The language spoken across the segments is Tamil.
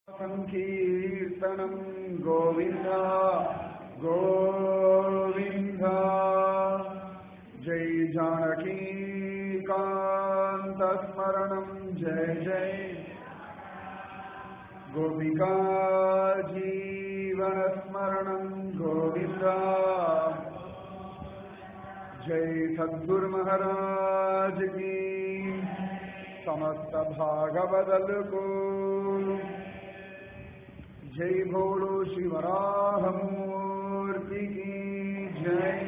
सङ्कीर्तनं गोविन्द गोविन्द जय जानकीकान्तस्मरणं जय जय गोपिका जीवनस्मरणं गोविन्द जय सद्गुरु महाराज की समस्त भागवदल को जय भोलो शिवराहमूर्ति की जय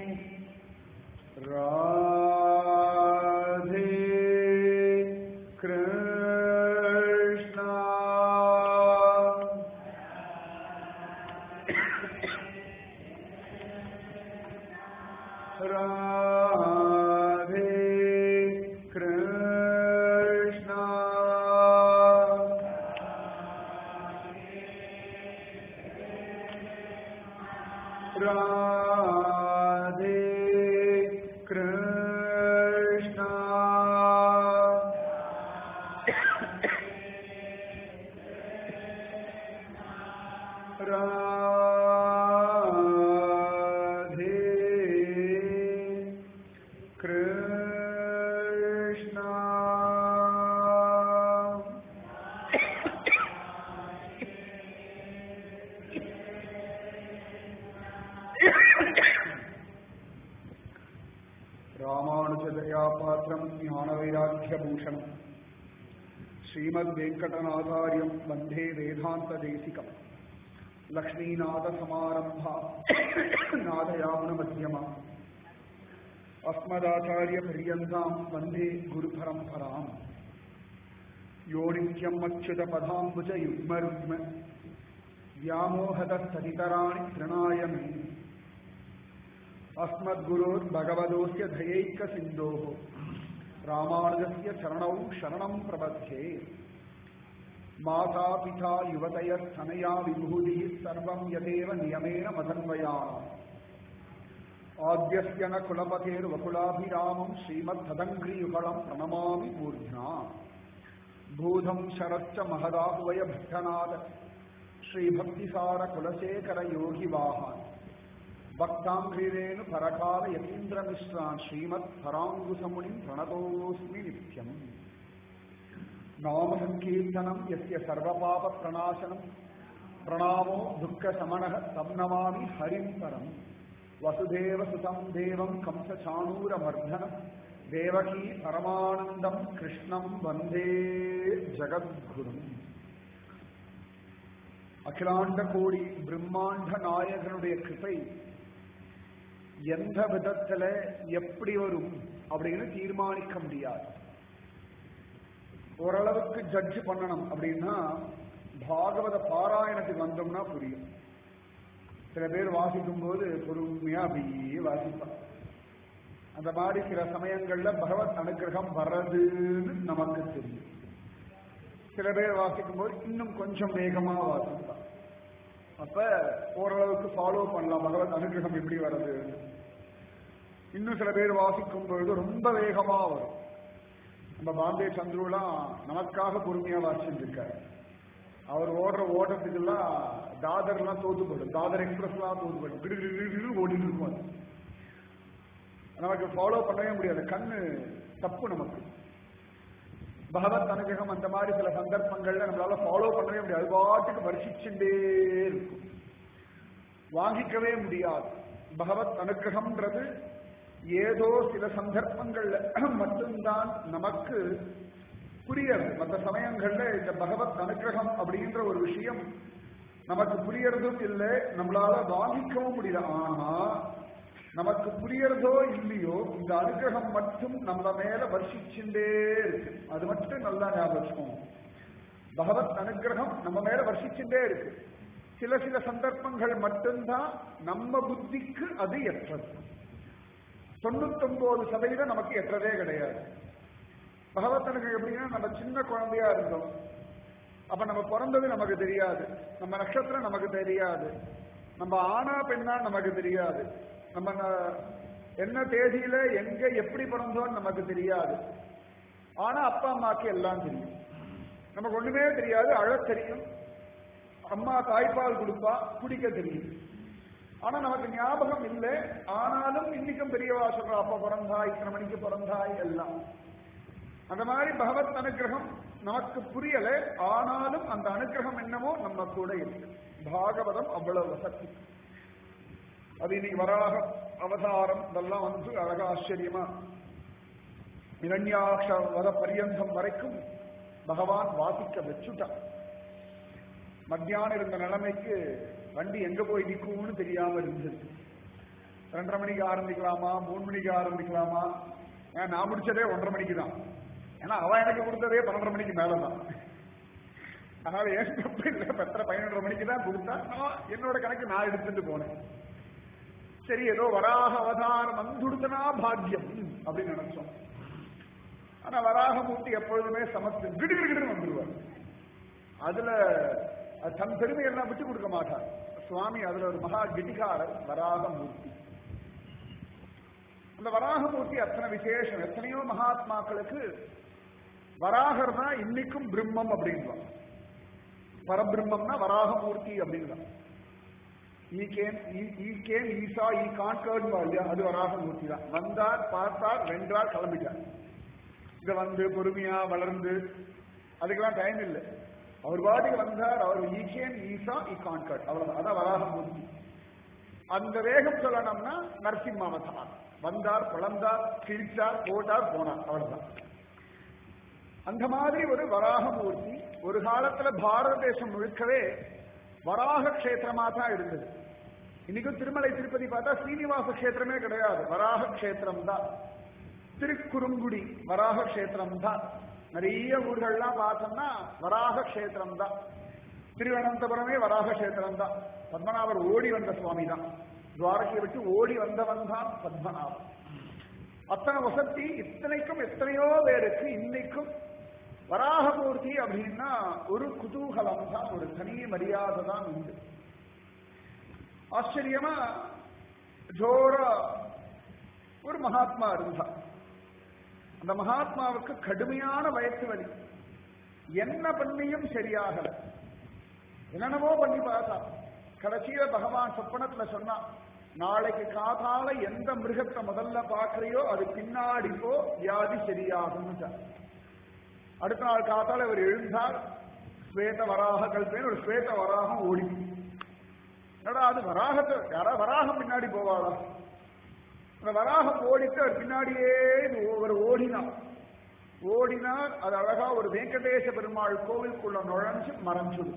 राधे कृष्णा राधे कृष्णा राधे कृष्णा राधे कृष्णा ராமானுஜதயாபாத்திரம் ஞானவைராக்கியபூஷணம் ஸ்ரீமத்வேங்கடநாதாரியம் வந்தே வேதாந்ததேசிகம் லக்ஷ்மீநாதசமாரம்பா நாதயாமுனமத்தியமா अस्मदाचार्यपर्यन्ताम् वन्दे गुरुपरम्पराम् यो नित्यम् अच्युतपदाम्बुजयुग्मरुग्म व्यामोहतस्तदितराणि तृणाय मे अस्मद्गुरोर्भगवतोऽस्य धयैकसिन्धोः रामानुजस्य चरणौ शरणम् प्रपद्ये माता पिता युवतयस्तनया विभूतिः सर्वम् यदेव नियमेन मदन्वयानाम् आद्यस्य न कुलपतेर्वकुलाभिरामम् श्रीमद्धदङ्घ्रियुगलम् प्रणमामि मूर्ध्ना भूधम् शरश्च महदाहुवय भट्टनाद श्रीभक्तिसार कुलशेखर योगिवाहान् भक्ताङ्घ्रिरेणु परकाल यतीन्द्रमिश्रान् श्रीमत्पराङ्गुसमुनिम् प्रणतोऽस्मि नित्यम् नामसङ्कीर्तनम् यस्य सर्वपापप्रणाशनम् प्रणामो दुःखशमनः तं नमामि हरिम् परम् वसुदेवसुतं देवं कंसचाणूरमर्धनं देवकी परमानन्दं कृष्णं वन्दे ஜகத்குரும் அகிலாண்ட கோடி பிரம்மாண்ட நாயகனுடைய கிருபை எந்த விதத்துல எப்படி வரும் அப்படின்னு தீர்மானிக்க முடியாது ஓரளவுக்கு ஜட்ஜ் பண்ணணும் அப்படின்னா பாகவத பாராயணத்துக்கு வந்தோம்னா புரியும் சில பேர் வாசிக்கும் போது பொறுமையா அப்படியே வாசிப்பான் அந்த மாதிரி சில சமயங்கள்ல பகவத் அனுகிரகம் வர்றதுன்னு நமக்கு தெரியும் சில பேர் வாசிக்கும் போது இன்னும் கொஞ்சம் வேகமா வாசிப்பான் அப்ப ஓரளவுக்கு ஃபாலோ பண்ணலாம் பகவத் அனுகிரகம் எப்படி வர்றது இன்னும் சில பேர் வாசிக்கும் பொழுது ரொம்ப வேகமா வரும் நம்ம பாம்பே சந்துருலாம் நமக்காக பொறுமையா வாசிச்சுட்டு இருக்காரு அவர் ஓடுற ஓட்டத்துக்கெல்லாம் தாதர்லாம் தோத்து போடும் தாதர் எக்ஸ்பிரஸ்லாம் தோத்து போடும் கிடு கிடு கிடு கிடு ஓடிட்டு இருக்கும் அது நமக்கு ஃபாலோ பண்ணவே முடியாது கண்ணு தப்பு நமக்கு பகவத் அனுகிரகம் அந்த மாதிரி சில சந்தர்ப்பங்கள்ல நம்மளால ஃபாலோ பண்ணவே முடியாது அது பாட்டுக்கு வருஷிச்சுட்டே இருக்கும் வாங்கிக்கவே முடியாது பகவத் அனுகிரகம்ன்றது ஏதோ சில சந்தர்ப்பங்கள்ல மட்டும்தான் நமக்கு புரியறது மற்ற சமயங்கள்ல இந்த பகவத் அனுகிரகம் அப்படின்ற ஒரு விஷயம் நமக்கு புரியறதும் இல்லை நம்மளால வாங்கிக்கவும் முடியல ஆனா நமக்கு புரியறதோ இல்லையோ இந்த அனுகிரகம் மட்டும் நம்ம மேல வர்ஷிச்சுட்டே இருக்கு அது மட்டும் நல்லா ஞாபகம் வச்சுக்கோங்க பகவத் அனுகிரகம் நம்ம மேல வர்ஷிச்சுட்டே இருக்கு சில சில சந்தர்ப்பங்கள் மட்டும்தான் நம்ம புத்திக்கு அது எற்றது தொண்ணூத்தொன்பது சதவீதம் நமக்கு எற்றதே கிடையாது பகவத்தனுக்கு எப்படின்னா நம்ம சின்ன குழந்தையா இருந்தோம் அப்ப நம்ம பிறந்தது நமக்கு தெரியாது நம்ம நட்சத்திரம் நமக்கு தெரியாது நம்ம ஆனா பெண்ணா நமக்கு தெரியாது நம்ம ந- என்ன தேதியில எங்க எப்படி பிறந்தோம்னு நமக்கு தெரியாது ஆனா அப்பா அம்மாக்கு எல்லாம் தெரியும் நமக்கு ஒண்ணுமே தெரியாது அழ தெரியும் அம்மா தாய்ப்பால் கொடுப்பா குடிக்க தெரியும் ஆனா நமக்கு ஞாபகம் இல்லை ஆனாலும் இன்னைக்கும் பெரியவா சொல்றா அப்ப பிறந்தாய் இத்தனை மணிக்கு பிறந்தாய் எல்லாம் அந்த மாதிரி பகவத் அனுகிரகம் நமக்கு புரியல ஆனாலும் அந்த அனுகிரகம் என்னமோ நம்ம கூட இருக்கு பாகவதம் அவ்வளவு வசதி அது இன்னைக்கு வராக அவதாரம் இதெல்லாம் வந்து அழகா ஆச்சரியமா இரண்யாட்ச வத பரியந்தம் வரைக்கும் பகவான் வாசிக்க வச்சுட்டான் மத்தியானம் இருந்த நிலைமைக்கு வண்டி எங்க போய் நிற்கும்னு தெரியாம இருந்தது ரெண்டரை மணிக்கு ஆரம்பிக்கலாமா மூணு மணிக்கு ஆரம்பிக்கலாமா ஏன் நான் முடிச்சதே ஒன்றரை மணிக்கு தான் ஏன்னா அவன் எனக்கு கொடுத்ததே பன்னெண்டரை மணிக்கு மேலதான் அதனால ஏன் தப்பு இல்லை பத்தரை பதினொன்றரை மணிக்கு தான் கொடுத்தா நான் என்னோட கணக்கு நான் எடுத்துட்டு போனேன் சரி ஏதோ வராக அவதாரம் வந்துடுத்தனா பாக்கியம் அப்படின்னு நினைச்சோம் ஆனா வராகமூர்த்தி எப்பொழுதுமே சமத்து கிடுகிடுகிடு வந்துருவார் அதுல அது தன் பெருமையெல்லாம் விட்டு கொடுக்க மாட்டார் சுவாமி அதுல ஒரு மகா கிடிகாரர் வராகமூர்த்தி அந்த வராகமூர்த்தி அத்தனை விசேஷம் எத்தனையோ மகாத்மாக்களுக்கு வராகர் தான் இன்னைக்கும் பிரம்மம் அப்படின்வான் பரபிரம்மம்னா வராகமூர்த்தி அப்படின்றான் ஈ கேன் ஈ கேன் ஈசா ஈ கான்கர்ட் இல்லையா அது வராகமூர்த்தி தான் வந்தார் பார்த்தார் வென்றார் கிளம்பிட்டார் இங்க வந்து பொறுமையா வளர்ந்து அதுக்கெல்லாம் டைம் இல்லை அவர் பாட்டுக்கு வந்தார் அவர் ஈகேன் ஈசா இ கான்கர்ட் அவ்வளவுதான் அதான் வராகமூர்த்தி அந்த வேகம் சொல்லணும்னா நரசிம்ம அவதாரம் வந்தார் பிளந்தார் கிழிச்சார் போட்டார் போனார் அவ்வளவுதான் அந்த மாதிரி ஒரு வராகமூர்த்தி ஒரு காலத்துல பாரத தேசம் முழுக்கவே வராக கஷேத்திரமா தான் இருந்தது இன்னைக்கும் திருமலை திருப்பதி பார்த்தா ஸ்ரீனிவாச கஷேத்திரமே கிடையாது வராக கஷேத்திரம் தான் திருக்குறுங்குடி வராக கஷேத்திரம் தான் நிறைய ஊர்கள்லாம் பார்த்தோம்னா வராக கஷேத்திரம் தான் திருவனந்தபுரமே வராக கஷேத்திரம் தான் பத்மநாபர் ஓடி வந்த சுவாமி தான் துவாரகையை விட்டு ஓடி வந்தவன் தான் பத்மநாபர் அத்தனை வசதி இத்தனைக்கும் எத்தனையோ பேருக்கு இன்னைக்கும் வராகமூர்த்தி அப்படின்னா ஒரு குதூகலம் தான் ஒரு தனி மரியாதை தான் உண்டு ஆச்சரியமா ஜோரா ஒரு மகாத்மா இருந்தார் அந்த மகாத்மாவுக்கு கடுமையான வயசு வலி என்ன பண்ணியும் சரியாகல என்னென்னவோ பண்ணி பார்த்தா கடைசியில பகவான் சொப்பனத்துல சொன்னான் நாளைக்கு காதால எந்த மிருகத்தை முதல்ல பார்க்கறியோ அது பின்னாடி போ வியாதி சரியாகும் அடுத்த நாள் காத்தால இவர் எழுந்தார் ஸ்வேத வராக கல்பேன்னு ஒரு ஸ்வேத வராகம் ஓடி என்னடா அது வராகத்தை யாரா வராகம் பின்னாடி போவாளா அந்த வராகம் ஓடிட்டு அவர் பின்னாடியே ஒரு ஓடினார் ஓடினார் அது அழகா ஒரு வெங்கடேச பெருமாள் கோவிலுக்குள்ள நுழைஞ்சு மறைஞ்சுடு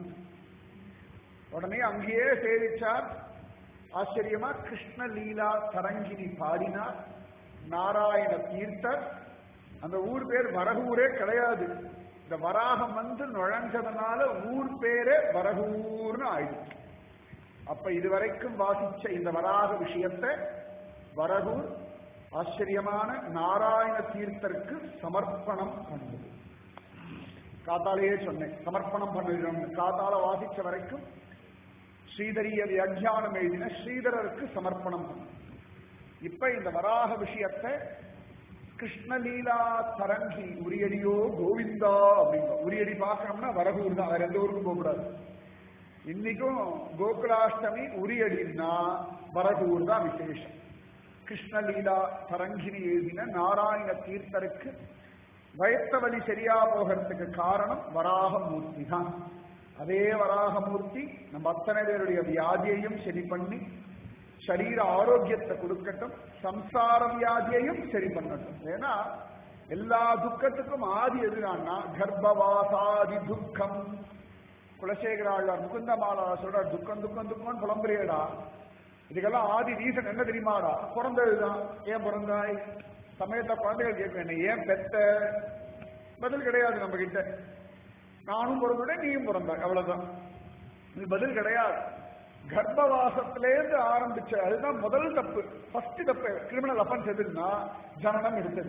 உடனே அங்கேயே சேவிச்சார் ஆச்சரியமா கிருஷ்ண லீலா தரங்கினி பாடினார் நாராயண தீர்த்தர் அந்த ஊர் பேர் வரகூரே கிடையாது இந்த வராகம் வந்து நுழைஞ்சதுனால ஊர் பேரே வரகூர்னு ஆயிடுச்சு அப்ப இதுவரைக்கும் வாசிச்ச இந்த வராக விஷயத்தை வரகூர் ஆச்சரியமான நாராயண தீர்த்தருக்கு சமர்ப்பணம் பண்ணது காத்தாலேயே சொன்னேன் சமர்ப்பணம் பண்ணிடணும் காத்தால வாசிச்ச வரைக்கும் ஸ்ரீதரிய வியாக்கியானம் எழுதின ஸ்ரீதரருக்கு சமர்ப்பணம் பண்ணு இப்ப இந்த வராக விஷயத்தை கிருஷ்ணலீலா தரங்கி உரியடியோ கோவிந்தா அப்படிங்க உரியடி பார்க்கணும்னா வரகூர் தான் வேற எந்த ஊருக்கும் போகக்கூடாது இன்னைக்கும் கோகுலாஷ்டமி உரியடின்னா வரகூர் தான் விசேஷம் கிருஷ்ணலீலா தரங்கினி எழுதின நாராயண தீர்த்தருக்கு வயத்த வழி சரியா போகிறதுக்கு காரணம் வராகமூர்த்தி தான் அதே வராகமூர்த்தி நம்ம அத்தனை பேருடைய வியாதியையும் சரி பண்ணி சரீர ஆரோக்கியத்தை கொடுக்கட்டும் சம்சார வியாதியையும் சரி பண்ணட்டும் ஏன்னா எல்லா துக்கத்துக்கும் ஆதி எதுனா கர்ப்பவாசாதி துக்கம் குலசேகராழ்வார் முகுந்தமாலா சொல்ற துக்கம் துக்கம் துக்கம் புலம்புறியடா இதுக்கெல்லாம் ஆதி ரீசன் என்ன தெரியுமாடா பிறந்ததுதான் ஏன் பிறந்தாய் சமயத்தை குழந்தைகள் கேட்க என்ன ஏன் பெத்த பதில் கிடையாது நம்ம கிட்ட நானும் பிறந்துட்டேன் நீயும் பிறந்தாய் அவ்வளவுதான் இது பதில் கிடையாது கர்ப்பவாசத்திலேருந்து ஆரம்பிச்ச அதுதான் முதல் தப்பு ஃபர்ஸ்ட் தப்பு கிரிமினல் அஃபென்ஸ் எதுன்னா ஜனனம் எடுத்தது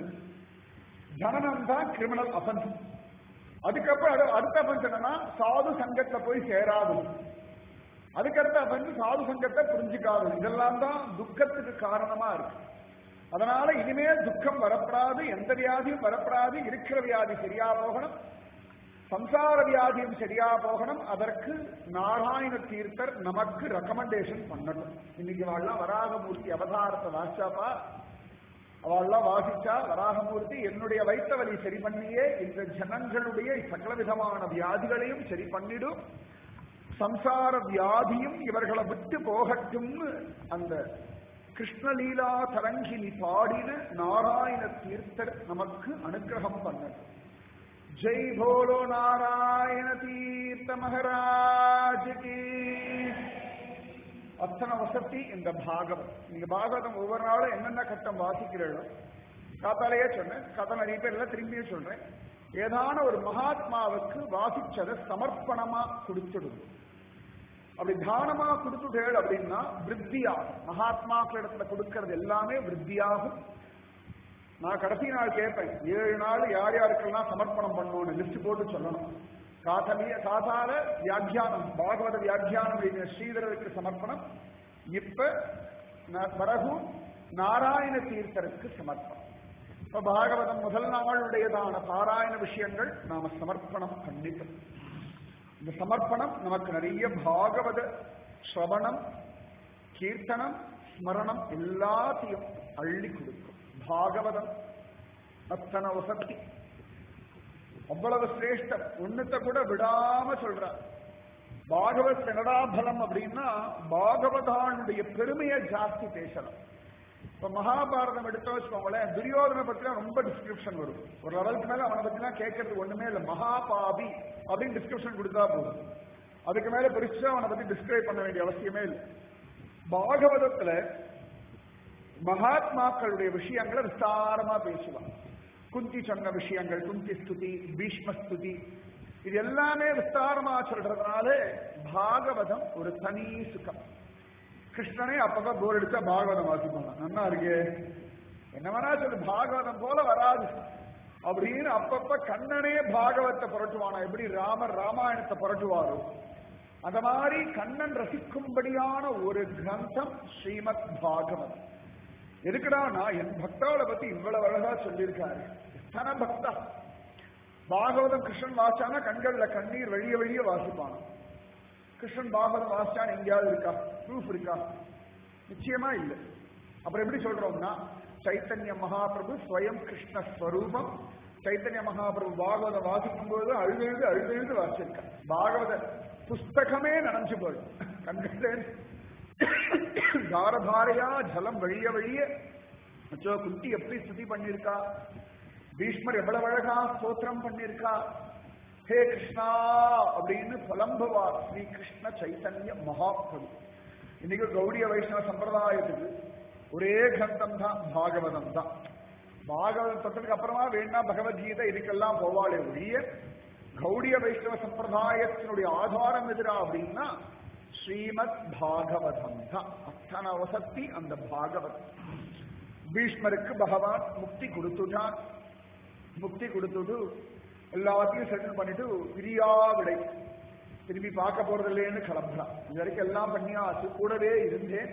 ஜனனம் தான் கிரிமினல் அஃபென்ஸ் அதுக்கப்புறம் அது அடுத்த அஃபென்ஸ் என்னன்னா சாது சங்கத்தை போய் சேராது அதுக்கடுத்த அஃபென்ஸ் சாது சங்கத்தை புரிஞ்சுக்காது இதெல்லாம் தான் துக்கத்துக்கு காரணமா இருக்கு அதனால இனிமேல் துக்கம் வரப்படாது எந்த வியாதியும் வரப்படாது இருக்கிற வியாதி சரியா போகணும் சம்சார வியாதியும் சரியா போகணும் அதற்கு நாராயண தீர்த்தர் நமக்கு ரெக்கமெண்டேஷன் பண்ணணும் இன்னைக்கு வாழலாம் வராகமூர்த்தி அவதாரத்தை வாசிச்சாப்பா அவள்லாம் வாசிச்சா வராகமூர்த்தி என்னுடைய வைத்த வலி சரி பண்ணியே இந்த ஜனங்களுடைய சகல விதமான வியாதிகளையும் சரி பண்ணிடும் சம்சார வியாதியும் இவர்களை விட்டு போகட்டும்னு அந்த கிருஷ்ணலீலா தரங்கினி பாடின நாராயண தீர்த்தர் நமக்கு அனுகிரகம் பண்ணது ஜெய் போலோ நாராயண தீர்த்த மகராஜ் கீ அத்தனை வசதி இந்த பாகவம் நீங்க பாகவதம் ஒவ்வொரு நாளும் என்னென்ன கட்டம் வாசிக்கிறீர்களோ காத்தாலேயே சொன்னேன் கதை நிறைய பேர் எல்லாம் திரும்பியும் சொல்றேன் ஏதான ஒரு மகாத்மாவுக்கு வாசிச்சதை சமர்ப்பணமா கொடுத்துடுது அப்படி தானமா கொடுத்துட்டேள் அப்படின்னா விருத்தியாகும் மகாத்மாக்களிடத்துல கொடுக்கறது எல்லாமே விருத்தியாகும் நான் கடைசி நாள் கேட்பேன் ஏழு நாள் யார் யாருக்கெல்லாம் சமர்ப்பணம் பண்ணணும்னு லிஸ்ட் போட்டு சொல்லணும் காதலிய காதால வியாக்கியானம் பாகவத வியாக்கியானம் எழுதிய ஸ்ரீதரருக்கு சமர்ப்பணம் இப்ப ந- பிறகு நாராயண தீர்த்தருக்கு சமர்ப்பணம் இப்ப பாகவதம் முதல் நாளுடையதான பாராயண விஷயங்கள் நாம சமர்ப்பணம் பண்ணிட்டோம் இந்த சமர்ப்பணம் நமக்கு நிறைய பாகவத ஸ்ரவணம் கீர்த்தனம் ஸ்மரணம் எல்லாத்தையும் அள்ளி கொடுக்கும் பாகவதம் அத்தனை வசதி அவ்வளவு சிரேஷ்டம் ஒண்ணுத்த கூட விடாம சொல்றார் பாகவத் கனடாபலம் அப்படின்னா பாகவதானுடைய பெருமையை ஜாஸ்தி பேசலாம் இப்ப மகாபாரதம் எடுத்தா வச்சுக்கோங்களேன் துரியோதனை பத்திலாம் ரொம்ப டிஸ்கிரிப்ஷன் வரும் ஒரு லெவலுக்கு மேல அவனை பத்திலாம் கேட்கறது ஒண்ணுமே இல்ல மகாபாபி அப்படின்னு டிஸ்கிரிப்ஷன் கொடுத்தா போதும் அதுக்கு மேல பெருசா அவனை பத்தி டிஸ்கிரைப் பண்ண வேண்டிய அவசியமே இல்லை பாகவதத்துல மகாத்மாக்களுடைய விஷயங்களை விஸ்தாரமா பேசுவான் குந்தி சொன்ன விஷயங்கள் குந்தி ஸ்துதி பீஷ்ம ஸ்துதி இது எல்லாமே விஸ்தாரமா சொல்றதுனால பாகவதம் ஒரு தனி சுகம் கிருஷ்ணனே அப்பப்ப போர் அடிச்சா பாகவதம் வாசிப்பாங்க நல்லா இருக்கே என்ன வேணா சொல்லு பாகவதம் போல வராது அப்படின்னு அப்பப்ப கண்ணனே பாகவத்தை புரட்டுவானா எப்படி ராமர் ராமாயணத்தை புரட்டுவாரோ அந்த மாதிரி கண்ணன் ரசிக்கும்படியான ஒரு கிரந்தம் ஸ்ரீமத் பாகவதம் எதுக்குடானா என் பக்தாவை பத்தி இவ்வளவு அழகா சொல்லியிருக்காரு எத்தனை பக்தா பாகவதம் கிருஷ்ணன் வாசிச்சானா கண்கள்ல கண்ணீர் வெளிய வெளிய வாசிப்பானா கிருஷ்ணன் பாகவதம் வாசிச்சான் எங்கேயாவது இருக்கா ப்ரூஃப் இருக்கா நிச்சயமா இல்லை அப்புறம் எப்படி சொல்றோம்னா சைத்தன்ய மகாபிரபு ஸ்வயம் கிருஷ்ண ஸ்வரூபம் சைத்தன்ய மகாபிரபு பாகவதம் வாசிக்கும் போது அழுதெழுது அழுதெழுது வாசிச்சிருக்கான் பாகவத புஸ்தகமே நனைஞ்சு போயிடும் கண்கள் தாரதாரையா ஜலம் வழிய வழிய அச்சோ குட்டி எப்படி ஸ்துதி பண்ணிருக்கா பீஷ்மர் எவ்வளவு அழகா ஸ்தோத்திரம் பண்ணிருக்கா ஹே கிருஷ்ணா அப்படின்னு புலம்புவார் ஸ்ரீ கிருஷ்ண சைத்தன்ய மகாபிரபு இன்னைக்கு கௌடிய வைஷ்ணவ சம்பிரதாயத்துக்கு ஒரே கிரந்தம் தான் பாகவதம் தான் பாகவதம் தொட்டதுக்கு அப்புறமா வேணா பகவத்கீதை இதுக்கெல்லாம் போவாளே ஒழிய கௌடிய வைஷ்ணவ சம்பிரதாயத்தினுடைய ஆதாரம் எதிரா அப்படின்னா ஸ்ரீமத் பாகவதம் தான் அத்தனை வசத்தி அந்த பாகவதம் பீஷ்மருக்கு பகவான் முக்தி கொடுத்துட்டான் முக்தி கொடுத்துட்டு எல்லாத்தையும் செட்டில் பண்ணிட்டு பிரியா விடை திரும்பி பார்க்க போறது இல்லைன்னு கிளம்புறான் இது வரைக்கும் எல்லாம் பண்ணியாச்சு கூடவே இருந்தேன்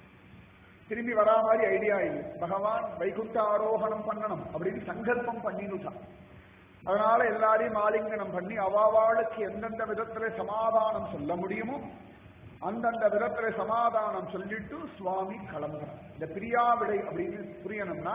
திரும்பி வரா மாதிரி ஐடியா இல்லை பகவான் வைகுண்ட ஆரோகணம் பண்ணணும் அப்படின்னு சங்கல்பம் பண்ணினுட்டான் அதனால எல்லாரையும் ஆலிங்கனம் பண்ணி அவாவாளுக்கு எந்தெந்த விதத்துல சமாதானம் சொல்ல முடியுமோ அந்தந்த விதத்துல சமாதானம் சொல்லிட்டு சுவாமி கிளம்புறார் இந்த பிரியாவிடை அப்படின்னு புரியணும்னா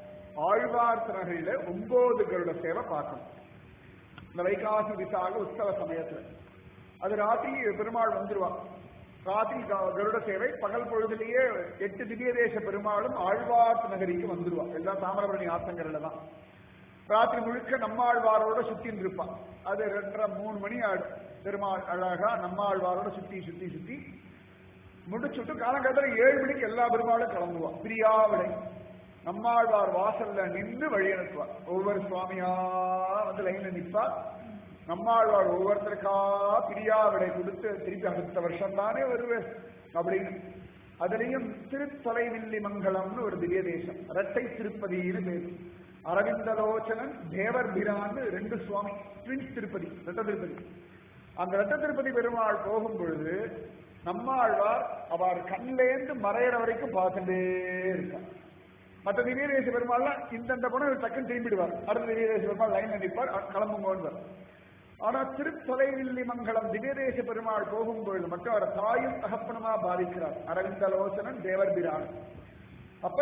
ஆழ்வார் திறகையில ஒன்பது கருட சேவை பார்க்கணும் இந்த வைகாசி விசாக உற்சவ சமயத்துல அது ராத்திரி பெருமாள் வந்துருவான் ராத்திரி க- கருட சேவை பகல் பொழுதுலயே எட்டு திவ்ய தேச பெருமாளும் ஆழ்வார் நகரிக்கு வந்துருவா எல்லாம் தாமிரபரணி ஆத்தங்கரில் தான் ராத்திரி முழுக்க நம்மாழ்வாரோட சுத்தின்னு இருப்பான் அது ரெண்டரை மூணு மணி ஆடும் பெருமாள் அழகா நம்மாழ்வாரோட சுத்தி சுத்தி சுத்தி முடிச்சுட்டு காலங்காலத்துல ஏழு மணிக்கு எல்லா பெருமாளும் கிளம்புவான் பிரியாவிடை நம்மாழ்வார் வாசல்ல நின்று வழி அனுப்புவார் ஒவ்வொரு சுவாமியா வந்து லைன்ல நிப்பா நம்மாழ்வார் ஒவ்வொருத்தருக்கா பிரியாவிடை கொடுத்து திருப்பி அடுத்த வருஷம் தானே வருவேன் அப்படின்னு அதுலயும் திருத்தொலைவில்லி மங்கலம்னு ஒரு திவ்ய தேசம் இரட்டை திருப்பதின்னு பேரு அரவிந்தலோச்சனன் தேவர் பிரான்னு ரெண்டு சுவாமி ட்வின்ஸ் திருப்பதி ரெட்ட திருப்பதி அந்த ரெட்ட திருப்பதி பெருமாள் போகும் பொழுது நம்மாழ்வார் அவர் கண்லேந்து மறையிற வரைக்கும் பார்த்துட்டே இருக்கார் மற்ற திவ்யதேச பெருமாள்லாம் இந்தந்த படம் டக்குன்னு திரும்பிடுவார் அடுத்த திவ்யதேச பெருமாள் லைன் நிற்பார் கிளம்புங்கன்னு ஆனா திருத்தொலைவில்லி மங்கலம் திவ்யதேச பெருமாள் போகும்பொழுது மட்டும் அவர் தாயும் தகப்பனுமா பாதிக்கிறார் அரவிந்தலோசனன் தேவர் பிரான் அப்ப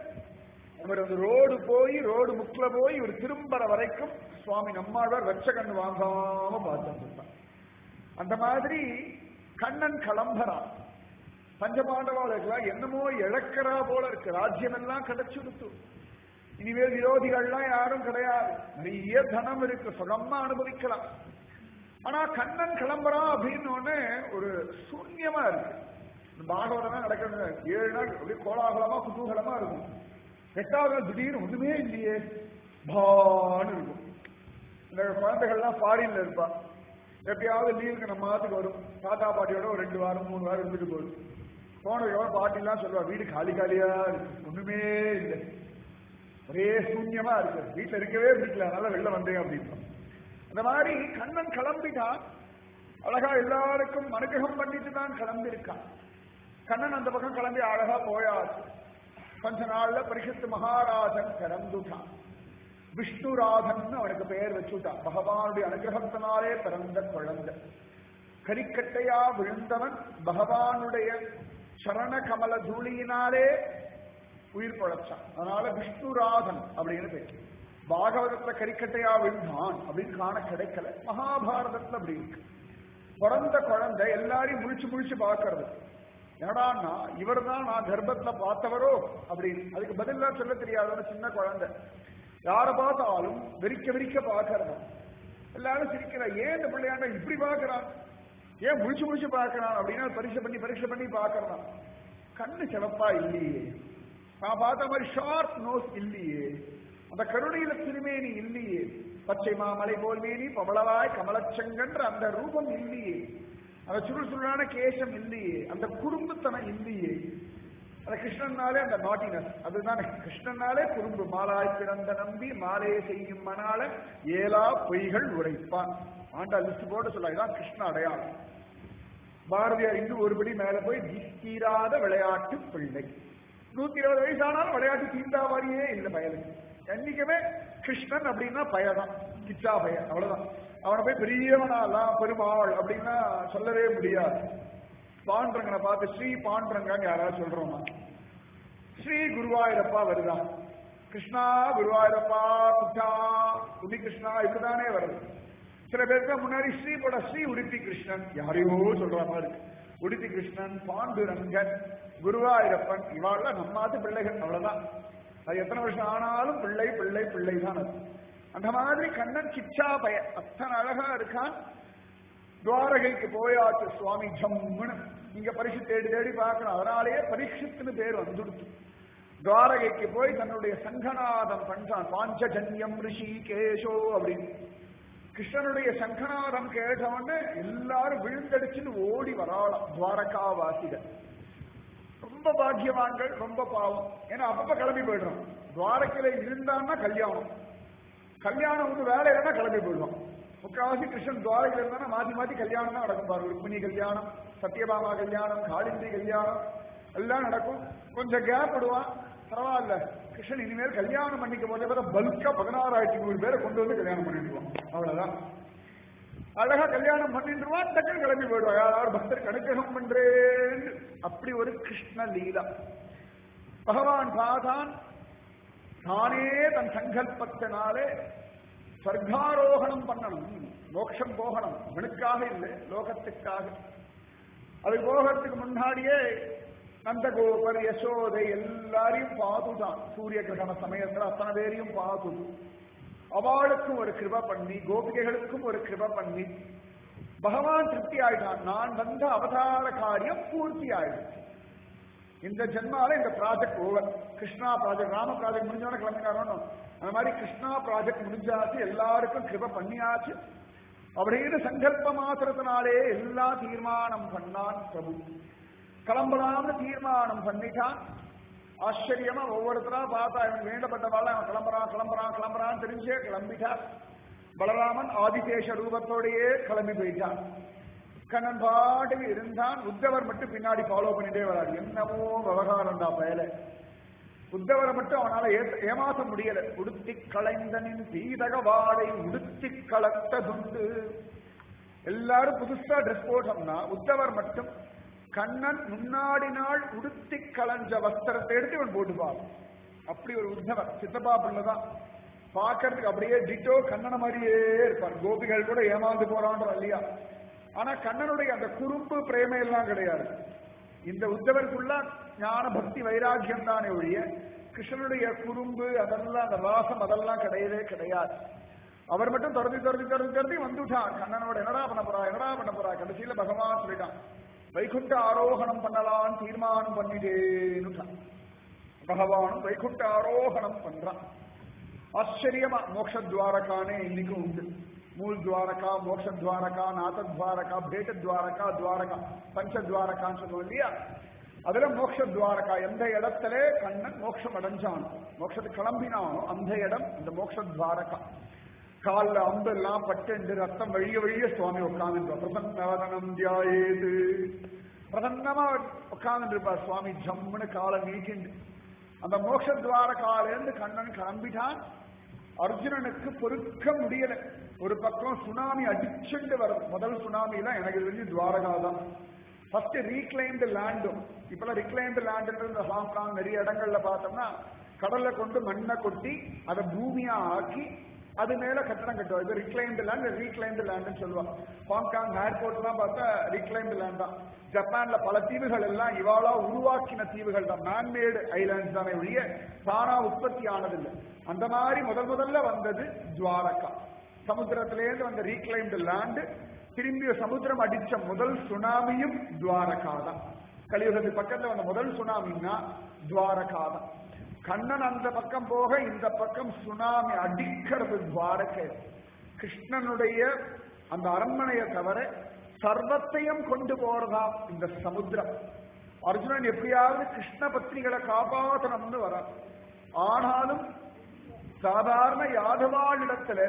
அவர் அந்த ரோடு போய் ரோடு முக்கில போய் இவர் திரும்பற வரைக்கும் சுவாமி நம்மாழ்வார் வெச்ச கண் வாங்காம பார்த்துட்டு அந்த மாதிரி கண்ணன் கிளம்புறான் பஞ்சபாண்டவாளுக்கெல்லாம் என்னமோ இழக்கிறா போல இருக்கு ராஜ்யம் எல்லாம் கிடைச்சுடுத்து இனிமேல் விரோதிகள்லாம் யாரும் கிடையாது நிறைய தனம் இருக்கு சுகமா அனுபவிக்கலாம் ஆனா கண்ணன் கிளம்புறான் அப்படின்னு ஒண்ணு ஒரு சூன்யமா இருக்கு இந்த பாகவதம் நடக்கிறது ஏழு நாள் அப்படியே கோலாகலமா குதூகலமா இருக்கும் எட்டாவது நாள் திடீர்னு ஒண்ணுமே இல்லையே பான்னு இருக்கும் இந்த குழந்தைகள்லாம் ஃபாரின்ல இருப்பா எப்பயாவது லீவுக்கு நம்ம மாத்துக்கு வரும் தாத்தா பாட்டியோட ஒரு ரெண்டு வாரம் மூணு வாரம் இருந்துட்டு போகுது போனதுக்கப்புறம் பாட்டிலாம் சொல்லுவா வீடு காலி காலியா இருக்கு ஒண்ணுமே இல்லை ஒரே சூன்யமா இருக்கு வீட்டுல இருக்கவே பிடிக்கல அதனால வெளில வந்தேன் அப்படின்னு அந்த மாதிரி கண்ணன் கிளம்பிட்டான் அழகா எல்லாருக்கும் அனுகிரகம் பண்ணிட்டு தான் கிளம்பி இருக்கான் கண்ணன் அந்த பக்கம் கிளம்பி அழகா போயாச்சு கொஞ்ச நாள்ல பரிசுத்து மகாராஜன் பிறந்துட்டான் விஷ்ணுராதன் அவனுக்கு பெயர் வச்சுட்டான் பகவானுடைய அனுகிரகத்தினாலே பிறந்த குழந்தை கரிக்கட்டையா விழுந்தவன் பகவானுடைய சரண கமல தூளியினாலே உயிர் பழச்சான் அதனால விஷ்ணுராதன் அப்படின்னு பேர் பாகவதத்துல கரிக்கட்டையா விழுந்தான் அப்படின்னு காண கிடைக்கல மகாபாரதத்துல அப்படி இருக்கு பிறந்த குழந்தை எல்லாரையும் முழிச்சு முழிச்சு பார்க்கறது என்னடான்னா இவர் தான் நான் கர்ப்பத்துல பார்த்தவரோ அப்படின்னு அதுக்கு பதிலா சொல்ல தெரியாத சின்ன குழந்தை யாரை பார்த்தாலும் வெறிக்க வெறிக்க பார்க்கறது எல்லாரும் சிரிக்கிற ஏன் இந்த பிள்ளையாண்ட இப்படி பார்க்கறான் ஏன் முழிச்சு முழிச்சு பார்க்கறான் அப்படின்னா பரீட்சை பண்ணி பரீட்சை பண்ணி பார்க்கறான் கண்ணு சிவப்பா இல்லையே நான் பார்த்த மாதிரி ஷார்ப் நோஸ் இல்லையே அந்த கருணையில திருமேனி இல்லையே பச்சை மாமலை போல் மேனி பவளவாய் கமலச்சங்கன்ற அந்த ரூபம் இல்லையே அந்த சுருள் சுருளான கேசம் இல்லையே அந்த குறும்புத்தனம் இல்லையே அந்த கிருஷ்ணன்னாலே அந்த நாட்டினஸ் அதுதான் கிருஷ்ணனாலே குறும்பு மாலாய் பிறந்த நம்பி மாலையை செய்யும் மணால ஏலா பொய்கள் உரைப்பான் ஆண்டா லிஸ்ட் போட்டு சொல்ல இதான் கிருஷ்ண அடையாளம் பாரதியார் இன்னும் ஒருபடி மேல போய் தீராத விளையாட்டு பிள்ளை நூத்தி இருபது வயசானாலும் விளையாட்டு தீண்டாவாரியே இல்லை பயலுக்கு என்னைக்குமே கிருஷ்ணன் அப்படின்னா பயதான் கிச்சா பய அவ்வளவுதான் அவனை போய் பெரியவனாலாம் பெருமாள் அப்படின்னா சொல்லவே முடியாது பாண்டரங்கனை பார்த்து ஸ்ரீ பாண்டரங்கன்னு யாராவது சொல்றோமா ஸ்ரீ குருவாயூரப்பா வருதா கிருஷ்ணா குருவாயூரப்பா குட்டா உதி கிருஷ்ணா இப்படிதானே வருது சில பேருக்கு முன்னாடி ஸ்ரீ போட ஸ்ரீ உடுப்பி கிருஷ்ணன் யாரையோ சொல்ற மாதிரி உடுப்பி கிருஷ்ணன் பாண்டுரங்கன் குருவாயூரப்பன் இவாள்லாம் நம்மாத்து பிள்ளைகள் அவ்வளவுதான் அது எத்தனை வருஷம் ஆனாலும் பிள்ளை பிள்ளை பிள்ளை தான் அது அந்த மாதிரி கண்ணன் கிச்சா பய அத்தனை அழகா இருக்கான் துவாரகைக்கு போயாச்சு சுவாமி ஜம்முன்னு நீங்க பரிசு தேடி தேடி பார்க்கணும் அதனாலேயே பரீட்சித்துன்னு பேர் வந்துடுச்சு துவாரகைக்கு போய் தன்னுடைய சங்கநாதம் பண்றான் பாஞ்சஜன்யம் ரிஷி கேஷோ அப்படின்னு கிருஷ்ணனுடைய சங்கநாதம் கேட்டவொன்னு எல்லாரும் விழுந்தடிச்சுன்னு ஓடி வராளாம் துவாரகாவாசிகள் ரொம்ப பாக்கியவான்கள் ரொம்ப பாவம் ஏன்னா அப்பப்ப கிளம்பி போயிடுறோம் துவாரக்கையில இருந்தான்னா கல்யாணம் கல்யாணம் வந்து வேலை இல்லைன்னா கிளம்பி போயிடுவோம் முக்காவாசி கிருஷ்ணன் துவாரகையில் இருந்தானா மாத்தி மாத்தி கல்யாணம் தான் நடக்கும் பாரு ருக்மிணி கல்யாணம் சத்யபாமா கல்யாணம் காளிந்தி கல்யாணம் எல்லாம் நடக்கும் கொஞ்சம் கேப் விடுவான் பரவாயில்ல கிருஷ்ணன் இனிமேல் கல்யாணம் பண்ணிக்க போதே பார்த்தா பல்கா பதினாறாயிரத்தி நூறு பேரை கொண்டு வந்து கல்யாணம் பண்ணிடுவான் அவ்வளவுதான் அழகா கல்யாணம் பண்ணிடுவான் டக்குன்னு கிளம்பி போயிடுவான் யாராவது பக்தருக்கு அனுகிரகம் பண்றேன்னு அப்படி ஒரு கிருஷ்ண லீலா பகவான் பாதான் தானே தன் சங்கல்பத்தினாலே சர்க்காரோகணம் பண்ணணும் மோட்சம் போகணும் அவனுக்காக இல்லை லோகத்துக்காக அது போகிறதுக்கு முன்னாடியே நந்தகோபர் யசோதை எல்லாரையும் பார்த்துதான் சூரிய கிரகண சமயத்துல அத்தனை பேரையும் பார்த்து அவளுக்கும் ஒரு கிருப பண்ணி கோபிகைகளுக்கும் ஒரு கிருப பண்ணி பகவான் திருப்தி ஆயிட்டான் நான் வந்த அவதார காரியம் பூர்த்தி ஆயிடுச்சு இந்த ஜென்மால இந்த project over Krishna project Rama project முடிஞ்சோட கிளம்பினாரோன்னு அந்த மாதிரி கிருஷ்ணா ப்ராஜெக்ட் முடிஞ்சாச்சு எல்லாருக்கும் கிருப பண்ணியாச்சு அப்படின்னு சங்கல்ப மாத்திரத்தினாலே எல்லாம் தீர்மானம் பண்ணான் பிரபு கிளம்பலாம்னு தீர்மானம் பண்ணிட்டான் ஆச்சரியமா ஒவ்வொருத்தரா பார்த்தா இவன் வேண்டப்பட்டவாள் அவன் கிளம்புறான் கிளம்புறான் கிளம்புறான்னு தெரிஞ்சே கிளம்பிட்டான் பலராமன் ஆதிசேஷ ரூபத்தோடையே கிளம்பி போயிட்டான் கண்ணன் பாட்டுக்கு இருந்தான் உத்தவர் மட்டும் பின்னாடி ஃபாலோ பண்ணிட்டே வராது என்னமோ விவகாரம் தான் பயல உத்தவரை மட்டும் அவனால ஏத்த- ஏமாத்த முடியல உடுத்தி களைந்தனின் சீதக வாடை உடுத்தி கலத்ததுண்டு எல்லாரும் புதுசா ட்ரெஸ் போட்டோம்னா உத்தவர் மட்டும் கண்ணன் முன்னாடி நாள் உடுத்தி களைஞ்ச வஸ்திரத்தை எடுத்து இவன் போட்டுப்பான் அப்படி ஒரு உத்தவர் சித்தப்பா பிள்ளைதான் பார்க்கறதுக்கு அப்படியே டிட்டோ கண்ணனை மாதிரியே இருப்பார் கோபிகள் கூட ஏமாந்து போறான்ற இல்லையா ஆனா கண்ணனுடைய அந்த குறும்பு பிரேமை எல்லாம் கிடையாது இந்த உத்தவருக்குள்ள ஞான பக்தி வைராக்கியம் தானே ஒழிய கிருஷ்ணனுடைய குறும்பு அதெல்லாம் அந்த வாசம் அதெல்லாம் கிடையவே கிடையாது அவர் மட்டும் துரத்தி துரத்தி துரத்தி துரத்தி வந்துட்டான் கண்ணனோட என்னடா பண்ண போறா என்னடா பண்ண போறா கடைசியில பகவான் சொல்லிட்டான் வைகுண்ட ஆரோகணம் பண்ணலாம்னு தீர்மானம் பண்ணிட்டேன்னுட்டான் பகவானும் வைகுண்ட ஆரோகணம் பண்றான் ஆச்சரியமா மோட்ச துவாரகானே இன்னைக்கும் உண்டு மூல் துவாரகா மோட்ச துவாரகா நாத துவாரகா பேட்ட துவாரகா துவாரகா பஞ்ச துவாரகான்னு சொல்லுவோம் இல்லையா அதுல மோட்ச துவாரகா எந்த இடத்துல கண்ணன் மோட்சம் அடைஞ்சானோ மோட்சத்துக்கு கிளம்பினானோ அந்த இடம் இந்த மோட்ச துவாரகா காலில் அம்பு எல்லாம் பட்டு ரத்தம் வழிய வழிய சுவாமி உட்கார்ந்து பிரசன்னவதனம் தியாயேது பிரசன்னமா உட்கார்ந்து இருப்பார் சுவாமி ஜம்முன்னு காலை நீட்டிண்டு அந்த மோட்ச துவாரகாலேருந்து கண்ணன் கிளம்பிட்டான் அர்ஜுனனுக்கு பொறுக்க முடியல ஒரு பக்கம் சுனாமி அடிச்சுண்டு வரும் முதல் சுனாமில எனக்கு தெரிஞ்சு துவாரகா தான் ஃபர்ஸ்ட் ரீக்ளைம்டு லேண்டும் இப்பெல்லாம் ரிக்ளைம்டு லேண்டுன்றது ஹாங்காங் நிறைய இடங்கள்ல பார்த்தோம்னா கடல்ல கொண்டு மண்ணை கொட்டி அதை பூமியா ஆக்கி அது மேல கட்டடம் கட்டுவோம் இது ரிக்ளைம்டு லேண்ட் ரீக்ளைம்டு லேண்ட்னு சொல்லுவாங்க ஹாங்காங் ஏர்போர்ட்லாம் பார்த்தா ரீக்ளைம்டு லேண்ட் தான் ஜப்பான்ல பல தீவுகள் எல்லாம் இவாளா உருவாக்கின தீவுகள் தான் மேன்மேடு ஐலாண்ட்ஸ் தானே ஒழிய தானா உற்பத்தி ஆனதில்லை அந்த மாதிரி முதல் முதல்ல வந்தது துவாரகா சமுத்திரத்திலேருந்து வந்த ரீக்ளைம்டு லேண்ட் திரும்பி சமுத்திரம் அடிச்ச முதல் சுனாமியும் துவாரகா தான் கலியுகத்து பக்கத்துல வந்த முதல் சுனாமின்னா துவாரகா தான் கண்ணன் அந்த பக்கம் போக இந்த பக்கம் சுனாமி அடிக்கிறது துவாரகை கிருஷ்ணனுடைய அந்த அரண்மனையை தவிர சர்வத்தையும் கொண்டு போறதாம் இந்த சமுத்திரம் அர்ஜுனன் எப்படியாவது கிருஷ்ண பத்னிகளை காப்பாற்றணும்னு வர ஆனாலும் சாதாரண யாதவாளிடத்துல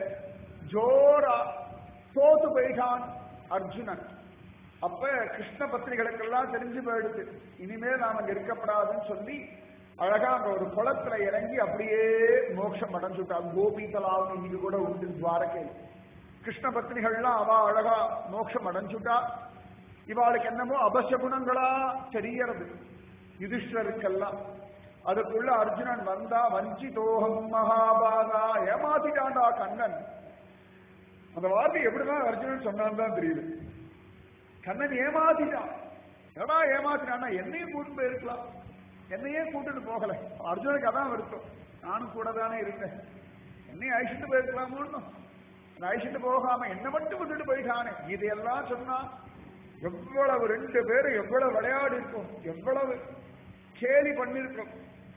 ஜோரா தோத்து போயிட்டான் அர்ஜுனன் அப்ப கிருஷ்ண பத்னிகளுக்கெல்லாம் தெரிஞ்சு போயிடுது இனிமேல் நாம அங்க இருக்கப்படாதுன்னு சொல்லி அழகா அங்க ஒரு குளத்துல இறங்கி அப்படியே மோட்சம் அடைஞ்சுட்டா கோபி தலாவும் இன்னைக்கு கூட உண்டு துவாரகை கிருஷ்ண பத்னிகள்லாம் அவ அழகா மோட்சம் அடைஞ்சுட்டா இவாளுக்கு என்னமோ அபச குணங்களா தெரியறது யுதிஷ்டருக்கெல்லாம் அதுக்குள்ள அர்ஜுனன் வந்தா வஞ்சிதோகம் மகாபாகா ஏமாத்திட்டான்டா கண்ணன் அந்த வார்த்தை எப்படிதான் அர்ஜுனன் சொன்னான்னு தான் தெரியுது கண்ணன் ஏமாத்திட்டான் எடா ஏமாத்தினான்னா என்னையும் கூட்டு போயிருக்கலாம் என்னையே கூட்டிட்டு போகல அர்ஜுனுக்கு அதான் வருத்தம் நானும் கூட தானே இருந்தேன் என்னையும் அழிச்சிட்டு போயிருக்கலாமோன்னு அழிச்சிட்டு போகாம என்ன மட்டும் விட்டுட்டு போயிட்டானே இதையெல்லாம் சொன்னா எவ்வளவு ரெண்டு பேரும் எவ்வளவு விளையாடி இருக்கும் எவ்வளவு கேலி பண்ணிருக்கோம்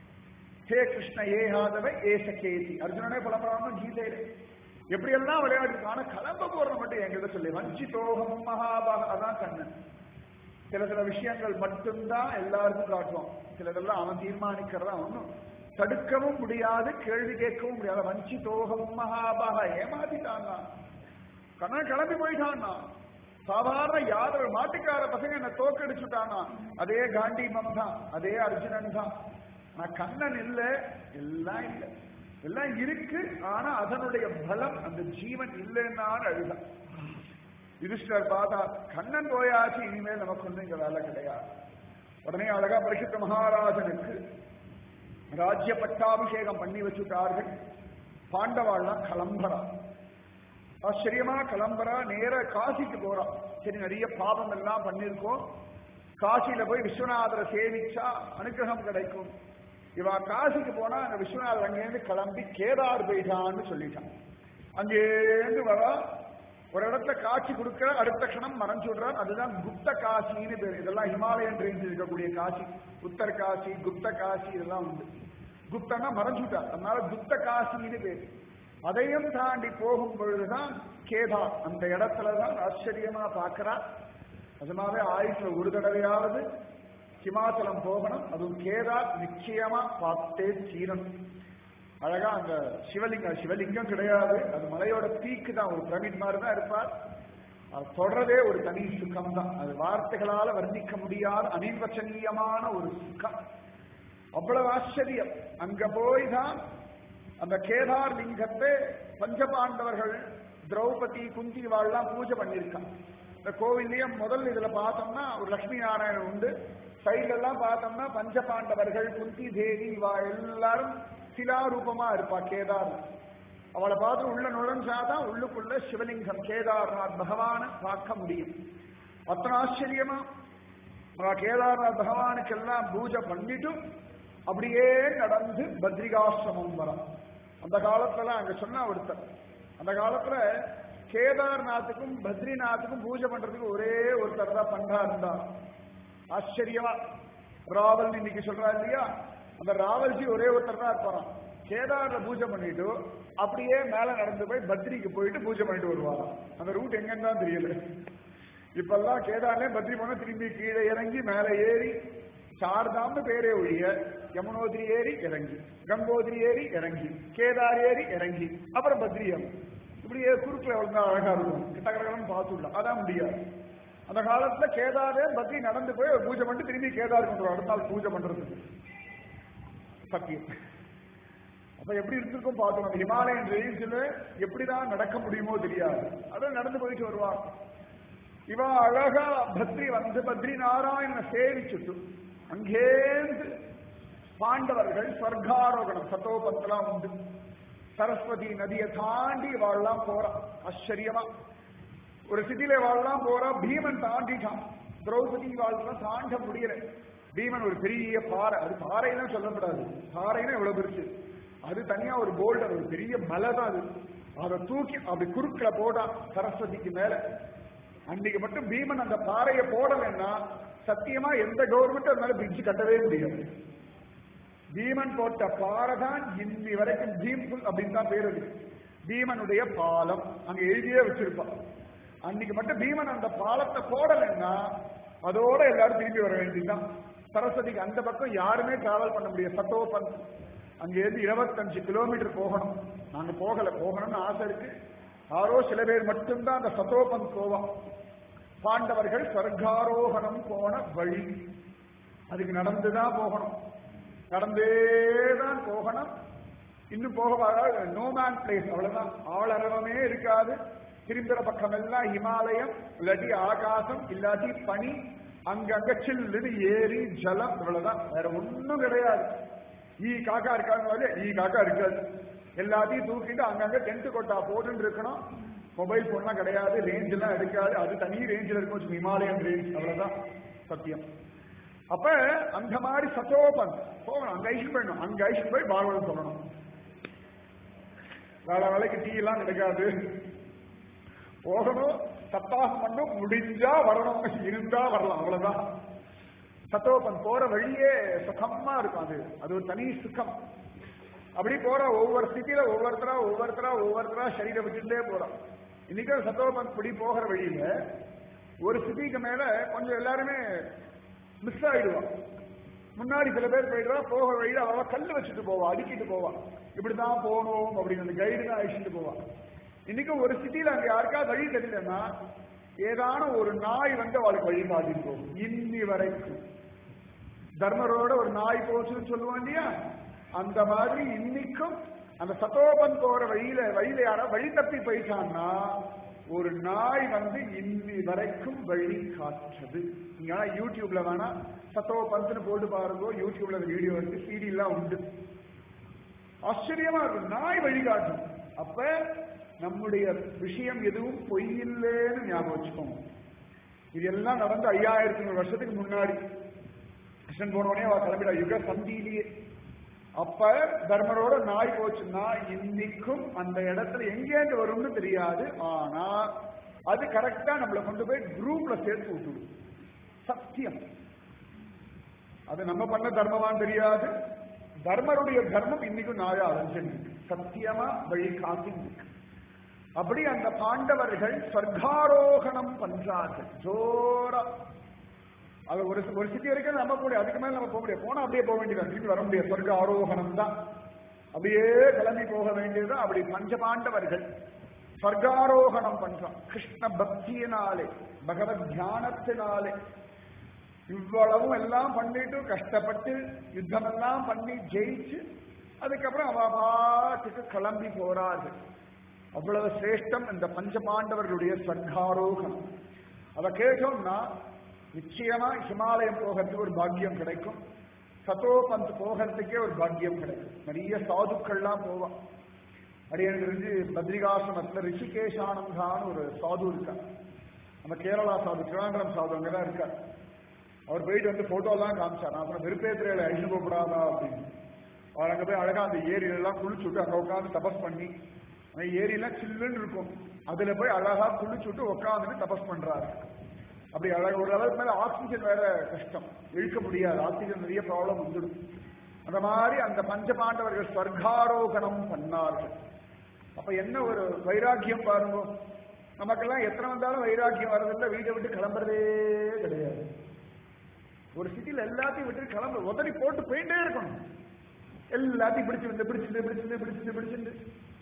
ஹே கிருஷ்ண ஏ ஆதவ ஏச கேதி அர்ஜுனனே பலபராம கீதையில எப்படியெல்லாம் விளையாடி ஆனா கிளம்ப போறது மட்டும் என்கிட்ட சொல்லி வஞ்சிதோகம் மகாபாக அதான் கண்ணன் சில சில விஷயங்கள் மட்டும்தான் எல்லாருக்கும் காட்டுவான் சிலதெல்லாம் அவன் தீர்மானிக்கிறதா ஒன்றும் தடுக்கவும் முடியாது கேள்வி கேட்கவும் முடியாது வஞ்சிதோகம் மகாபாக ஏமாத்திட்டான் கண்ணன் கிளம்பி போயிட்டான்னா சாதாரண யாதவ மாட்டுக்கார பசங்க என்ன தோக்கடிச்சுட்டானா அதே காண்டிமம் தான் அதே அர்ஜுனன் தான் நான் கண்ணன் இல்ல எல்லாம் இல்ல எல்லாம் இருக்கு ஆனா அதனுடைய பலம் அந்த ஜீவன் இல்லைன்னான்னு அழுதான் யுதிஷ்டர் பார்த்தா கண்ணன் போயாச்சு இனிமேல் நமக்கு ஒன்றும் இங்க வேலை கிடையாது உடனே அழகா பரிசுத்த மகாராஜனுக்கு ராஜ்ய பட்டாபிஷேகம் பண்ணி வச்சுட்டார்கள் பாண்டவாள்லாம் கிளம்புறா ஆச்சரியமா கிளம்புறா நேர காசிக்கு போறா சரி நிறைய பாவம் எல்லாம் பண்ணிருக்கோம் காசியில போய் விஸ்வநாதரை சேவிச்சா அனுகிரகம் கிடைக்கும் இவா காசிக்கு போனா அங்க விஸ்வநாதர் அங்கேருந்து கிளம்பி கேதார் போயிட்டான்னு சொல்லிட்டான் அங்கேருந்து வரா ஒரு இடத்துல காட்சி கொடுக்கிற அடுத்த க்ஷணம் மறைஞ்சு விடுறார் அதுதான் குப்த காசின்னு பேர் இதெல்லாம் ஹிமாலயன் ரேஞ்சில் இருக்கக்கூடிய காசி உத்தர் காசி குப்த காசி இதெல்லாம் உண்டு குப்தனா மறைஞ்சுட்டார் அதனால குப்த காசின்னு பேர் அதையும் தாண்டி போகும் பொழுதுதான் கேதா அந்த இடத்துல தான் ஆச்சரியமா பார்க்கிறா நிஜமாவே ஆயுஷ்ல ஒரு தடவையாவது ஹிமாச்சலம் போகணும் அதுவும் கேதார் நிச்சயமா பார்த்தே தீரணும் அழகா அந்த சிவலிங்கம் சிவலிங்கம் கிடையாது அது மலையோட பீக்கு தான் ஒரு பிரமிட் மாதிரி தான் இருப்பார் அது தொடரதே ஒரு தனி சுகம் தான் அது வார்த்தைகளால வர்ணிக்க முடியாத அனிர்வச்சனீயமான ஒரு சுகம் அவ்வளவு ஆச்சரியம் அங்க போய் தான் அந்த கேதார் லிங்கத்தை பஞ்சபாண்டவர்கள் திரௌபதி குந்தி வாழலாம் பூஜை பண்ணியிருக்காங்க இந்த கோவில்லயே முதல் இதுல பார்த்தோம்னா ஒரு லட்சுமி நாராயணன் உண்டு சைடுல எல்லாம் பார்த்தோம்னா பஞ்சபாண்டவர்கள் குந்தி தேவி இவா எல்லாரும் சிலாரூபமா இருப்பா கேதார் அவளை பார்த்து உள்ள நுழைஞ்சாதான் உள்ளுக்குள்ள சிவலிங்கம் கேதார்நாத் பகவானை பார்க்க முடியும் அத்தனை ஆச்சரியமா அவ கேதார்நாத் பகவானுக்கெல்லாம் பூஜை பண்ணிட்டு அப்படியே நடந்து பத்ரிகாசிரமம் வரும் அந்த காலத்துல அங்க சொன்ன ஒருத்தர் அந்த காலத்துல கேதார்நாத்துக்கும் பத்ரிநாத்துக்கும் பூஜை பண்றதுக்கு ஒரே ஒருத்தர் தான் பண்றா இருந்தா ஆச்சரியமா ராவல் இன்னைக்கு சொல்றா இல்லையா அந்த ராவல்ஜி ஒரே ஒருத்தர் தான் இருப்பாராம் கேதார்ல பூஜை பண்ணிட்டு அப்படியே மேல நடந்து போய் பத்ரிக்கு போயிட்டு பூஜை பண்ணிட்டு வருவாராம் அந்த ரூட் எங்கன்னு தான் தெரியல இப்பெல்லாம் கேதார்ல பத்ரி போனா திரும்பி கீழே இறங்கி மேல ஏறி சார்தாம்னு பேரே ஒழிய யமுனோதிரி ஏறி இறங்கி கங்கோதிரி ஏறி இறங்கி கேதார் ஏறி இறங்கி அப்புறம் பத்ரியம் இப்படியே குறுக்கில் வளர்ந்தா அழகா இருக்கும் கிட்டக்கடன்னு பார்த்துடலாம் அதான் முடியாது அந்த காலத்துல கேதாரே பத்ரி நடந்து போய் ஒரு பூஜை பண்ணிட்டு திரும்பி கேதார் கொண்டு வரும். அடுத்த நாள் பூஜை பண்றதுக்கு சத்தியம் அப்ப எப்படி இருந்திருக்கும் பார்த்தோம் அந்த ஹிமாலயன் ரேஞ்சில் எப்படிதான் நடக்க முடியுமோ தெரியாது அதான் நடந்து போயிட்டு வருவா இவ அழகா பத்ரி வந்து பத்ரி நாராயணனை சேவிச்சுட்டு அங்கேந்து பாண்டவர்கள் ஸ்வர்காரோகணம் சத்தோபத்தெல்லாம் உண்டு சரஸ்வதி நதியை தாண்டி வாழலாம் போறா ஆச்சரியமா ஒரு சிட்டில வாழலாம் போறா பீமன் தாண்டிட்டான் திரௌபதி வாழ்லாம் தாண்ட முடியல பீமன் ஒரு பெரிய பாறை அது பாறைன்னு சொல்லப்படாது பாறைன்னா எவ்வளவு பெருசு அது தனியா ஒரு போல்டர் ஒரு பெரிய மலை தான் அது அதை தூக்கி அப்படி குறுக்கில போடான் சரஸ்வதிக்கு மேல அன்னைக்கு மட்டும் பீமன் அந்த பாறையை போடலைன்னா சத்தியமா எந்த கவர்மெண்ட் அது மேல பிரிட்ஜ் கட்டவே முடியாது பீமன் போட்ட பாறை தான் இன்னி வரைக்கும் பீம்ஃபுல் அப்படின்னு தான் பேர் இருக்கு பீமனுடைய பாலம் அங்க எழுதியே வச்சிருப்பான் அன்னைக்கு மட்டும் பீமன் அந்த பாலத்தை போடலைன்னா அதோட எல்லாரும் திரும்பி வர வேண்டியதுதான் சரஸ்வதிக்கு அந்த பக்கம் யாருமே டிராவல் பண்ண முடியாது சத்தோபன் அங்கேருந்து இருபத்தஞ்சு கிலோமீட்டர் போகணும் நாங்க போகல போகணும்னு ஆசை இருக்கு யாரோ சில பேர் மட்டும்தான் அந்த சத்தோபன் போவான் பாண்டவர்கள் ஸ்வர்காரோகணம் போன வழி அதுக்கு நடந்துதான் போகணும் நடந்தே தான் போகணும் இன்னும் போக நோமேன் பிளேஸ் அவ்வளவுதான் ஆளரவமே இருக்காது திரும்புற பக்கம் எல்லாம் ஹிமாலயம் இல்லாட்டி ஆகாசம் இல்லாட்டி பனி அங்கங்க சில்லுன்னு ஏரி ஜலம் இவ்வளவுதான் வேற ஒண்ணும் கிடையாது ஈ காக்கா இருக்காங்க ஈ காக்கா இருக்காது எல்லாத்தையும் தூக்கிட்டு அங்கங்க டென்ட் கொட்டா போட்டுன்னு இருக்கணும் மொபைல் போன்லாம் கிடையாது ரேஞ்ச் எல்லாம் எடுக்காது அது தனி ரேஞ்சில் இருக்கும் வச்சுக்கோ, ஹிமாலயன் ரேஞ்ச் அவ்வளவுதான் சத்தியம் அப்ப அந்த மாதிரி சத்தோபன் போகணும் அங்க ஐஷன் போயிடணும் அங்க ஐஷன் போய் பாகவதம் சொல்லணும் வேலை வேலைக்கு டீ எல்லாம் கிடைக்காது போகணும் சத்தாகம் பண்ணும் முடிஞ்சா வரணும் இருந்தா வரலாம் அவ்வளவுதான் சத்தோபன் போற வழியே சுகமா இருக்கும் அது அது ஒரு தனி சுகம் அப்படி போற ஒவ்வொரு ஸ்திதியில ஒவ்வொருத்தரா ஒவ்வொருத்தரா ஒவ்வொருத்தரா சரீரம் விட்டுட்டே போறான் இன்னைக்கு சத்தோபன் இப்படி போகிற வழியில ஒரு ஸ்திதிக்கு மேல கொஞ்சம் எல்லாருமே மிஸ் ஆயிடுவான் முன்னாடி சில பேர் போயிடுவா போக வழியில அவ கல்லு வச்சுட்டு போவா அடுக்கிட்டு போவா இப்படிதான் போகணும் அப்படின்னு அந்த கைடு தான் அழிச்சுட்டு போவா இன்னைக்கு ஒரு சிட்டியில அங்க யாருக்காவது வழி தெரியலன்னா ஏதான ஒரு நாய் வந்து அவளுக்கு வழி காட்டிட்டு போகும் இன்னி வரைக்கும் தர்மரோட ஒரு நாய் போச்சுன்னு சொல்லுவோம் இல்லையா அந்த மாதிரி இன்னைக்கும் அந்த சத்தோபன் போற வழியில வழியில யாரா வழி தப்பி போயிட்டான்னா ஒரு நாய் வந்து இன்னி வரைக்கும் வழி காட்டுறது நீங்க வேணா யூடியூப்ல வேணா சத்தோபந்த்னு போட்டு பாருங்க யூடியூப்ல வீடியோ இருக்கு சிடி எல்லாம் உண்டு ஆச்சரியமா இருக்கும் நாய் வழிகாட்டும் அப்ப நம்முடைய விஷயம் எதுவும் பொய்யில்லைன்னு ஞாபகம் வச்சுக்கோங்க இது எல்லாம் நடந்து ஐயாயிரத்தி நூறு வருஷத்துக்கு முன்னாடி கிருஷ்ணன் போன உடனே அவ கிளம்பிடா யுக சந்தியிலேயே அப்ப தர்மரோட நாய் போச்சுன்னா இன்னைக்கும் அந்த இடத்துல எங்கேருந்து வரும்னு தெரியாது ஆனா அது கரெக்டா நம்மளை கொண்டு போய் குரூப்ல சேர்த்து விட்டுடும் சத்தியம் அது நம்ம பண்ண தர்மமான்னு தெரியாது தர்மருடைய தர்மம் இன்னைக்கும் நாயா அலைஞ்சு சத்தியமா வழி காத்தி இருக்கு அப்படி அந்த பாண்டவர்கள் ஸ்வர்காரோகணம் பண்றார்கள் ஜோரா அது ஒரு ஒரு சிட்டி வரைக்கும் நம்ம போக முடியாது அதுக்கு மேல நம்ம போக முடியாது போனா அப்படியே போக வேண்டியது திரும்பி வர முடியாது சொர்க்க ஆரோகணம் தான் அப்படியே கிளம்பி போக வேண்டியது அப்படி பஞ்ச பாண்டவர்கள் ஸ்வர்காரோகணம் பண்றோம் கிருஷ்ண பக்தியினாலே பகவத் தியானத்தினாலே இவ்வளவும் எல்லாம் பண்ணிட்டு கஷ்டப்பட்டு யுத்தம் எல்லாம் பண்ணி ஜெயிச்சு அதுக்கப்புறம் அவ பாட்டுக்கு கிளம்பி போறார்கள் அவ்வளவு சிரேஷ்டம் இந்த பஞ்சபாண்டவர்களுடைய சர்க்காரோகம் அத கேட்டோம்னா நிச்சயமா ஹிமாலயம் போகிறதுக்கு ஒரு பாக்கியம் கிடைக்கும் சதோ பந்த் போகிறதுக்கே ஒரு பாக்கியம் கிடைக்கும் நிறைய சாதுக்கள்லாம் போவான் அப்படி எனக்கு தெரிஞ்சு பத்ரிகாசிரமத்துல ரிஷிகேஷானந்தான்னு ஒரு சாது இருக்கார் நம்ம கேரளா சாது திருவாண்டரம் சாது அங்கதான் இருக்கார் அவர் போயிட்டு வந்து போட்டோ எல்லாம் காமிச்சார் நான் அப்புறம் வெறுப்பேத்திரையில அழிச்சு போகக்கூடாதா அப்படின்னு அவர் அங்க போய் அழகா அந்த ஏரியில எல்லாம் குளிச்சுட்டு அங்க உட்காந்து தபஸ் பண்ணி அந்த ஏரியெல்லாம் சில்லுன்னு இருக்கும் அதுல போய் அழகா குளிச்சுட்டு உட்காந்துட்டு தபஸ் பண்றாரு அப்படி அழகா ஒரு அளவுக்கு மேல ஆக்சிஜன் வேற கஷ்டம் இழுக்க முடியாது ஆக்சிஜன் நிறைய ப்ராப்ளம் வந்துடும் அந்த மாதிரி அந்த பஞ்ச பாண்டவர்கள் ஸ்வர்காரோகணம் பண்ணார்கள் அப்ப என்ன ஒரு வைராக்கியம் பாருங்க நமக்கெல்லாம் எத்தனை வந்தாலும் வைராக்கியம் வர்றதில்ல வீட்டை விட்டு கிளம்புறதே கிடையாது ஒரு சிட்டில எல்லாத்தையும் விட்டு கிளம்ப உதறி போட்டு போயிட்டே இருக்கணும் எல்லாத்தையும் பிடிச்சிருந்து பிடிச்சிருந்து பிடிச்சிருந்து பிடிச்சிருந்து பிடிச்சிருந்து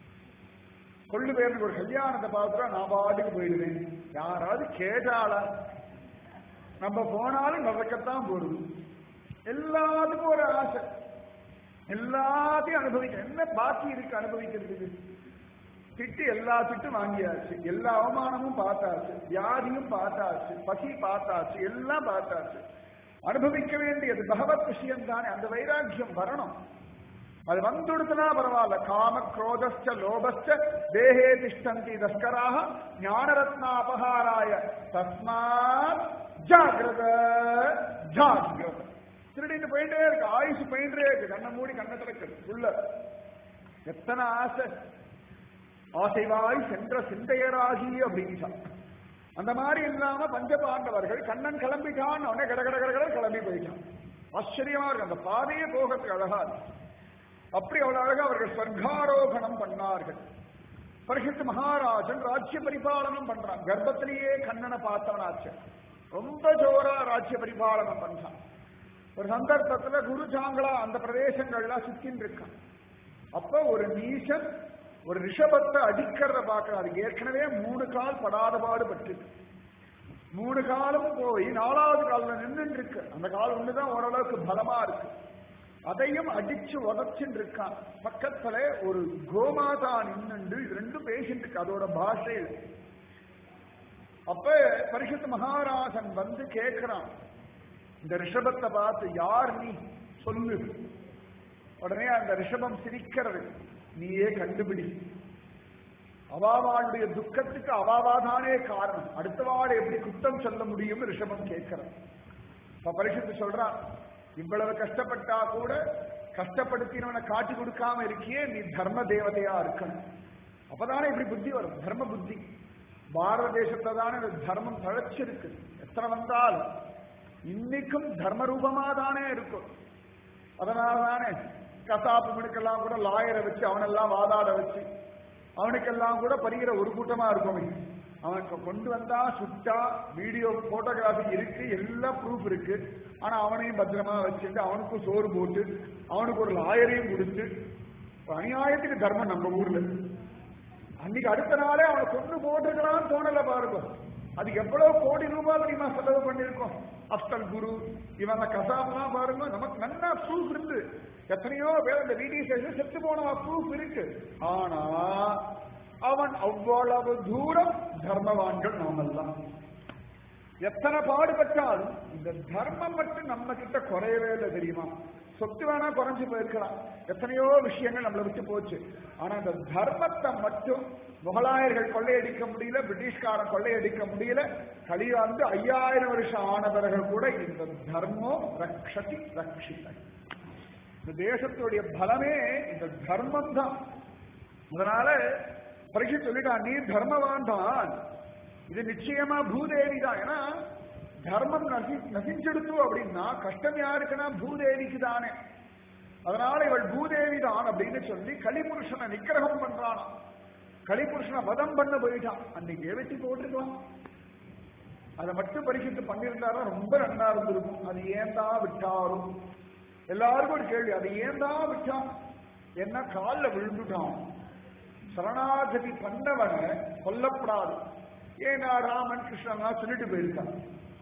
கொள்ளு பேருக்கு ஒரு கல்யாணத்தை பார்த்துட்டா நான் பாட்டுக்கு போயிடுவேன் யாராவது கேட்டாளா நம்ம போனாலும் நடக்கத்தான் போடுது எல்லாத்துக்கும் ஒரு ஆசை எல்லாத்தையும் அனுபவிக்க என்ன பாக்கி இருக்கு அனுபவிக்கிறதுக்கு திட்டு எல்லா திட்டும் வாங்கியாச்சு எல்லா அவமானமும் பார்த்தாச்சு வியாதியும் பார்த்தாச்சு பசி பார்த்தாச்சு எல்லாம் பார்த்தாச்சு அனுபவிக்க வேண்டியது பகவத் விஷயம் தானே அந்த வைராக்கியம் வரணும் அது வந்துடுத்துனா பரவாயில்ல காம குரோதஸ்ச லோபஸ்ச தேகே திஷ்டந்தி தஸ்கராக ஞானரத்னாபகாராய தஸ்மாத் ஜாகிரத ஜாகிரத திருடிட்டு போயிட்டே இருக்கு ஆயுசு போயிட்டே இருக்கு கண்ணை மூடி கண்ணை திறக்கிறது உள்ள எத்தனை ஆசை ஆசைவாய் சென்ற சிந்தையராகி அப்படின்னு அந்த மாதிரி இல்லாம பஞ்சபாண்டவர்கள் கண்ணன் கிளம்பிட்டான் உடனே கட கட கட கட கிளம்பி போயிட்டான் ஆச்சரியமா இருக்கு அந்த பாதையே போகிறதுக்கு அழகா இருக்கு அப்படி அவ்வளவு அழகா அவர்கள் ஸ்வர்காரோகணம் பண்ணார்கள் பரிசுத்த மகாராஜன் ராஜ்ய பரிபாலனம் பண்றான் கர்ப்பத்திலேயே கண்ணனை பார்த்தவனாச்சு ரொம்ப ஜோரா ராஜ்ய பரிபாலனம் பண்றான் ஒரு சந்தர்ப்பத்துல குரு சாங்களா அந்த பிரதேசங்கள்லாம் சுத்தின்னு இருக்கான் அப்ப ஒரு நீசன் ஒரு ரிஷபத்தை அடிக்கிறத பார்க்கறான் அது ஏற்கனவே மூணு கால் படாத பாடுபட்டு மூணு காலும் போய் நாலாவது கால்ல நின்று இருக்கு அந்த கால் ஒண்ணுதான் ஓரளவுக்கு பலமா இருக்கு அதையும் அடிச்சு உதச்சுட்டு இருக்கான் பக்கத்துல ஒரு கோமாதா நின்னுண்டு இது ரெண்டும் பேசிட்டு இருக்கு அதோட பாஷையில் அப்ப பரிசுத்த மகாராஜன் வந்து கேட்கிறான் இந்த ரிஷபத்தை பார்த்து யார் நீ சொல்லு உடனே அந்த ரிஷபம் சிரிக்கிறது நீயே கண்டுபிடி அவாவாளுடைய துக்கத்துக்கு அவாவாதானே காரணம் அடுத்தவாடு எப்படி குத்தம் சொல்ல முடியும் ரிஷபம் கேட்கிறான் இப்ப பரிசுத்து சொல்றான் இவ்வளவு கஷ்டப்பட்டா கூட கஷ்டப்படுத்தினவனை காட்டி கொடுக்காம இருக்கியே நீ தர்ம தேவதையா இருக்கணும் அப்பதானே இப்படி புத்தி வரும் தர்ம புத்தி பாரத தேசத்துல தானே இந்த தர்மம் தழைச்சிருக்கு எத்தனை வந்தாலும் இன்னைக்கும் தர்ம ரூபமா தானே இருக்கும் அதனால தானே கசாப்பு மினுக்கெல்லாம் கூட லாயரை வச்சு அவனெல்லாம் வாதாட வச்சு அவனுக்கெல்லாம் கூட பரிகிற ஒரு கூட்டமா இருக்கும் அவனுக்கு கொண்டு வந்தா சுட்டா வீடியோ போட்டோகிராஃபி இருக்கு எல்லா ப்ரூஃப் இருக்கு ஆனா அவனையும் பத்திரமா வச்சுட்டு அவனுக்கும் சோறு போட்டு அவனுக்கு ஒரு லாயரையும் கொடுத்து அநியாயத்துக்கு தர்மம் நம்ம ஊர்ல அன்னைக்கு அடுத்த நாளே அவனை கொண்டு போட்டுக்கலாம்னு தோணல பாருங்க அது எவ்வளவு கோடி ரூபாய் தெரியுமா செலவு பண்ணிருக்கோம் அப்தல் குரு இவன் கசாப்லாம் பாருங்க நமக்கு நல்லா ப்ரூஃப் இருந்து எத்தனையோ பேர் அந்த வீடியோ சேர்ந்து செத்து போன ப்ரூஃப் இருக்கு ஆனா அவன் அவ்வளவு தூரம் தர்மவான்கள் நாமெல்லாம் எத்தனை பாடுபட்டாலும் இந்த தர்மம் மட்டும் நம்ம கிட்ட குறையவே இல்லை தெரியுமா சொத்து வேணா குறைஞ்சு போயிருக்கலாம் எத்தனையோ விஷயங்கள் நம்மளை விட்டு போச்சு ஆனா இந்த தர்மத்தை மட்டும் முகலாயர்கள் கொள்ளையடிக்க முடியல பிரிட்டிஷ்காரன் கொள்ளையடிக்க முடியல கலியாந்து ஐயாயிரம் வருஷம் ஆன பிறகு கூட இந்த தர்மம் ரக்ஷதி ரக்ஷித இந்த தேசத்துடைய பலமே இந்த தர்மம் தான் அதனால பரிசு சொல்லிட்டான் நீ தர்மவான் தான் இது நிச்சயமா பூதேவி தான் ஏன்னா தர்மம் நசி நசிஞ்செடுத்து அப்படின்னா கஷ்டம் யாருக்குன்னா பூதேவிக்கு தானே அதனால இவள் பூதேவி தான் அப்படின்னு சொல்லி கலிபுருஷனை நிக்கிரகம் பண்றான் கலிபுருஷனை வதம் பண்ண போயிட்டான் அன்னைக்கு வெட்டி போட்டிருக்கலாம் அதை மட்டும் பரிசுத்து பண்ணியிருந்தாலும் ரொம்ப நன்னா இருந்திருக்கும் அது ஏன் தான் விட்டாரும் எல்லாருக்கும் ஒரு கேள்வி அது ஏன் தான் விட்டான் என்ன காலில் விழுந்துட்டான் சரணாகதி பண்ணவனை கொல்லப்படாது ஏன்னா ராமன் கிருஷ்ணன் சொல்லிட்டு போயிருக்கான்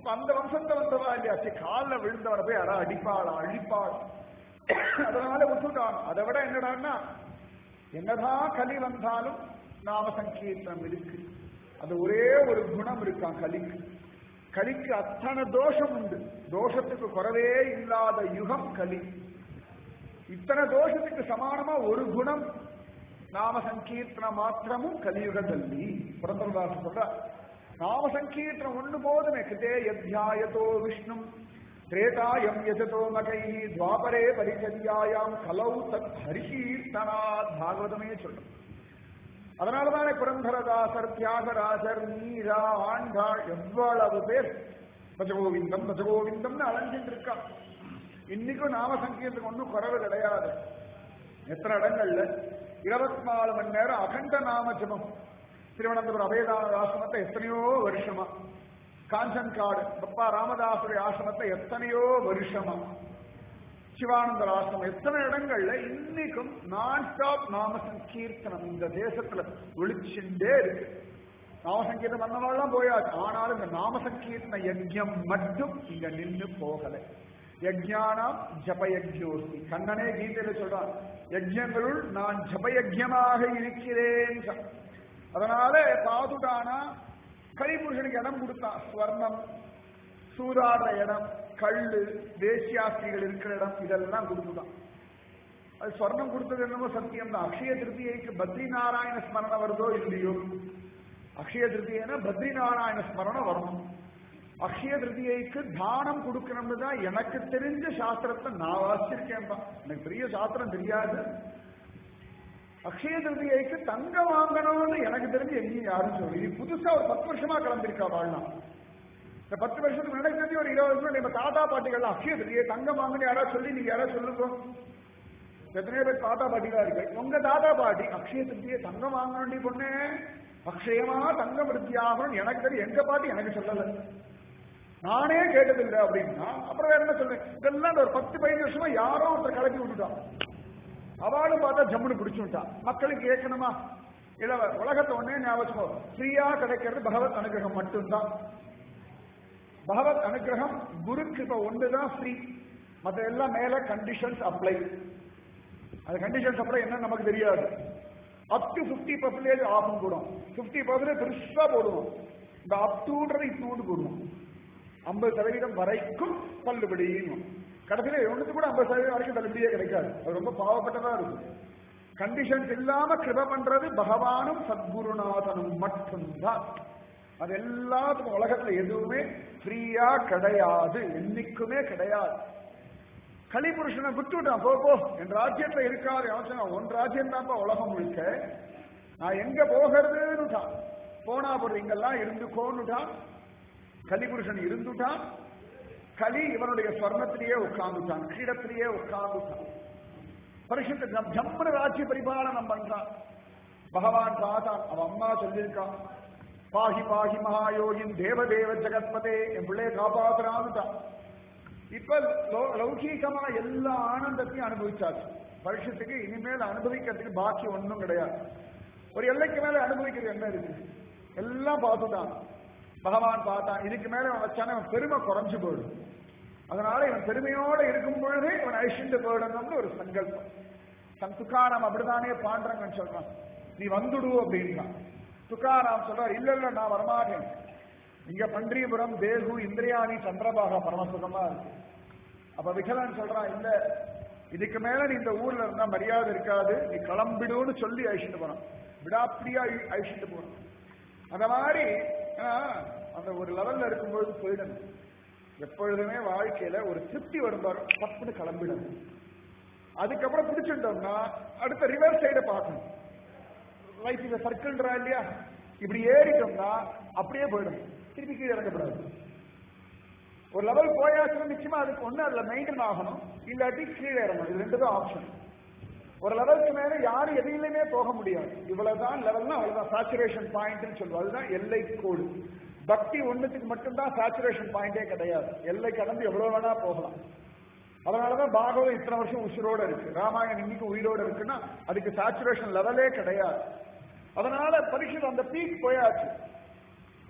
அப்ப அந்த வம்சத்தை வந்தவா இல்லையா சரி காலில் விழுந்தவரை போய் யாரா அடிப்பாளா அழிப்பாள் அதனால விட்டுட்டான் அதை விட என்னடான்னா என்னதான் கலி வந்தாலும் நாம சங்கீர்த்தனம் இருக்கு அது ஒரே ஒரு குணம் இருக்கான் கலிக்கு கலிக்கு அத்தனை தோஷம் உண்டு தோஷத்துக்கு குறவே இல்லாத யுகம் கலி இத்தனை தோஷத்துக்கு சமானமா ஒரு குணம் நாம சங்கீர்த்தன மாத்திரமும் கலியுகದಲ್ಲಿ புரந்தரதாச சொல்ற நாம சங்கீர்த்தனம் ஒண்ணு போதுமே கிருதே யத்யாயதோ விஷ்ணு திரேதாயம் யஜதோ மகை துவாபரே பரிச்சரியாயாம் கலௌ தத் ஹரிகீர்த்தனாத் பாகவதமே சொல்றோம் அதனாலதானே புரந்தரதாசர் தியாகராஜர் மீரா ஆண்டாள் எவ்வளவு பேர் பஜகோவிந்தம் பஜகோவிந்தம்னு அலைஞ்சிட்டு இருக்கா இன்னைக்கும் நாம சங்கீதத்துக்கு ஒன்றும் குறவு கிடையாது எத்தனை இடங்கள்ல இருபத்தி நாலு மணி நேரம் அகண்ட நாம ஜபம் திருவனந்தபுரம் அபயதான ஆசிரமத்தை எத்தனையோ வருஷமா காஞ்சன்காடு பப்பா ராமதாசுடைய ஆசிரமத்தை எத்தனையோ வருஷமா சிவானந்தர் ஆசிரமம் எத்தனை இடங்கள்ல இன்னைக்கும் நான் ஸ்டாப் நாம சங்கீர்த்தனம் இந்த தேசத்துல ஒழிச்சுட்டே இருக்கு நாம சங்கீர்த்தனம் பண்ணவாள்லாம் போயாச்சு ஆனாலும் இந்த நாம சங்கீர்த்தன யஜ்யம் மட்டும் இங்க நின்னு போகலை யஜ்ஞானாம் ஜபயஜ்யோஸ்மி கண்ணனே கீதையில சொல்றான் யஜ்யங்களுள் நான் ஜபயஜ்யமாக இருக்கிறேன் சொ- அதனால பாதுடானா கலிபுருஷனுக்கு இடம் கொடுத்தான் ஸ்வர்ணம் சூதாடுற இடம் கள்ளு வேசியாஸ்திரிகள் இருக்கிற இடம் இதெல்லாம் கொடுத்துட்டான் அது ஸ்வர்ணம் கொடுத்தது என்னமோ சத்தியம் தான் அக்ஷய திருத்தியைக்கு பத்ரி நாராயண ஸ்மரணம் வருதோ இல்லையோ அக்ஷய திருத்தியைனா பத்ரி நாராயண ஸ்மரணம் வரணும் அக்ஷய திருத்தியைக்கு தானம் கொடுக்கணும்னு தான் எனக்கு தெரிஞ்ச சாஸ்திரத்தை நான் வாசிச்சிருக்கேன்பா எனக்கு பெரிய சாஸ்திரம் தெரியாது அக்ஷய திருத்தியைக்கு தங்கம் வாங்கணும்னு எனக்கு தெரிஞ்சு எங்கேயும் யாரும் சொல்லி இது புதுசா ஒரு பத்து வருஷமா கிளம்பிருக்கா வாழ்நாள் இந்த பத்து வருஷத்துக்கு முன்னாடி தெரிஞ்சு ஒரு இருபது வருஷம் நம்ம தாத்தா பாட்டிகள் அக்ஷய திருத்தியை தங்கம் வாங்கன்னு யாராவது சொல்லி நீங்க யாராவது சொல்லுங்க எத்தனையோ பேர் தாத்தா பாட்டிகளா இருக்கு உங்க தாத்தா பாட்டி அக்ஷய திருத்தியை தங்கம் வாங்கணும்டி பொண்ணு அக்ஷயமா தங்கம் விருத்தியாகணும் எனக்கு தெரியும் எங்க பாட்டி எனக்கு சொல்லல நானே கேட்டதில்லை அப்படின்னா அப்புறம் வேற என்ன சொல்றேன் இதெல்லாம் இந்த ஒரு பத்து பதினஞ்சு வருஷமா யாரோ ஒருத்தர் கலப்பி விட்டுட்டான் அவளும் பார்த்தா ஜம்முன்னு பிடிச்சு விட்டான் மக்களுக்கு கேட்கணுமா இல்ல உலகத்தை ஒன்னே ஞாபகம் ஃப்ரீயா கிடைக்கிறது பகவத் அனுகிரகம் மட்டும்தான் பகவத் அனுகிரகம் குரு கிருப ஒண்ணுதான் ஃப்ரீ மற்ற எல்லாம் மேல கண்டிஷன்ஸ் அப்ளை அது கண்டிஷன்ஸ் அப்ளை என்ன நமக்கு தெரியாது அப் டு பிப்டி பர்சன்டேஜ் ஆஃபும் போடும் பிப்டி பர்சன்டேஜ் பெருசா போடுவோம் இந்த அப் டூன்றது இத்தூண்டு போடுவோம் ஐம்பது சதவீதம் வரைக்கும் தள்ளுபடியும் கடைசியில் ஒண்ணுக்கு கூட ஐம்பது சதவீதம் வரைக்கும் தள்ளுபடியே கிடைக்காது அது ரொம்ப பாவப்பட்டதா இருக்கும் கண்டிஷன்ஸ் இல்லாம கிருப பண்றது பகவானும் சத்குருநாதனும் மட்டும்தான் அது எல்லாத்துக்கும் உலகத்துல எதுவுமே ஃப்ரீயா கிடையாது என்னைக்குமே கிடையாது கலிபுருஷனை விட்டுட்டான் போ போ என் ராஜ்யத்துல இருக்காது அவசரம் ஒன் ராஜ்யம் தான்ப்பா உலகம் முழுக்க நான் எங்க போகிறதுன்னுட்டான் போனா போறது இங்கெல்லாம் இருந்துக்கோன்னுட்டான் கலிபுருஷன் இருந்துட்டான் கலி இவனுடைய ஸ்வர்ணத்திலேயே உட்கார்ந்துட்டான் கிரீடத்திலேயே உட்கார்ந்துட்டான் பரிசுத்த ஜம்- ஜம்முன ராஜ்ய பரிபாலனம் பண்றான் பகவான் பார்த்தான் அவன் அம்மா சொல்லியிருக்கான் பாகி பாகி மகாயோகின் தேவதேவ ஜெகத்பதே என் பிள்ளைய காப்பாத்துறான்னுட்டான் இப்ப லௌ- லௌகீகமா எல்லா ஆனந்தத்தையும் அனுபவிச்சாச்சு வருஷத்துக்கு இனிமேல் அனுபவிக்கிறதுக்கு பாக்கி ஒண்ணும் கிடையாது ஒரு எல்லைக்கு மேல அனுபவிக்கிறது என்ன இருக்கு எல்லாம் பார்த்துட்டான் பகவான் பார்த்தான் இதுக்கு மேல அவன் வச்சான அவன் பெருமை குறைஞ்சு போயிடும் அதனால இவன் பெருமையோட இருக்கும் பொழுதே இவன் ஐஷிண்டு போயிடணும்னு ஒரு சங்கல்பம் தன் துக்காராம் அப்படிதானே பாண்டரங்கன்னு சொல்றான் நீ வந்துடு அப்படின்றான் துக்காராம் சொல்றார் இல்ல இல்ல நான் வரமாட்டேன் இங்க பன்றியபுரம் தேகு இந்திரியாணி சந்திரபாகா பரமசுகமா இருக்கு அப்ப விகலன் சொல்றான் இல்ல இதுக்கு மேல நீ இந்த ஊர்ல இருந்தா மரியாதை இருக்காது நீ கிளம்பிடுன்னு சொல்லி அழிச்சிட்டு போறான் விடாப்பிடியா அழி- அழிச்சிட்டு போறான் அந்த மாதிரி ஆ, அந்த ஒரு லெவல்ல இருக்கும்பொழுது போயிடணும் எப்பொழுதுமே வாழ்க்கையில ஒரு திருப்தி வரும்பார் பத்துன்னு கிளம்பிடணும் அதுக்கப்புறம் பிடிச்சிட்டோம்னா அடுத்த ரிவர்ஸ் சைட பார்க்கணும் லைஃப் இஸ் சர்க்கிள்ன்றா இல்லையா இப்படி ஏறிட்டோம்னா அப்படியே போயிடும் திருப்பி கீழே இறங்கப்படாது ஒரு லெவல் போயாச்சுன்னா நிச்சயமா அதுக்கு ஒண்ணு அதுல மெயின்டைன் ஆகணும் இல்லாட்டி கீழே இறங்கணும் இது ரெண்டு தான் ஆப்ஷன் ஒரு லெவலுக்கு மேல யாரும் எதையிலுமே போக முடியாது இவ்வளவுதான் லெவல்னா அவ்வளவுதான் சாச்சுரேஷன் பாயிண்ட்னு சொல்லுவோம் அதுதான் எல்லை கோடு பக்தி ஒண்ணுத்துக்கு மட்டும்தான் சாச்சுரேஷன் பாயிண்டே கிடையாது எல்லை கடந்து எவ்வளவு வேணா போகலாம் அதனாலதான் பாகவதம் இத்தனை வருஷம் உசுரோட இருக்கு ராமாயணம் இன்னைக்கு உயிரோட இருக்குன்னா அதுக்கு சாச்சுரேஷன் லெவலே கிடையாது அதனால பரீட்சை அந்த பீக் போயாச்சு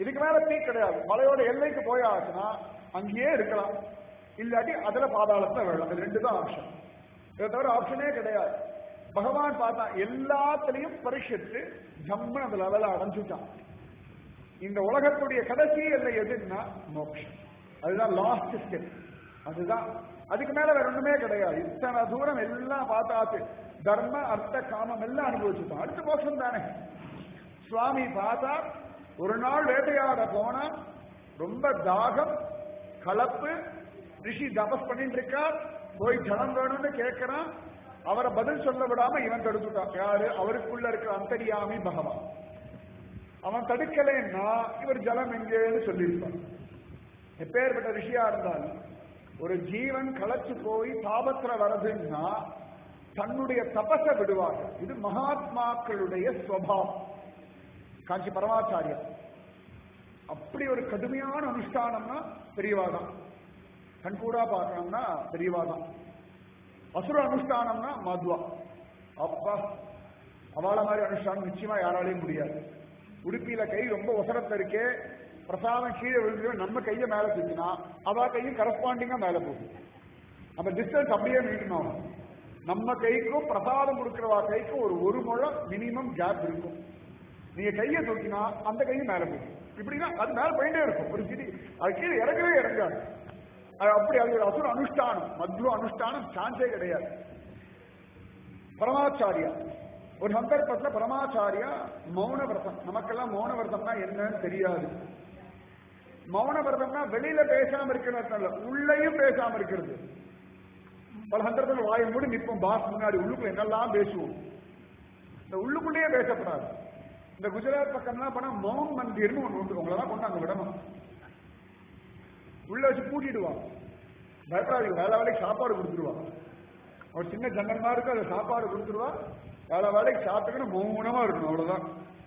இதுக்கு மேல தீ கிடையாது மலையோட எல்லைக்கு போயாச்சுன்னா அங்கேயே இருக்கலாம் இல்லாட்டி அதுல பாதாளத்துல விழலாம் இது ரெண்டு தான் ஆப்ஷன் இதை தவிர ஆப்ஷனே கிடையாது பகவான் பார்த்தா எல்லாத்துலயும் பரிஷத்து ஜம்மு அந்த லெவல அடைஞ்சுட்டான் இந்த உலகத்துடைய கடைசி எல்லை எதுன்னா மோட்சம் அதுதான் லாஸ்ட் ஸ்டெப் அதுதான் அதுக்கு மேல வேற ஒண்ணுமே கிடையாது இத்தனை தூரம் எல்லாம் பார்த்தாச்சு தர்ம அர்த்த காமம் எல்லாம் அனுபவிச்சுட்டான் அடுத்த மோட்சம் தானே சுவாமி பார்த்தா ஒரு நாள் வேட்டையாட போனா ரொம்ப தாகம் கலப்பு ரிஷி தபஸ் பண்ணிட்டு இருக்கார் போய் ஜலம் வேணும்னு கேட்கிறான் அவரை பதில் சொல்ல விடாம இவன் தடுத்துட்டான் யாரு அவருக்குள்ள இருக்கிற அந்தரியாமி பகவான் அவன் தடுக்கலைன்னா இவர் ஜலம் எங்கேன்னு சொல்லியிருப்பான் எப்பேற்பட்ட ரிஷியா இருந்தாலும் ஒரு ஜீவன் களைச்சு போய் தாபத்துல வரதுன்னா தன்னுடைய தபச விடுவார்கள் இது மகாத்மாக்களுடைய ஸ்வபாவம் காஞ்சி பரமாச்சாரியர் அப்படி ஒரு கடுமையான அனுஷ்டானம்னா பெரியவாதான் கண்கூடா பார்க்கணும்னா பெரியவாதான் அசுர அனுஷ்டானம்னா மதுவா அப்பா அவளை மாதிரி அனுஷ்டானம் நிச்சயமா யாராலையும் முடியாது உடுப்பியில கை ரொம்ப ஒசரத்துல இருக்கே பிரசாதம் கீழே விழுந்து நம்ம கையை மேல தூக்கினா அவ கையும் கரஸ்பாண்டிங்கா மேல போகும் அந்த டிஸ்டன்ஸ் அப்படியே மெயின்டைன் ஆகும் நம்ம கைக்கும் பிரசாதம் கொடுக்கிறவா கைக்கும் ஒரு ஒரு முழம் மினிமம் கேப் இருக்கும் நீங்க கையை தூக்கினா அந்த கையும் மேல போகும் இப்படின்னா அது மேல போயிட்டே இருக்கும் ஒரு சிடி அது கீழே இறங்கவே இறங்காது அது அப்படி அது ஒரு அசுர அனுஷ்டானம் மத்ரு அனுஷ்டானம் சான்ஸே கிடையாது பரமாச்சாரியா ஒரு சந்தர்ப்பத்துல பரமாச்சாரியா மௌன விரதம் நமக்கெல்லாம் மௌன விரதம்னா என்னன்னு தெரியாது மௌன விரதம்னா வெளியில பேசாம இருக்கிறது உள்ளேயும் பேசாம இருக்கிறது பல சந்தர்ப்பத்தில் வாயை மூடி நிற்போம் பாஸ் முன்னாடி உள்ளுக்குள்ள என்னெல்லாம் பேசுவோம் இந்த உள்ளுக்குள்ளேயே பேசப்படாது இந்த குஜராத் பக்கம்லாம் போனா மௌன் மந்திர்னு ஒன்று உண்டு உங்களெல்லாம் கொண்டு அங்க விடணும் உள்ள வச்சு பூட்டிடுவான் பயப்படாதீங்க வேலை வேலைக்கு சாப்பாடு கொடுத்துருவான் ஒரு சின்ன ஜன்னல் மாதிரி இருக்கு அதில் சாப்பாடு கொடுத்துருவா வேலை வேலைக்கு சாப்பிட்டுக்கணும் மௌனமா இருக்கணும் அவ்வளவுதான்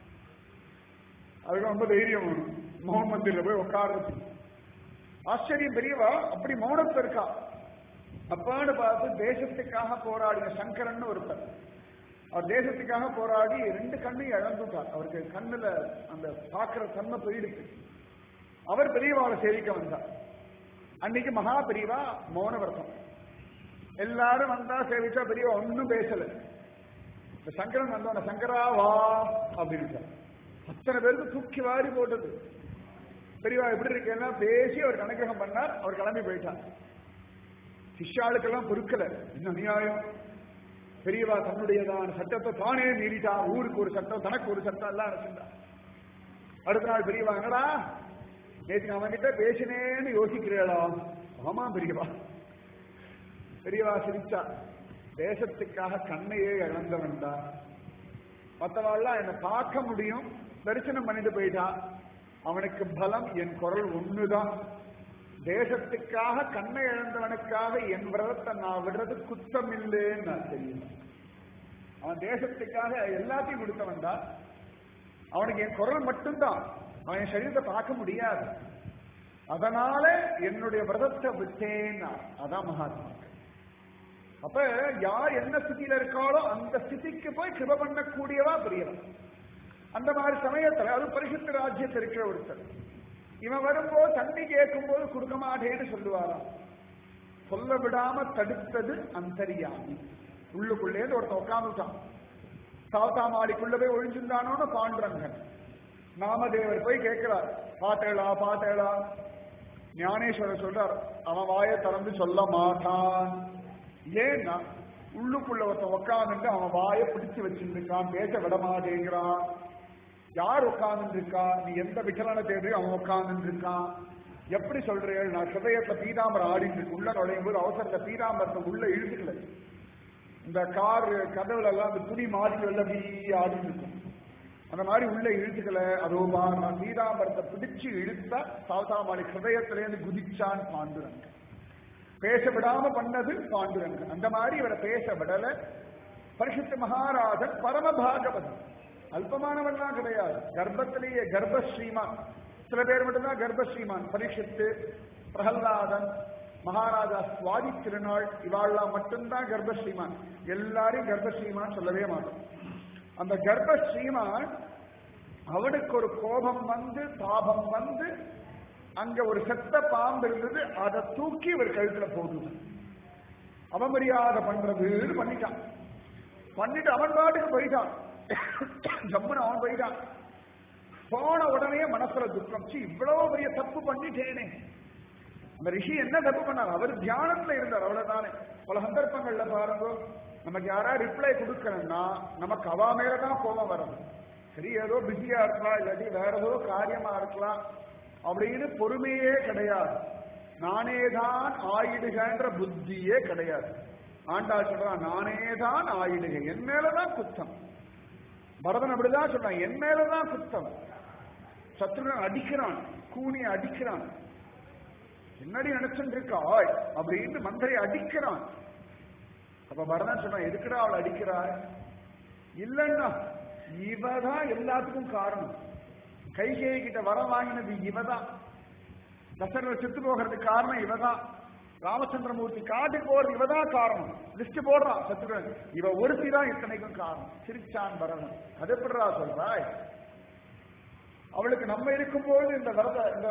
அதுக்கு ரொம்ப தைரியம் வேணும் மௌன மந்திரில போய் உட்கார்றது ஆச்சரியம் பெரியவா அப்படி மௌனத்துல இருக்கா அப்பான்னு பார்த்து தேசத்துக்காக போராடின சங்கரன் ஒருத்தர் அவர் தேசத்துக்காக போராடி ரெண்டு கண்ணையும் இழந்துட்டார் அவருக்கு கண்ணுல அந்த பாக்குற தன்மை போயிடுச்சு அவர் பெரியவாளை சேவிக்க வந்தார் அன்னைக்கு மகா பெரியவா மௌன விரதம் எல்லாரும் வந்தா சேவிச்சா பெரியவா ஒன்னும் பேசல இந்த சங்கரன் வந்தோட சங்கரா வா அப்படின்னு அத்தனை பேருக்கு தூக்கி வாரி போட்டது பெரியவா எப்படி இருக்கேன்னா பேசி அவர் கணக்கிரகம் பண்ணார் அவர் கிளம்பி போயிட்டார் சிஷ்யாளுக்கெல்லாம் பொறுக்கல இன்னும் நியாயம் பெரியவா தன்னுடையதான சட்டத்தை தானே மீறிட்டா ஊருக்கு ஒரு சட்டம் தனக்கு ஒரு சட்டம் எல்லாம் அரைச்சிருந்தா அடுத்த நாள் பெரியவா என்னடா நேற்று நான் அவன்கிட்ட பேசினேன்னு யோசிக்கிறேடா ஆமா பெரியவா பெரியவா சிரிச்சா தேசத்துக்காக கண்ணையே இழந்தவன்டா மற்றவாள்லாம் என்னை பார்க்க முடியும் தரிசனம் பண்ணிட்டு போயிட்டா அவனுக்கு பலம் என் குரல் ஒண்ணுதான் தேசத்துக்காக கண்ணை இழந்தவனுக்காக என் விரதத்தை நான் விடுறது குத்தம் இல்லைன்னு நான் தெரியும் அவன் தேசத்துக்காக எல்லாத்தையும் கொடுத்தவன் தான் அவனுக்கு என் குரல் மட்டும்தான் அவன் என் சரீரத்தை பார்க்க முடியாது அதனால என்னுடைய விரதத்தை விட்டேன்னா அதான் மகாத்மா அப்ப யார் என்ன ஸ்திதியில இருக்காளோ அந்த ஸ்திதிக்கு போய் கிருப பண்ணக்கூடியவா பெரியவன் அந்த மாதிரி சமயத்துல அது பரிசுத்த ராஜ்யத்தில் இருக்கிற ஒருத்தர் இவன் வரும்போது தண்ணி கேட்கும் போது கொடுக்க மாட்டேன்னு சொல்லுவாராம் சொல்ல விடாம தடுத்தது அந்தரியாமி உள்ளுக்குள்ளேருந்து ஒருத்தன் உட்காந்துட்டான் சாத்தா மாடிக்குள்ள போய் ஒழிஞ்சிருந்தானோன்னு பாண்டுரங்கன் நாமதேவர் போய் கேட்கிறார் பாத்தேளா பாத்தேளா ஞானேஸ்வரர் சொல்றார் அவன் வாயை திறந்து சொல்ல மாட்டான் ஏன்னா உள்ளுக்குள்ள ஒருத்தன் உட்காந்துட்டு அவன் வாயை பிடிச்சு வச்சிருக்கான் பேச விட மாட்டேங்கிறான் யார் உட்கார்ந்து இருக்கா நீ எந்த விட்டலனை தேடுறியோ அவன் உட்கார்ந்து இருக்கான் எப்படி சொல்றேன் நான் ஹிருதயத்துல பீதாம்பரம் ஆடிட்டு இருக்கு உள்ள நுழையும் போது அவசரத்துல பீதாம்பரத்தை உள்ள இழுத்துக்கல இந்த கார் கதவுல எல்லாம் அந்த துணி மாறி வெளில அப்படி ஆடிட்டு இருக்கும் அந்த மாதிரி உள்ள இழுத்துக்கல அதோ நான் பீதாம்பரத்தை பிடிச்சு இழுத்தா சாவதாமாளி ஹிருதயத்திலேருந்து குதிச்சான் பாண்டுரங்க பேச விடாம பண்ணது பாண்டுரங்க அந்த மாதிரி இவரை பேச விடல பரிசுத்த மகாராஜன் பரம பாகவதன் அல்பமானவன்லாம் கிடையாது கர்ப்பத்திலேயே கர்ப்பஸ்ரீமான் சில பேர் மட்டும்தான் கர்ப்பஸ்ரீமான் பரிஷத்து பிரகல்லாதன் மகாராஜா சுவாதி திருநாள் இவாள்லாம் மட்டும்தான் கர்ப்பஸ்ரீமான் எல்லாரையும் கர்ப்பஸ்ரீமான் சொல்லவே மாட்டோம் அந்த கர்ப்பஸ்ரீமான் அவனுக்கு ஒரு கோபம் வந்து தாபம் வந்து அங்க ஒரு செத்த பாம்பு இருந்தது அதை தூக்கி இவர் கழுத்துல போடுது அவமரியாதை பண்றதுன்னு பண்ணிட்டான் பண்ணிட்டு அவன் பாட்டுக்கு போயிட்டான் ஜம்முன்னு அவன் போயிட்டான் போன உடனே மனசுல துக்கம் சி இவ்வளவு பெரிய தப்பு பண்ணிட்டேனே அந்த ரிஷி என்ன தப்பு பண்ணார் அவர் தியானத்துல இருந்தார் அவ்வளவுதானே பல சந்தர்ப்பங்கள்ல பாருங்க நமக்கு யாரா ரிப்ளை கொடுக்கணும்னா நமக்கு அவா மேலதான் கோபம் வரும் சரி ஏதோ பிஸியா இருக்கலாம் இல்லாட்டி வேற ஏதோ காரியமா இருக்கலாம் அப்படின்னு பொறுமையே கிடையாது நானே தான் ஆயிடுகின்ற புத்தியே கிடையாது ஆண்டாள் சொல்றான் நானே தான் ஆயிடுக என் மேலதான் குத்தம் பரதன் அப்படிதான் சொல்றான் என் மேலதான் குத்தம் சத்ருகன் அடிக்கிறான் கூனியை அடிக்கிறான் என்னடி நினைச்சுட்டு இருக்காய் அப்படின்னு மந்திரை அடிக்கிறான் அப்ப பரதன் சொல்றான் எதுக்குடா அவளை அடிக்கிறாய் இல்லைன்னா இவதான் எல்லாத்துக்கும் காரணம் கைகேயி கிட்ட வரம் வாங்கினது இவதான் தசரர் செத்து போகிறதுக்கு காரணம் இவதான் ராமச்சந்திரமூர்த்தி காட்டுக்கு போறது இவதான் காரணம் லிஸ்ட் போடுறான் சத்ருகன் இவ ஒருத்தி தான் இத்தனைக்கும் காரணம் சிரிச்சான் பரதன் அது எப்படிடா சொல்றாய் அவளுக்கு நம்ம இருக்கும்போது இந்த வரத இந்த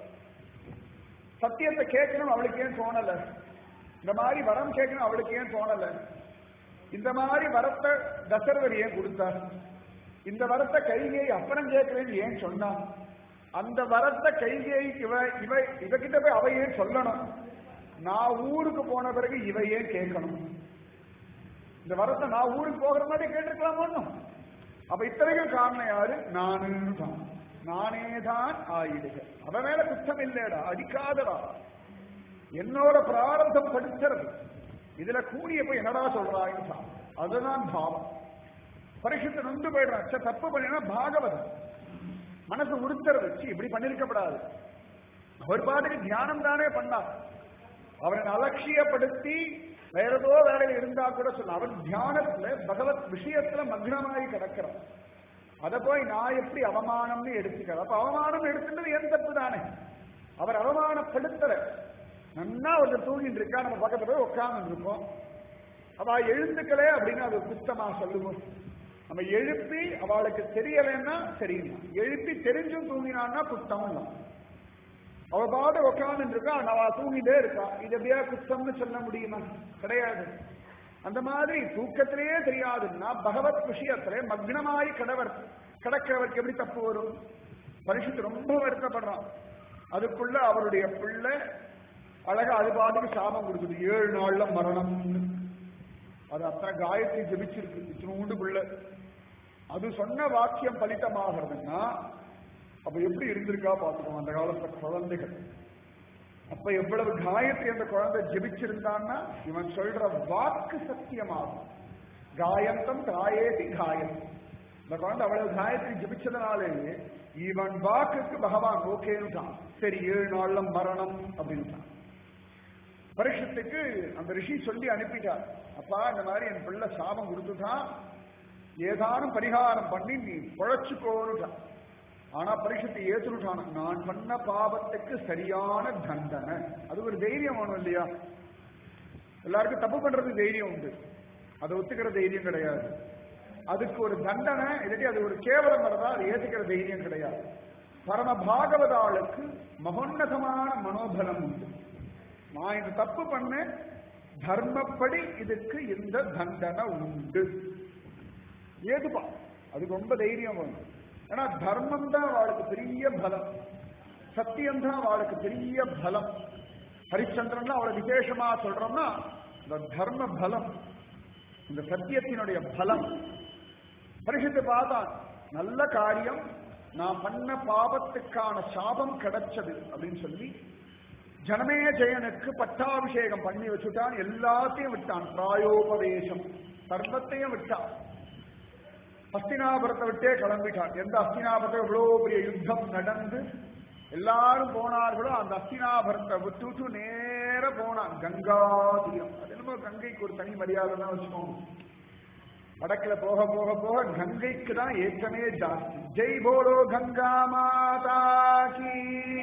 சத்தியத்தை கேட்கணும் அவளுக்கு ஏன் தோணல இந்த மாதிரி வரம் கேட்கணும் அவளுக்கு ஏன் தோணல இந்த மாதிரி வரத்தை தசரதர் ஏன் கொடுத்தார் இந்த வரத்தை கைகேயி அப்புறம் கேட்கிறேன்னு ஏன் சொன்னான் அந்த வரத்தை கைகேயி இவ இவ இவகிட்ட போய் அவ ஏன் சொல்லணும் நான் ஊருக்கு போன பிறகு இவ ஏன் கேட்கணும் இந்த வரத்தை நான் ஊருக்கு போகிற மாதிரி கேட்டிருக்கலாம் ஒண்ணும் அப்ப இத்தனைக்கும் காரணம் யாரு நானு தான் நானே தான் ஆயிடுக அவ மேல குற்றம் இல்லையடா அடிக்காதடா என்னோட பிராரத்தம் படிக்கிறது இதுல கூடிய போய் என்னடா சொல்றாயின்னு தான். அதுதான் பாவம் பரிசுத்த நொந்து போயிடுறான் சே, தப்பு பண்ணினா பாகவதம் மனசு உறுத்துறது ச்சீ, இப்படி பண்ணிருக்கப்படாது அவர் பாட்டுக்கு தியானம் தானே பண்ணார் அவரை அலட்சியப்படுத்தி வேற ஏதோ வேலையில் இருந்தா கூட சொல்ல அவர் தியானத்துல பகவத் விஷயத்துல மக்னமாகி கிடக்கிறார் அதை போய் நான் எப்படி அவமானம்னு எடுத்துக்கிறேன் அப்ப அவமானம் எடுத்துட்டது என் தப்பு தானே அவர் அவமானப்படுத்தல நன்னா ஒருத்தர் தூங்கிட்டு இருக்கா நம்ம பக்கத்துல போய் உட்கார்ந்து இருக்கோம் அவ எழுந்துக்கல அப்படின்னு அது குத்தமா சொல்லுவோம் நம்ம எழுப்பி அவளுக்கு தெரியலைன்னா சரிங்களா எழுப்பி தெரிஞ்சும் தூங்கினான்னா குத்தம் இல்லை அவ பாடு உட்கார்ந்து இருக்கா அவ தூங்கிட்டே இருக்கா இது எப்படியா குத்தம்னு சொல்ல முடியுமா கிடையாது அந்த மாதிரி தூக்கத்திலேயே தெரியாதுன்னா பகவத் விஷயத்திலே மக்னமாய் கடவர் கடக்கிறவருக்கு எப்படி தப்பு வரும் பரிசுத்து ரொம்ப வருத்தப்படுறான் அதுக்குள்ள அவருடைய பிள்ளை அழகா அது பாட்டுக்கு சாபம் கொடுக்குது ஏழு நாள்ல மரணம் அது அத்தனை காயத்ரி ஜபிச்சிருக்கு இத்தினூண்டு பிள்ளை அது சொன்ன வாக்கியம் பலித்தமாகிறதுன்னா அப்ப எப்படி இருந்திருக்கா பார்த்துக்கோங்க அந்த காலத்துல குழந்தைகள் அப்ப எவ்வளவு காயத்ரி அந்த குழந்தை ஜெபிச்சிருந்தான்னா இவன் சொல்ற வாக்கு சத்தியமாகும் காயந்தம் காயேதி காயம் இந்த குழந்தை அவ்வளவு காயத்ரி ஜெபிச்சதுனாலேயே இவன் வாக்குக்கு பகவான் ஓகேன்னுட்டான் சரி ஏழு நாள்ல மரணம் அப்படின்ட்டான் பரீட்சத்துக்கு அந்த ரிஷி சொல்லி அனுப்பிட்டார் அப்பா இந்த மாதிரி என் பிள்ளை சாபம் கொடுத்துட்டான் ஏதானும் பரிகாரம் பண்ணி நீ பொழைச்சுக்கோன்னுட்டான் ஆனா பரிசுத்தை ஏத்துட்டான் நான் பண்ண பாவத்துக்கு சரியான தண்டனை அது ஒரு தைரியம் வேணும் இல்லையா எல்லாருக்கும் தப்பு பண்றது தைரியம் உண்டு அதை ஒத்துக்கிற தைரியம் கிடையாது அதுக்கு ஒரு தண்டனை இல்லாட்டி அது ஒரு கேவலம் வரதா அதை ஏத்துக்கிற தைரியம் கிடையாது பரம பாகவதாளுக்கு மகோன்னதமான மனோபலம் உண்டு நான் இந்த தப்பு பண்ணேன் தர்மப்படி இதுக்கு இந்த தண்டனை உண்டு ஏதுப்பா அதுக்கு ரொம்ப தைரியம் வேணும் ஏன்னா தர்மம் தான் அவளுக்கு பெரிய பலம் சத்தியம் தான் அவளுக்கு பெரிய பலம் ஹரிச்சந்திரன் அவளை விசேஷமா சொல்றோம்னா இந்த தர்ம பலம் இந்த சத்தியத்தினுடைய பலம் பரிசுத்து பார்த்தான் நல்ல காரியம் நான் பண்ண பாவத்துக்கான சாபம் கிடைச்சது அப்படின்னு சொல்லி ஜனமே ஜெயனுக்கு பட்டாபிஷேகம் பண்ணி வச்சுட்டான் எல்லாத்தையும் விட்டான் பிராயோபவேசம் சர்வத்தையும் விட்டான் அஸ்தினாபுரத்தை விட்டே கிளம்பிட்டான் எந்த அஸ்தினாபுரத்தை எவ்வளவு பெரிய யுத்தம் நடந்து எல்லாரும் போனார்களோ அந்த அஸ்தினாபுரத்தை விட்டுட்டு நேர போனான் கங்கா தீரம் அது என்னமோ கங்கைக்கு ஒரு தனி மரியாதை தான் வச்சுக்கோங்க வடக்குல போக போக போக கங்கைக்கு தான் ஏற்றமே ஜாஸ்தி ஜெய் போலோ கங்கா மாதா கி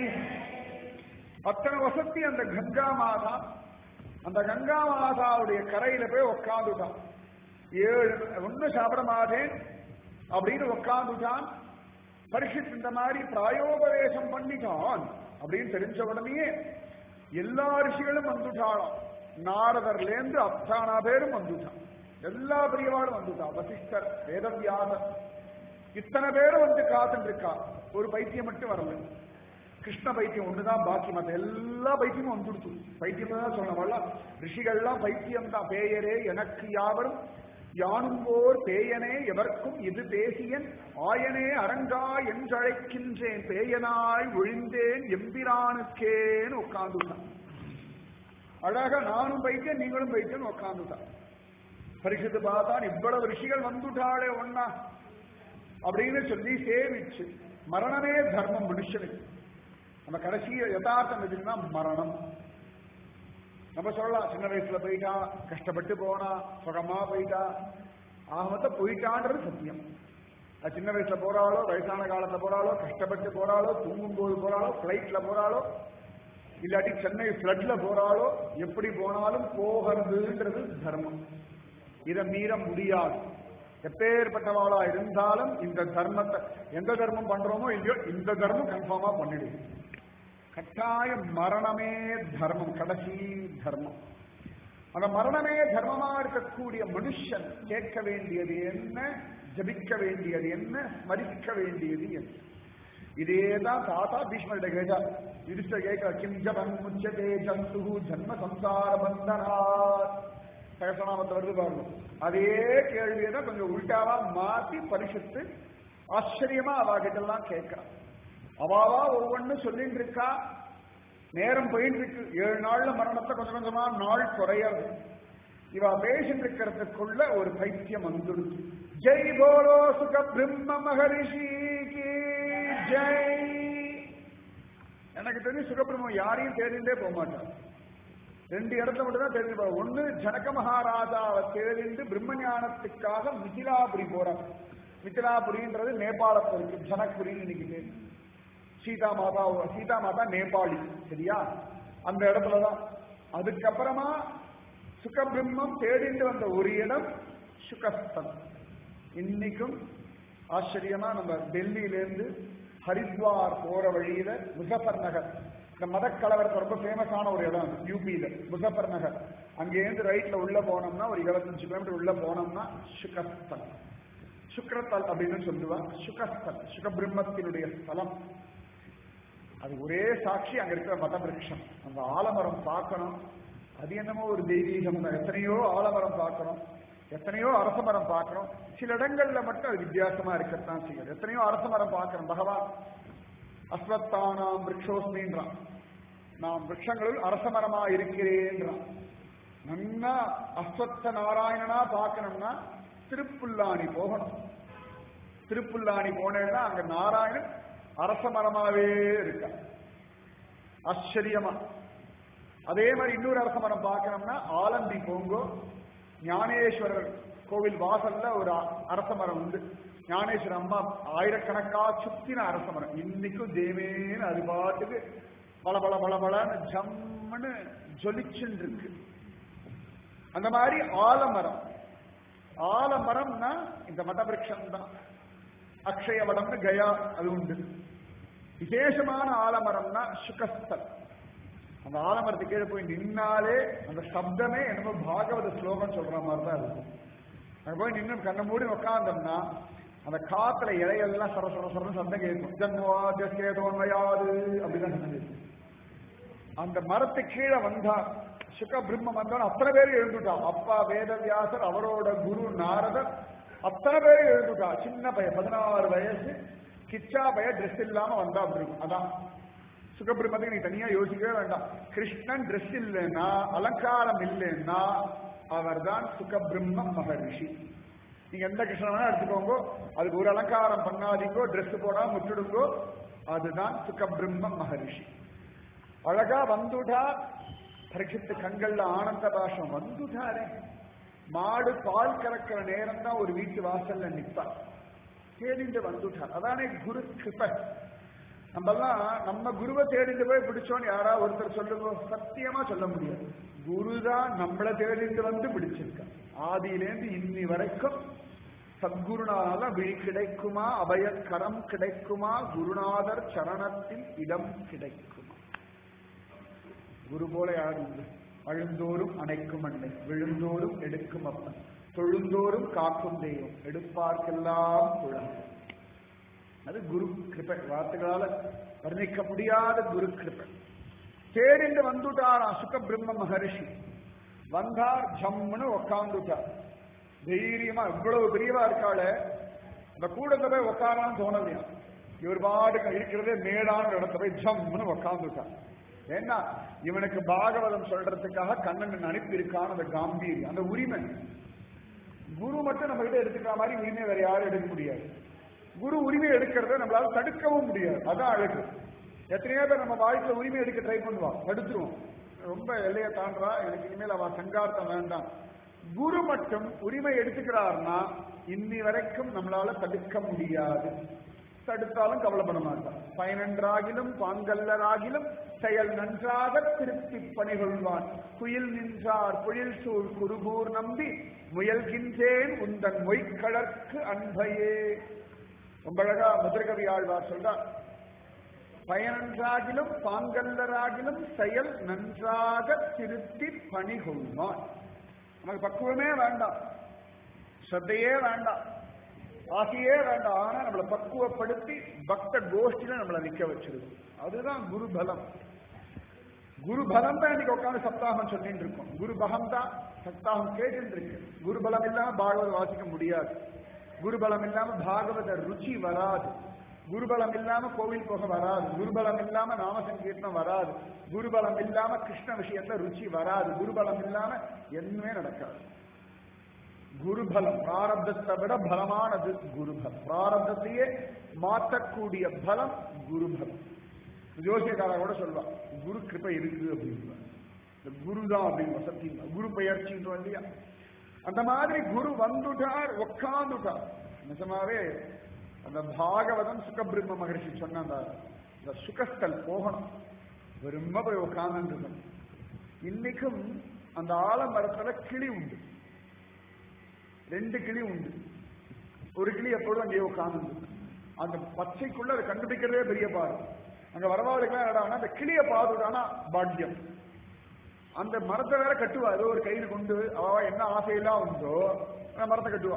அத்தனை வசதி அந்த கங்கா மாதா அந்த கங்கா மாதாவுடைய கரையில போய் உட்காந்துட்டான் ஏழு ஒண்ணு சாப்பிட மாட்டேன் அப்படின்னு உட்காந்துட்டான் பரிசுத் இந்த மாதிரி பிராயோபதேசம் பண்ணிட்டான் அப்படின்னு தெரிஞ்ச உடனே எல்லா ரிஷிகளும் வந்துட்டாளாம் நாரதர்லேருந்து அத்தானா பேரும் வந்துட்டான் எல்லா பிரியவாளும் வந்துட்டா வசிஷ்டர் வேதவியாசர் இத்தனை பேரும் வந்து காத்துட்டு இருக்கா ஒரு பைத்தியம் மட்டும் வரல கிருஷ்ண பைத்தியம் ஒண்ணுதான் பாக்கி மத்த எல்லா பைத்தியமும் வந்துடுச்சு பைத்தியம் தான் சொன்னவள்ள ரிஷிகள்லாம் பைத்தியம் தான் பேயரே எனக்கு யாவரும் யானும்போர் பேயனே எவர்க்கும் இது பேசியன் ஆயனே அரங்கா என்றழைக்கின்றேன் பேயனாய் ஒழிந்தேன் எம்பிரானுக்கேன்னு உட்கார்ந்துட்டான் அழகா நானும் பைத்தியம் நீங்களும் பைத்தியம் உட்கார்ந்துட்டான் பரிசுத்து பார்த்தான் இவ்வளவு ரிஷிகள் வந்துட்டாளே ஒன்னா அப்படின்னு சொல்லி சேவிச்சு மரணமே தர்மம் மனுஷனுக்கு நம்ம கடைசி யதார்த்தம் எதுன்னா மரணம் நம்ம சொல்லலாம் சின்ன வயசுல போயிட்டா கஷ்டப்பட்டு போனா சுகமா போயிட்டா ஆகமத்த போயிட்டான்றது சத்தியம் அது சின்ன வயசுல போறாளோ வயசான காலத்துல போறாளோ கஷ்டப்பட்டு போறாளோ தூங்கும் போது போறாளோ பிளைட்ல போறாளோ இல்லாட்டி சென்னை பிளட்ல போறாளோ எப்படி போனாலும் போகிறதுன்றது தர்மம் இதை மீற முடியாது எப்பேற்பட்டவாளா இருந்தாலும் இந்த தர்மத்தை எந்த தர்மம் பண்றோமோ இல்லையோ இந்த தர்மம் கன்ஃபார்மா பண்ணிடுது கட்டாய மரணமே தர்மம் கடைசி தர்மம் அந்த மரணமே தர்மமா இருக்கக்கூடிய மனுஷன் கேட்க வேண்டியது என்ன ஜபிக்க வேண்டியது என்ன ஸ்மரிக்க வேண்டியது என்ன இதேதான் தாத்தா பீஷ்மர்கிட்ட கேட்டா யுதிஷ்ட கேட்க கிம் ஜபம் முச்சதே ஜந்து ஜன்ம சம்சார பந்தனா சகசநாமத்தை வருது பாருங்க அதே கேள்வியை தான் கொஞ்சம் உள்டாவா மாத்தி பரிசுத்து ஆச்சரியமா அவாகிட்டெல்லாம் கேட்கிறான் அவாவா ஒவ்வொன்னு சொல்லிட்டு இருக்கா நேரம் போயிட்டு இருக்கு ஏழு நாள்ல மரணத்தை கொஞ்சம் கொஞ்சமா நாள் குறையாது இவ பேசிட்டு இருக்கிறதுக்குள்ள ஒரு பைத்தியம் வந்துடுச்சு ஜெய் போலோ சுக பிரம்ம மகரிஷி ஜெய் எனக்கு தெரிஞ்சு சுகபிரம்மம் யாரையும் தேடிண்டே போக மாட்டார் ரெண்டு இடத்துல மட்டும் தான் தெரிஞ்சு போற ஒண்ணு ஜனக மகாராஜாவை தேடிண்டு பிரம்ம ஞானத்துக்காக மிதிலாபுரி போறார் மிதிலாபுரின்றது நேபாளத்தில் இருக்கு ஜனக்புரின்னு இன்னைக்கு பேர் சீதா மாதா சீதா மாதா நேபாளி சரியா அந்த இடத்துலதான் அதுக்கப்புறமா சுகபிரம்மம் தேடிண்டு வந்த ஒரு இடம் சுகஸ்தன் இன்னைக்கும் ஆச்சரியமா நம்ம டெல்லியிலேருந்து ஹரித்வார் போற வழியில முசஃபர் நகர் இந்த மதக்கலவரத்து ரொம்ப ஃபேமஸான ஒரு இடம் அது யூபியில முசஃபர் நகர் அங்கேருந்து ரைட்ல உள்ள போனோம்னா ஒரு இருபத்தஞ்சு கிலோமீட்டர் உள்ள போனோம்னா சுகஸ்தன் சுக்ரத்தல் அப்படின்னு சொல்லுவா சுகஸ்தல் சுகபிரம்மத்தினுடைய ஸ்தலம் அது ஒரே சாட்சி அங்க இருக்கிற மதபிருஷம் அந்த ஆலமரம் பார்க்கணும் அது என்னமோ ஒரு தெய்வீகம் தான். எத்தனையோ ஆலமரம் பார்க்கணும் எத்தனையோ அரச மரம் பார்க்கணும் சில இடங்கள்ல மட்டும் அது வித்தியாசமா இருக்கத்தான் செய்யுது எத்தனையோ அரச மரம் பார்க்கணும் பகவான் அஸ்வத்தானாம் விரக்ஷோஸ்மின்றான் நாம் விரக்ஷங்களுள் அரச மரமா இருக்கிறேன்றான் நன்னா அஸ்வத்த நாராயணனா பார்க்கணும்னா திருப்புல்லாணி போகணும் திருப்புல்லாணி போனேன்னா அங்க நாராயணன் அரச மரமாவே இருக்கா ஆச்சரியமா அதே மாதிரி இன்னொரு அரச மரம் பார்க்கணும்னா ஆலந்தி போங்கோ ஞானேஸ்வரர் கோவில் வாசல்ல ஒரு அ- அரச மரம் உண்டு ஞானேஸ்வரர் அம்மா ஆயிரக்கணக்கா சுத்தின அரச மரம் இன்னைக்கும் தேவேன்னு அது பாட்டுக்கு பல பல பல பலன்னு ஜம்முன்னு ஜொலிச்சுன்னு இருக்கு அந்த மாதிரி ஆலமரம் ஆலமரம்னா இந்த மதபிருஷம் தான் அக்ஷயவடம்னு கயா அது உண்டு விசேஷமான ஆலமரம்னா சுகஸ்தல் அந்த ஆலமரத்துக்கு கீழே போய் நின்னாலே அந்த சப்தமே என்னமோ பாகவத ஸ்லோகம் சொல்ற மாதிரி தான் இருக்கும் அங்க போய் நின்று கண்ணை மூடி உட்காந்தோம்னா அந்த காத்துல இலையெல்லாம் சர சர சரன்னு சத்தம் கேட்கும் ஜன்மவாதியஸ்கேதோன்மையாது அப்படிதான் சத்தம் கேட்கும் அந்த மரத்து கீழே வந்தா சுக பிரம்மம் வந்தவன் அத்தனை பேரும் எழுந்துட்டா அப்பா வேதவியாசர் அவரோட குரு நாரதர் அத்தனை பேரும் எழுந்துட்டா சின்ன பையன் பதினாறு வயசு கிச்சா பைய ட்ரெஸ் இல்லாம வந்தா அப்படி இருக்கும் அதான் சுகபிரம்மத்துக்கு நீ தனியா யோசிக்கவே வேண்டாம் கிருஷ்ணன் ட்ரெஸ் இல்லைன்னா அலங்காரம் இல்லைன்னா அவர்தான் சுகபிரம்ம மகரிஷி நீங்க எந்த கிருஷ்ணன் வேணா எடுத்துக்கோங்க அதுக்கு ஒரு அலங்காரம் பண்ணாதீங்கோ ட்ரெஸ் போடா முட்டுடுங்கோ அதுதான் சுகபிரம்ம மகரிஷி அழகா வந்துட்டா பரீட்சித்து கண்கள்ல ஆனந்த பாஷம் வந்துட்டாரே மாடு பால் கறக்கிற நேரம் தான் ஒரு வீட்டு வாசல்ல நிப்பா தேடிண்டு வந்துட்டார் அதானே குரு கிருபை நம்மெல்லாம் நம்ம குருவை தேடிட்டு போய் பிடிச்சோன்னு யாரா ஒருத்தர் சொல்லுங்க சத்தியமா சொல்ல முடியாது குரு தான் நம்மளை தேடிட்டு வந்து பிடிச்சிருக்க ஆதியிலேருந்து இன்னி வரைக்கும் சத்குருநாத விழி கிடைக்குமா அபயக்கரம் கிடைக்குமா குருநாதர் சரணத்தில் இடம் கிடைக்குமா குரு போல யாரும் இல்லை அழுந்தோறும் அணைக்கும் அன்னை விழுந்தோறும் எடுக்கும் அப்பன் தொழுந்தோறும் காக்கும் தெய்வம் எடுப்பார்க்கெல்லாம் குழந்தை அது குரு கிருப்பை வார்த்தைகளால வர்ணிக்க முடியாத குரு கிருப்பை தேடிண்டு வந்துட்டாராம் சுக பிரம்ம மகரிஷி வந்தார் ஜம்முன்னு உக்காந்துட்டார் தைரியமா இவ்வளவு பெரியவா இருக்காளே இந்த கூடத்துல போய் உட்காரான்னு தோணலையா இவர் பாட்டுக்கு இருக்கிறதே மேடான இடத்துல போய் ஜம்முன்னு உக்காந்துட்டார் ஏன்னா இவனுக்கு பாகவதம் சொல்றதுக்காக கண்ணன் அனுப்பி இருக்கான் அந்த காம்பீரியம் அந்த உரிமை குரு மட்டும் நம்ம கிட்ட எடுத்துக்கிற மாதிரி உரிமை வேற யாரும் எடுக்க முடியாது குரு உரிமை எடுக்கிறத நம்மளால தடுக்கவும் முடியாது அதான் அழகு எத்தனையோ பேர் நம்ம வாழ்க்கையில உரிமை எடுக்க ட்ரை பண்ணுவான் தடுத்துருவோம் ரொம்ப எல்லையை தாண்டா எனக்கு இனிமேல் அவ சங்கார்த்தம் வேண்டாம் குரு மட்டும் உரிமை எடுத்துக்கிறார்னா இன்னி வரைக்கும் நம்மளால தடுக்க முடியாது தடுத்தாலும் கவலைப்பட மாட்டான் பயனன்றாகிலும் பாங்கல்லராகிலும் செயல் நன்றாக திருப்பி பணிகொள்வான் குயில் நின்றார் பொழில் சூழ் குருகூர் நம்பி முயல்கின்றேன் உந்தன் மொய்க்கழற்கு அன்பையே ரொம்ப அழகா முதிரகவி ஆழ்வார் சொல்றார் பயனன்றாகிலும் பாங்கல்லராகிலும் செயல் நன்றாக திருத்தி பணிகொள்வான் நமக்கு பக்குவமே வேண்டாம் ஸ்ரத்தையே வேண்டாம் ஆசையே வேண்டாம் ஆனா நம்மளை பக்குவப்படுத்தி பக்த கோஷ்டியில நம்மளை நிக்க வச்சிருது அதுதான் குரு பலம் குரு பலம் தான் இன்னைக்கு உட்காந்து சப்தாகம் சொல்லிட்டு இருக்கோம் குரு பலம் தான் சப்தாகம் கேட்டு இருக்கு குரு பலம் இல்லாம பாகவத வாசிக்க முடியாது குரு பலம் இல்லாம பாகவத ருச்சி வராது குருபலம் இல்லாம கோவில் போக வராது குருபலம் இல்லாம நாம சங்கீர்த்தனம் வராது குருபலம் இல்லாம கிருஷ்ண விஷயத்துல ருச்சி வராது குருபலம் இல்லாம எதுவுமே நடக்காது குருபலம் பிராரப்தத்தை விட பலமானது குருபலம் பிராரப்தத்தையே மாற்றக்கூடிய பலம் குருபலம் ஜோசியக்காரா கூட சொல்வா குரு கிருப்பை இருக்கு அப்படின்னு இந்த குரு தான் அப்படின்னு சத்தியம் குரு பெயர்ச்சின்றோம் இல்லையா அந்த மாதிரி குரு வந்துட்டார் உட்காந்துட்டார் நிஜமாவே அந்த பாகவதம் சுகபிரம்ம மகர்ஷி சொன்ன அந்த இந்த சுகஸ்தல் போகணும் வெறும போய் உட்கார்ந்து இன்னைக்கும் அந்த ஆலமரத்துல கிளி உண்டு ரெண்டு கிளி உண்டு ஒரு கிளி எப்பொழுதும் அங்கேயே உட்கார்ந்து அந்த பச்சைக்குள்ள அதை கண்டுபிடிக்கிறதே பெரிய பாடு அங்க வரவாளுக்கெல்லாம் என்னடா அந்த கிளியை பார்த்துட்டானா பாக்கியம் அந்த மரத்தை வேற கட்டுவா ஏதோ ஒரு கையில கொண்டு அவ என்ன ஆசையெல்லாம் உண்டோ அந்த மரத்தை கட்டுவா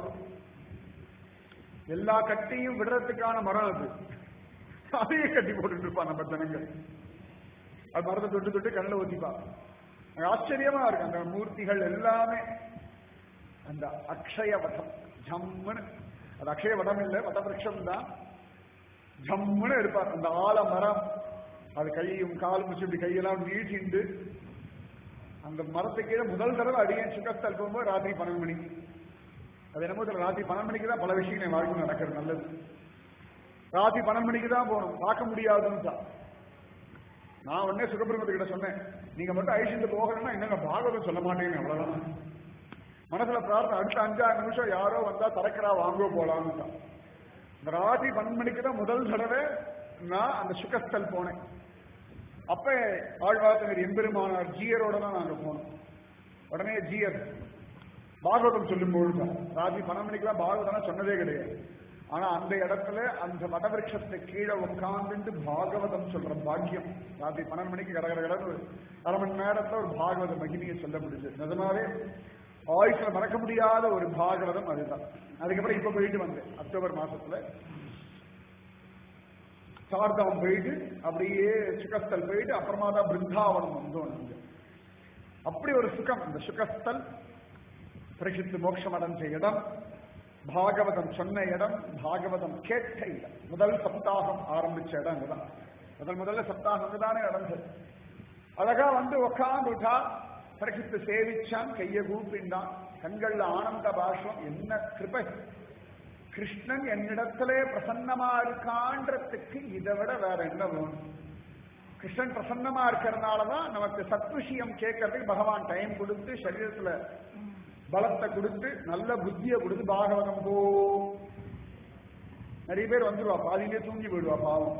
எல்லா கட்டியும் விடுறதுக்கான மரம் அது அதையே கட்டி போட்டுட்டு இருப்பான் நம்ம ஜனங்கள் அது மரத்தை தொட்டு தொட்டு கண்ணில் ஊத்திப்பா ஆச்சரியமா இருக்கு அந்த மூர்த்திகள் எல்லாமே அந்த அக்ஷய வடம் ஜம்முன்னு அது அக்ஷய வடம் இல்லை வடபிரக்ஷம் தான் ஜம்முன்னு இருப்பார் அந்த ஆல மரம் அது கையும் கால் முடிச்சு இப்படி கையெல்லாம் நீட்டிண்டு அந்த மரத்துக்கு கீழே முதல் தடவை அடியேன் சுகஸ்தல் போகும்போது ராத்திரி பன்னெண்டு மணிக்கு அது என்னமோ தெரியல ராத்திரி பன்னெண்டு மணிக்கு தான் பல விஷயங்கள் என் வாழ்க்கை நடக்கிறது நல்லது ராத்திரி பன்னெண்டு மணிக்கு தான் போகணும் பார்க்க முடியாதுன்னு தான் நான் உடனே சுகபிரமத்துக்கிட்ட சொன்னேன் நீங்க மட்டும் ஐசிந்து போகணும்னா என்னங்க பாகவதம் சொல்ல மாட்டேன்னு அவ்வளவுதான் மனசுல பிரார்த்தனை அடுத்த அஞ்சாறு நிமிஷம் யாரோ வந்தா தரக்கிறா வாங்க போலான்னு தான் இந்த ராத்திரி பன்னெண்டு மணிக்கு தான் முதல் தடவை நான் அந்த சுகஸ்தல் போனேன் அப்ப ஆழ்வார்த்தனர் எம்பெருமானார் ஜீயரோட தான் நாங்க போனோம் உடனே ஜீயர் பாகவதம் சொல்லும்போது தான் ராத்திரி பன்னெண்டு மணிக்கெல்லாம் பாகவதம் சொன்னதே கிடையாது ஆனா அந்த இடத்துல அந்த வடவிருஷத்தை கீழே உட்கார்ந்துட்டு பாகவதம் சொல்ற பாக்கியம் ராத்திரி பன்னெண்டு மணிக்கு கடகட கடன்னு ஒரு அரை மணி நேரத்துல ஒரு பாகவத மகிமையை சொல்ல முடிஞ்சது நிஜமாவே ஆயுஷ்ல மறக்க முடியாத ஒரு பாகவதம் அதுதான் அதுக்கப்புறம் இப்ப போயிட்டு வந்தேன் அக்டோபர் மாசத்துல சார்தாம் போயிட்டு அப்படியே சுகஸ்தல் போயிட்டு அப்புறமா தான் பிருந்தாவனம் வந்தோம் நாங்க அப்படி ஒரு சுகம் இந்த சுகஸ்தல் பரிசுத்து மோட்சம் அடைஞ்ச இடம் பாகவதம் சொன்ன இடம் பாகவதம் கேட்ட இடம் முதல் சப்தாகம் ஆரம்பிச்ச இடம் இதுதான் முதல் முதல்ல சப்தாகம் தானே நடந்தது அழகா வந்து உக்காந்துட்டா பரிசுத்து சேவிச்சான் கைய கூப்பிண்டான் கண்கள்ல ஆனந்த பாஷம் என்ன கிருபை கிருஷ்ணன் என்னிடத்திலே பிரசன்னமா இருக்கான்றதுக்கு இதை விட வேற என்ன வேணும் கிருஷ்ணன் பிரசன்னமா இருக்கிறதுனாலதான் நமக்கு சத்விஷயம் கேட்கறதுக்கு பகவான் டைம் கொடுத்து சரீரத்துல பலத்தை கொடுத்து நல்ல புத்தியை கொடுத்து பாகவதம் போ நிறைய பேர் வந்துருவா பாதியிலே தூங்கி போயிடுவா பாவம்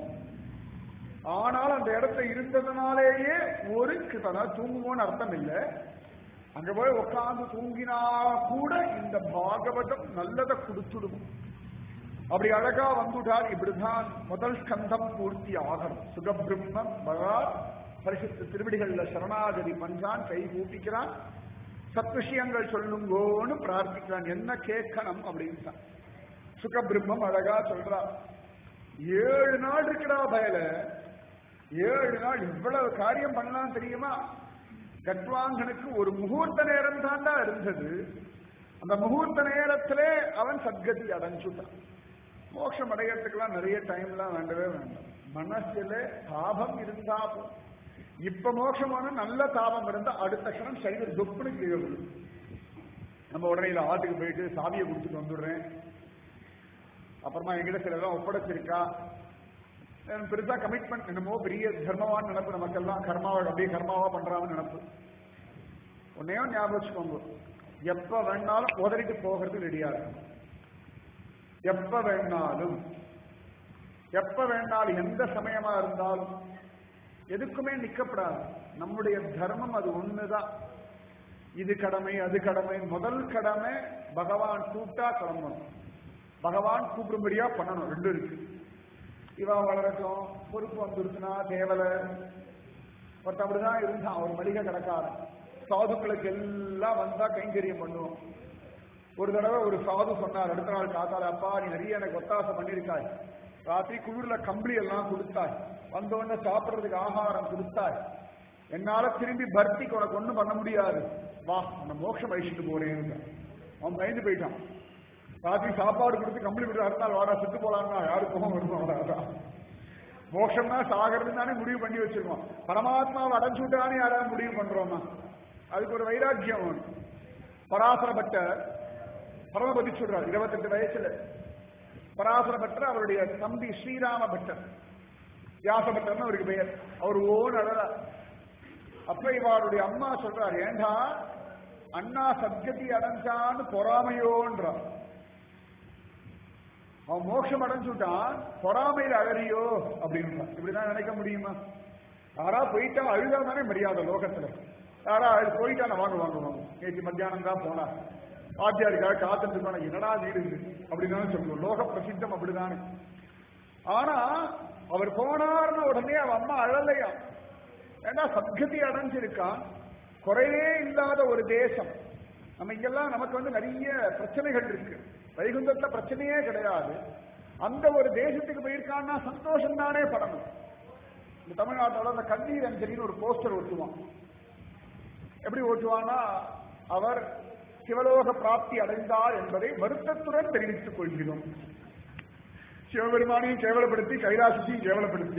ஆனால் அந்த இடத்துல இருந்ததுனாலேயே ஒரு கிருபை தூங்குவோன்னு அர்த்தம் இல்லை அங்க போய் உட்கார்ந்து தூங்கினா கூட இந்த பாகவதம் நல்லதை கொடுத்துடும் அப்படி அழகா வந்துட்டால் இப்படிதான் முதல் ஸ்கந்தம் பூர்த்தி ஆகணும் சுகபிரம்மம் மகா பரிசுத்த திருவிடிகள்ல சரணாகதி பண்றான் கை கூப்பிக்கிறான் சத் விஷயங்கள் சொல்லுங்கோன்னு பிரார்த்திக்கிறான் என்ன கேட்கணும் அப்படின்னு சுகபிரம்மம் அழகா சொல்றான் ஏழு நாள் இருக்கிறா பயல ஏழு நாள் இவ்வளவு காரியம் பண்ணலாம் தெரியுமா கட்வாங்கனுக்கு ஒரு முகூர்த்த நேரம் தாண்டா இருந்தது அந்த முகூர்த்த நேரத்திலே அவன் சத்கதி அடைஞ்சுட்டான் மோட்சம் அடையறதுக்கெல்லாம் நிறைய டைம்லாம் வேண்டவே வேண்டாம் மனசுல தாபம் இருந்தா போதும். இப்ப மோட்சமான நல்ல தாபம் இருந்தா அடுத்த கணம் சைடு தொப்புனு கீழே விழும். நம்ம உடனே இல்ல ஆட்டுக்கு போயிட்டு சாவியை கொடுத்துட்டு வந்துடுறேன் அப்புறமா எங்கிட்ட சில எல்லாம் ஒப்படைச்சிருக்கா எனக்கு பெருசா கமிட்மெண்ட் என்னமோ பெரிய தர்மவான் நினைப்பு நமக்கெல்லாம் கர்மாவை அப்படியே கர்மாவா பண்றாங்கன்னு நினைப்பு உன்னையும் ஞாபகம் வச்சுக்கோங்க எப்ப வேணாலும் உதறிட்டு போகிறது ரெடியா இருக்கும் எப்ப வேணாலும் எப்ப வேணாலும் எந்த சமயமா இருந்தாலும் எதுக்குமே நிக்கப்படாது நம்முடைய தர்மம் அது ஒண்ணுதான் இது கடமை அது கடமை முதல் கடமை பகவான் கூப்பிட்டா கிளம்பணும் பகவான் கூப்பிடும்படியா பண்ணணும் ரெண்டும் இருக்கு இவா வளரட்டும் பொறுப்பு வந்துருச்சுன்னா தேவலை ஒருத்த அப்படிதான் இருந்தான் ஒரு மளிகை கடைக்காரன் சாதுக்களுக்கு எல்லாம் வந்தா கைங்கரியம் பண்ணுவோம் ஒரு தடவை ஒரு சாது சொன்னார் அடுத்த நாள் காத்தால அப்பா நீ நிறைய எனக்கு ஒத்தாசை பண்ணிருக்காய் ராத்திரி குளிர்ல கம்பளி எல்லாம் கொடுத்தாய் வந்த உடனே சாப்பிடுறதுக்கு ஆகாரம் கொடுத்தாய் என்னால திரும்பி பர்த்திக்கு உனக்கு ஒண்ணும் பண்ண முடியாது வா நான் மோட்சம் அழிச்சிட்டு போறேன்னு அவன் பயந்து போயிட்டான் ராத்திரி சாப்பாடு கொடுத்து கம்பளி கொடுத்து அடுத்த நாள் வாடா செத்து போலான்னா யாரு போக வருவான் மோட்சம்னா சாகிறது தானே முடிவு பண்ணி வச்சிருக்கோம் பரமாத்மாவை அடைஞ்சு விட்டானே யாராவது முடிவு பண்றோமா அதுக்கு ஒரு வைராக்கியம் வேணும் பராசர பட்டர் பரமபதி சொல்றார் இருபத்தெட்டு வயசுல பராசர பட்டர் அவருடைய தம்பி ஸ்ரீராம பட்டர் வியாச பட்டர்னு அவருக்கு பெயர் அவர் ஓன் அழற அப்ப இவாருடைய அம்மா சொல்றார் ஏண்டா அண்ணா சத்கதி அடைஞ்சான்னு பொறாமையோன்றார் அவன் மோட்சம் அடைஞ்சுட்டான் பொறாமையில அழறியோ அப்படின்றான் இப்படிதான் நினைக்க முடியுமா யாரா போயிட்டா அழுதா தானே மரியாதை லோகத்துல யாரா அழு போயிட்டான வாங்க வாங்க வாங்க நேற்று மத்தியானம் தான் போனா ஆத்தியாருக்காக காத்துட்டு போன என்னடா வீடு இது அப்படின்னு சொல்லுவோம் லோக பிரசித்தம் அப்படிதானே ஆனா அவர் போனார்னு உடனே அவன் அம்மா அழலையா ஏன்னா சத்கதி அடைஞ்சிருக்கான் குறையே இல்லாத ஒரு தேசம் நம்ம இங்கெல்லாம் நமக்கு வந்து நிறைய பிரச்சனைகள் இருக்கு வைகுந்தத்துல பிரச்சனையே கிடையாது அந்த ஒரு தேசத்துக்கு போயிருக்கான்னா சந்தோஷம் தானே படணும் இந்த தமிழ்நாட்டோட அந்த கண்ணீர் அஞ்சலின்னு ஒரு போஸ்டர் ஒட்டுவான் எப்படி ஓட்டுவான்னா அவர் சிவலோக பிராப்தி அடைந்தார் என்பதை வருத்தத்துடன் தெரிவித்துக் கொள்கிறோம் சிவபெருமானையும் கேவலப்படுத்தி கைலாசத்தையும் கேவலப்படுத்தி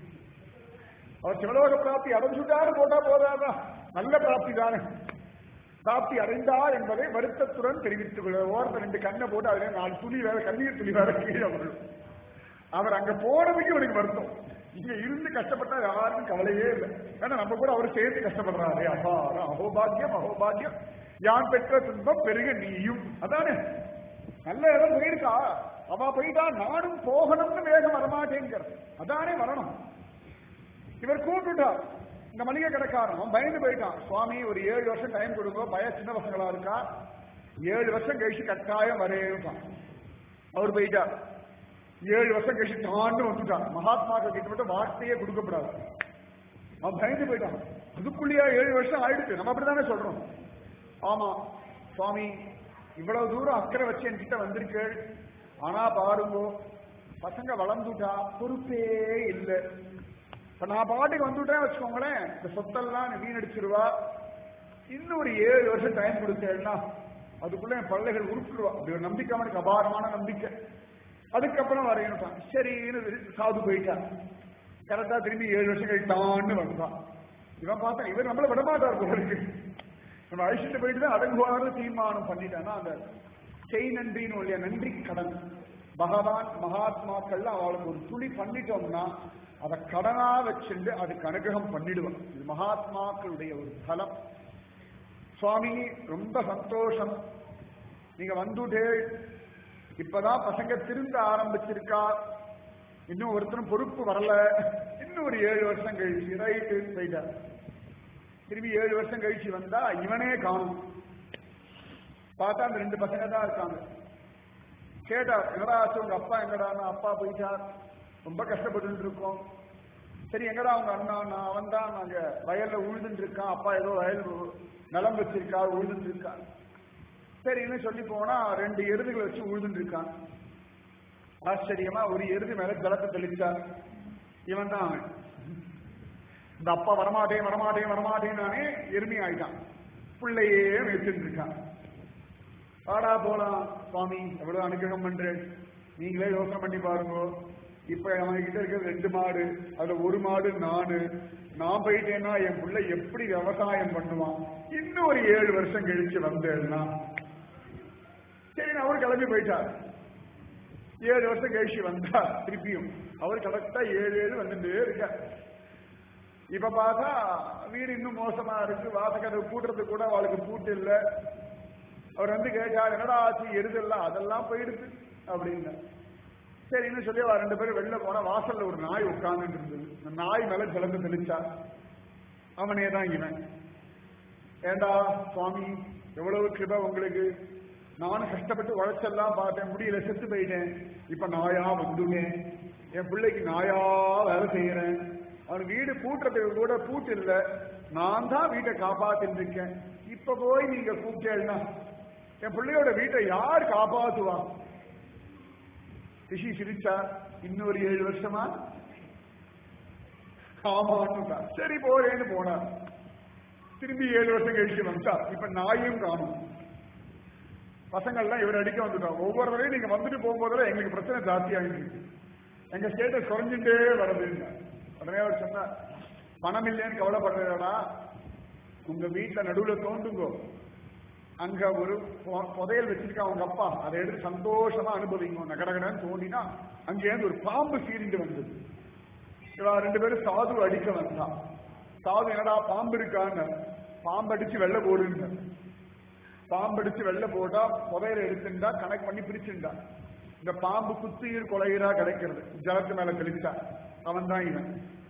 அவர் சிவலோக பிராப்தி அடைஞ்சுட்டாரு போட்டா போதாதா நல்ல பிராப்தி தானே பிராப்தி அடைந்தார் என்பதை வருத்தத்துடன் தெரிவித்துக் கொள்ள ஓரத்தை ரெண்டு கண்ணை போட்டு அதுல நாலு துளி வேற கண்ணீர் துளி வேற கீழே வரும் அவர் அங்க போனதுக்கு இவனுக்கு வருத்தம் இங்க இருந்து கஷ்டப்பட்டா யாருக்கும் கவலையே இல்லை ஏன்னா நம்ம கூட அவர் சேர்த்து கஷ்டப்படுறாரு அபாரம் அகோபாகியம் அகோபாகியம் யான் பெற்ற துன்பம் பெருக நீயும் அதானே நல்ல இடம் போயிருக்கா அவ போயிட்டா நானும் போகணும்னு வேகம் வரமாட்டேங்கிற அதானே வரணும் இவர் கூப்பிட்டுட்டார் இந்த மளிகை கடைக்காரன் அவன் பயந்து போயிட்டான் சுவாமி ஒரு ஏழு வருஷம் டைம் கொடுங்க பய சின்ன பசங்களா இருக்கா ஏழு வருஷம் கழிச்சு கட்டாயம் வரேன்ட்டான் அவர் போயிட்டார் ஏழு வருஷம் கழிச்சு தாண்டு வந்துட்டான் மகாத்மாக்கள் கிட்ட மட்டும் வார்த்தையே கொடுக்கப்படாது அவன் பயந்து போயிட்டான் அதுக்குள்ளேயா ஏழு வருஷம் ஆயிடுச்சு நம்ம அப்படித்தானே சொல்றோம் ஆமா சுவாமி இவ்வளவு தூரம் அக்கறை வச்சு என்கிட்ட வந்திருக்கு ஆனா பாருங்க பசங்க வளர்ந்துட்டா பொறுப்பே இல்லை இப்ப நான் பாட்டுக்கு வந்துட்டேன் வச்சுக்கோங்களேன் இந்த சொத்தெல்லாம் நீ வீணடிச்சிருவா இன்னும் ஒரு ஏழு வருஷம் டைம் கொடுத்தேன்னா அதுக்குள்ள என் பள்ளைகள் உருப்பிடுவா அப்படி ஒரு நம்பிக்கை அவனுக்கு அபாரமான நம்பிக்கை அதுக்கப்புறம் வரையணும் சரின்னு சாது போயிட்டான் கரெக்டா திரும்பி ஏழு வருஷம் கழித்தான்னு வந்தான் இவன் பார்த்தா இவர் நம்மள விடமாட்டார் போல இருக்கு நம்ம அழிச்சிட்டு போயிட்டு தான் அடங்குவாரு தீர்மானம் பண்ணிட்டான்னா அந்த செய் நன்றின்னு இல்லையா நன்றி கடன் பகவான் மகாத்மாக்கள் அவளுக்கு ஒரு துளி பண்ணிட்டோம்னா அதை கடனா வச்சுட்டு அதுக்கு அனுகிரகம் பண்ணிடுவான் இது மகாத்மாக்களுடைய ஒரு பலம் சுவாமி ரொம்ப சந்தோஷம் நீங்க வந்துட்டே இப்பதான் பசங்க திருந்த ஆரம்பிச்சிருக்கா இன்னும் ஒருத்தரும் பொறுப்பு வரல இன்னும் ஒரு ஏழு வருஷம் கழிச்சு ரைட்டு போயிட்டார் திரும்பி ஏழு வருஷம் கழிச்சு வந்தா இவனே காணும் பார்த்தா அந்த ரெண்டு பசங்க தான் இருக்காங்க கேட்டா என்னடா ஆச்சு உங்க அப்பா எங்கடான்னா அப்பா போயிட்டார் ரொம்ப கஷ்டப்பட்டு இருக்கோம் சரி எங்கடா உங்க அண்ணா நான் அவன் தான் நாங்க வயல்ல உழுதுட்டு இருக்கான் அப்பா ஏதோ வயல் நிலம் வச்சிருக்கா உழுதுட்டு இருக்கான் சரின்னு சொல்லி போனா ரெண்டு எருதுகளை வச்சு உழுதுட்டு இருக்கான் ஆச்சரியமா ஒரு எருது மேல ஜலத்தை தெளிச்சார் இவன் தான் அவன் இந்த அப்பா வரமாட்டேன் வரமாட்டேன் வரமாட்டேன் நானே எருமை ஆயிட்டான் பிள்ளையே வச்சுட்டு இருக்கான் வாடா போலாம் சுவாமி எவ்வளவு அனுகிரகம் பண்றேன் நீங்களே யோசனை பண்ணி பாருங்க இப்ப அவன் கிட்ட இருக்கிறது ரெண்டு மாடு அதுல ஒரு மாடு நானு நான் போயிட்டேன்னா என் பிள்ளை எப்படி விவசாயம் பண்ணுவான் இன்னும் ஒரு ஏழு வருஷம் கழிச்சு வந்தேன்னா சரி அவர் கிளம்பி போயிட்டார் ஏழு வருஷம் கழிச்சு வந்தா திருப்பியும் அவர் கரெக்டா ஏழு ஏழு வந்துட்டே இருக்கார் இப்ப பார்த்தா வீடு இன்னும் மோசமா இருக்கு வாசக்கதவு பூட்டுறது கூட அவளுக்கு பூட்டு இல்லை அவர் வந்து கேட்டார் என்னடா ஆச்சு எருதல்ல அதெல்லாம் போயிடுது அப்படின்னு சரின்னு சொல்லி அவ ரெண்டு பேரும் வெளில போனா வாசல்ல ஒரு நாய் உட்கார்ந்துட்டு இருந்தது அந்த நாய் மேல ஜலத்தை தெளிச்சா அவனே தான் இவன் ஏண்டா சுவாமி எவ்வளவு கிருப உங்களுக்கு நானும் கஷ்டப்பட்டு உழைச்செல்லாம் பார்த்தேன் முடியல செத்து போயிட்டேன் இப்ப நாயா வந்துட்டேன் என் பிள்ளைக்கு நாயா வேலை செய்யறேன் அவன் வீடு பூட்டுறதுக்கு கூட பூட்டு இல்லை நான் தான் வீட்டை காப்பாத்தின்னு இருக்கேன் இப்ப போய் நீங்க கூப்பிட்டேன்னா என் பிள்ளையோட வீட்டை யார் காப்பாத்துவா ரிஷி சிரிச்சா இன்னொரு ஏழு வருஷமா ஆமான்னு சரி போறேன்னு போனார் திரும்பி ஏழு வருஷம் கழிச்சு வந்தா இப்ப நாயும் காணும் பசங்கள்லாம் இவர் அடிக்க வந்துட்டோம் ஒவ்வொரு தடவையும் நீங்க வந்துட்டு போகும்போதெல்லாம் எங்களுக்கு பிரச்சனை ஜாஸ்தியாகிட்டு இருக்கு எங்க ஸ்டேட்டஸ் குறைஞ்சுட்டே வருதுன்னு உடனே அவர் சொன்னார் பணம் இல்லைன்னு கவலைப்படுறடா உங்க வீட்டுல நடுவுல தோண்டுங்கோ அங்க ஒரு பொ- புதையல் வச்சிருக்கா அவங்க அப்பா அதை எடுத்து சந்தோஷமா அனுபவிங்க நகடகடன்னு தோண்டினா அங்கேருந்து ஒரு பாம்பு சீரிண்டு வந்தது இவா ரெண்டு பேரும் சாது அடிக்க வந்தா சாது என்னடா பாம்பு இருக்கான்னு பாம்பு அடிச்சு வெள்ள போடுங்க பாம்பு அடிச்சு வெள்ள போட்டா புதையல எடுத்துட்டா கணக்கு பண்ணி பிரிச்சுண்டா இந்த பாம்பு குத்துயிர் கொலையரா கிடைக்கிறது ஜலத்து மேல தெளிச்சா அவன் தான் இவன்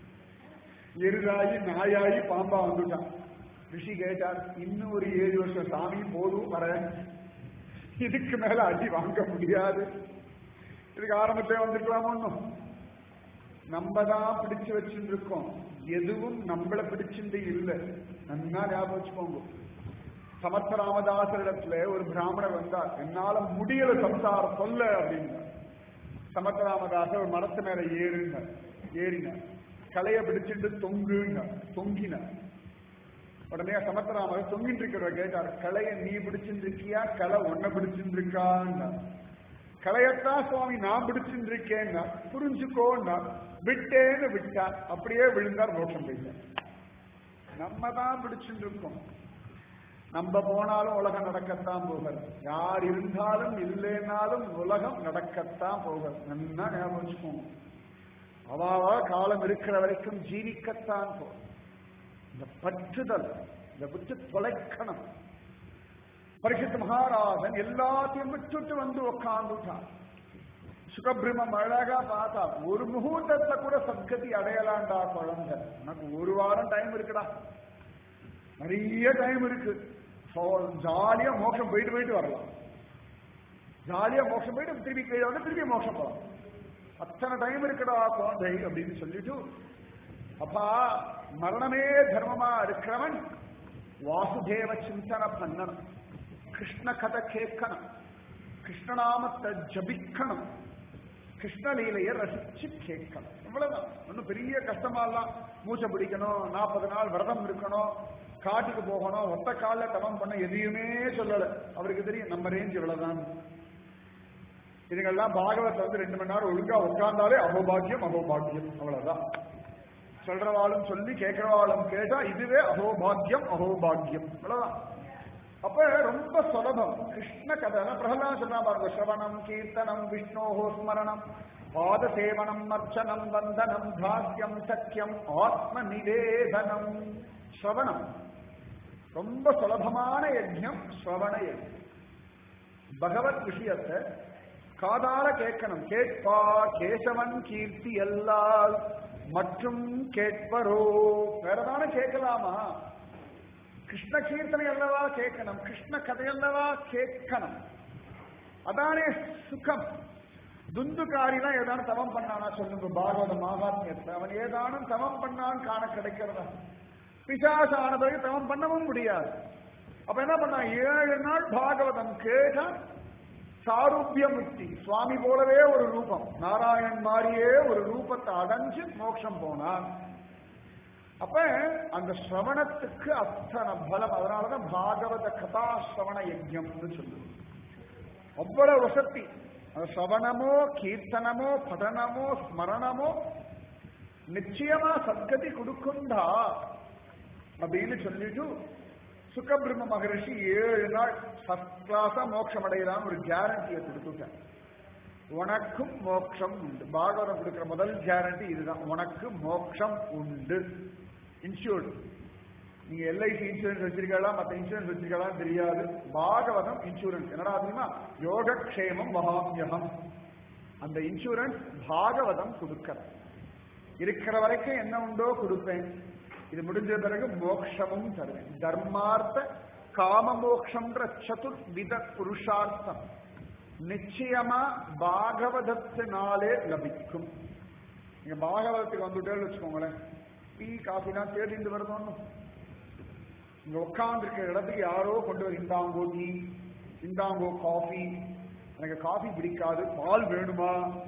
எருதாயி நாயாயி பாம்பா வந்துட்டான் ரிஷி கேட்டார் இன்னும் ஒரு ஏழு வருஷம் சாமி போதும் வரேன் இதுக்கு மேல அடி வாங்க முடியாது இதுக்கு ஆரம்பத்தை வந்துருக்கலாமோ ஒண்ணும் நம்ம தான் பிடிச்சு வச்சுட்டு இருக்கோம் எதுவும் நம்மள பிடிச்சிட்டு இல்லை நன்னா ஞாபகம் வச்சுக்கோங்க சமர்த்த ராமதாசரிடத்துல ஒரு பிராமணர் வந்தார் என்னால முடியல சம்சாரம் சொல்ல அப்படின்னார் சமர்த்த ராமதாசர் ஒரு மரத்து மேல ஏறுனார் ஏறினார் களைய பிடிச்சிட்டு தொங்குனார் தொங்கினார் உடனே சமர்த்தராமர் தொங்கிட்டு இருக்கிறவ கேட்டார் களைய நீ பிடிச்சிட்டு இருக்கியா களை ஒன்ன பிடிச்சிட்டு இருக்கான்னா களையத்தான் சுவாமி நான் பிடிச்சிட்டு இருக்கேன்னா புரிஞ்சுக்கோன்னா விட்டேன்னு விட்டார் அப்படியே விழுந்தார் மோட்சம் போயிட்டார் நம்ம தான் பிடிச்சிட்டு இருக்கோம் நம்ம போனாலும் உலகம் நடக்கத்தான் போகிறது யார் இருந்தாலும் இல்லைனாலும் உலகம் நடக்கத்தான் போகிறது நல்லா ஞாபகம் வச்சுக்கோங்க அவாவா காலம் இருக்கிற வரைக்கும் ஜீவிக்கத்தான் போகும் இந்த பற்றுதல் இந்த விட்டு தொலைக்கணும் பரிசுத்த மகாராஜன் எல்லாத்தையும் விட்டுட்டு வந்து உட்காந்துட்டான் சுகபிரமம் அழகா பார்த்தா ஒரு முகூர்த்தத்தை கூட சத்கதி அடையலாண்டா குழந்தை உனக்கு ஒரு வாரம் டைம் இருக்குடா நிறைய டைம் இருக்கு ஜாலியா மோட்சம் போயிட்டு போயிட்டு வரலாம் ஜாலியா மோட்சம் போயிட்டு திருப்பி கீழே வந்து திருப்பி மோட்சம் போகலாம் அத்தனை டைம் இருக்குடா குழந்தை அப்படின்னு சொல்லிட்டு அப்பா மரணமே தர்மமா இருக்கிறவன் வாசுதேவ சிந்தனை பண்ணணும் கிருஷ்ண கதை கேட்கணும் கிருஷ்ணநாமத்தை ஜபிக்கணும் கிருஷ்ணலீலையை ரசிச்சு கேட்கணும் இவ்வளவுதான் ஒன்றும் பெரிய கஷ்டமாலாம் மூச்சை பிடிக்கணும் நாற்பது நாள் விரதம் இருக்கணும் காட்டுக்கு போகணும் ஒத்த காலில் தவம் பண்ண எதையுமே சொல்லலை அவருக்கு தெரியும் நம்ம ரேஞ்ச் இவ்வளவுதான் இதுங்கெல்லாம் பாகவத்தை வந்து ரெண்டு மணி நேரம் ஒழுங்கா உட்கார்ந்தாலே அகோபாக்கியம் அகோபாக்கியம் அவ்வளவுதான் சொல்றவாளும் சொல்லி கேட்கிறவாளும் கேட்டா இதுவே அகோபாக்கியம் அகோபாக்கியம் அவ்வளவுதான் அப்ப ரொம்ப சுலபம் கிருஷ்ண கதை பிரகலாத் சொன்னா பாருங்க சிரவணம் கீர்த்தனம் விஷ்ணோஹோ ஸ்மரணம் பாத சேவனம் அர்ச்சனம் வந்தனம் தாஸ்யம் சக்கியம் ஆத்ம நிவேதனம் ஸ்ரவணம் ரொம்ப சுலபமான யஜ்யம் ஸ்ரவண யஜ்யம் பகவத் விஷயத்தை காதால கேட்கணும் கேட்பார் கேசவன் கீர்த்தி எல்லால் மற்றும் கேட்பரோ வேறதான கேட்கலாமா கிருஷ்ண கீர்த்தனை அல்லவா கேட்கணும் கிருஷ்ண கதையல்லவா கேட்கணும் அதானே சுகம் துந்துக்காரிலாம் ஏதானும் தவம் பண்ணானா சொல்லுங்க பாகவத மகாத்மியத்தை அவன் ஏதானும் தவம் பண்ணான்னு காண கிடைக்கிறதா பிசாசு ஆன பிறகு தவம் பண்ணவும் முடியாது அப்ப என்ன பண்ணான் ஏழு நாள் பாகவதம் கேட்டான் சாரூபிய முக்தி சுவாமி போலவே ஒரு ரூபம் நாராயணன் மாதிரியே ஒரு ரூபத்தை அடைஞ்சு மோட்சம் போனான் அப்ப அந்த சிரவணத்துக்கு அத்தனை பலம் அதனாலதான் பாகவத கதா சிரவண யஜ்யம்னு சொல்லுவோம் அவ்வளவு வசதி அது சிரவணமோ கீர்த்தனமோ படனமோ ஸ்மரணமோ நிச்சயமா சத்கதி கொடுக்குண்டா அப்படின்னு சொல்லிட்டு சுகபிரம்ம மகரிஷி ஏழு நாள் ஃபர்ஸ்ட் கிளாஸா மோட்சம் அடையலாம் ஒரு கேரண்டியை கொடுத்துட்டார் உனக்கும் மோட்சம் உண்டு பாகவதம் கொடுக்கிற முதல் கேரண்டி இதுதான் உனக்கு மோட்சம் உண்டு இன்சூர்டு நீங்க எல்ஐசி இன்சூரன்ஸ் வச்சிருக்கலாம் மற்ற இன்சூரன்ஸ் வச்சிருக்கலாம் தெரியாது பாகவதம் இன்சூரன்ஸ் என்னடா தெரியுமா யோகக்ஷேமம் மகாமியகம் அந்த இன்சூரன்ஸ் பாகவதம் கொடுக்கிற இருக்கிற வரைக்கும் என்ன உண்டோ கொடுப்பேன் இது முடிஞ்ச பிறகு மோக்ஷமும் தருவேன் தர்மார்த்த காம மோக்ஷம்ன்ற சதுர்வித புருஷார்த்தம் நிச்சயமா பாகவதத்தினாலே லபிக்கும் நீங்க பாகவதத்துக்கு வந்துட்டேன்னு வச்சுக்கோங்களேன் டீ காஃபினா தேடிட்டு வரணும் இங்க உட்கார்ந்து இருக்கிற இடத்துக்கு யாரோ கொண்டு வர இந்தாங்கோ டீ இந்தாங்கோ காஃபி எனக்கு காஃபி பிடிக்காது பால் வேணுமா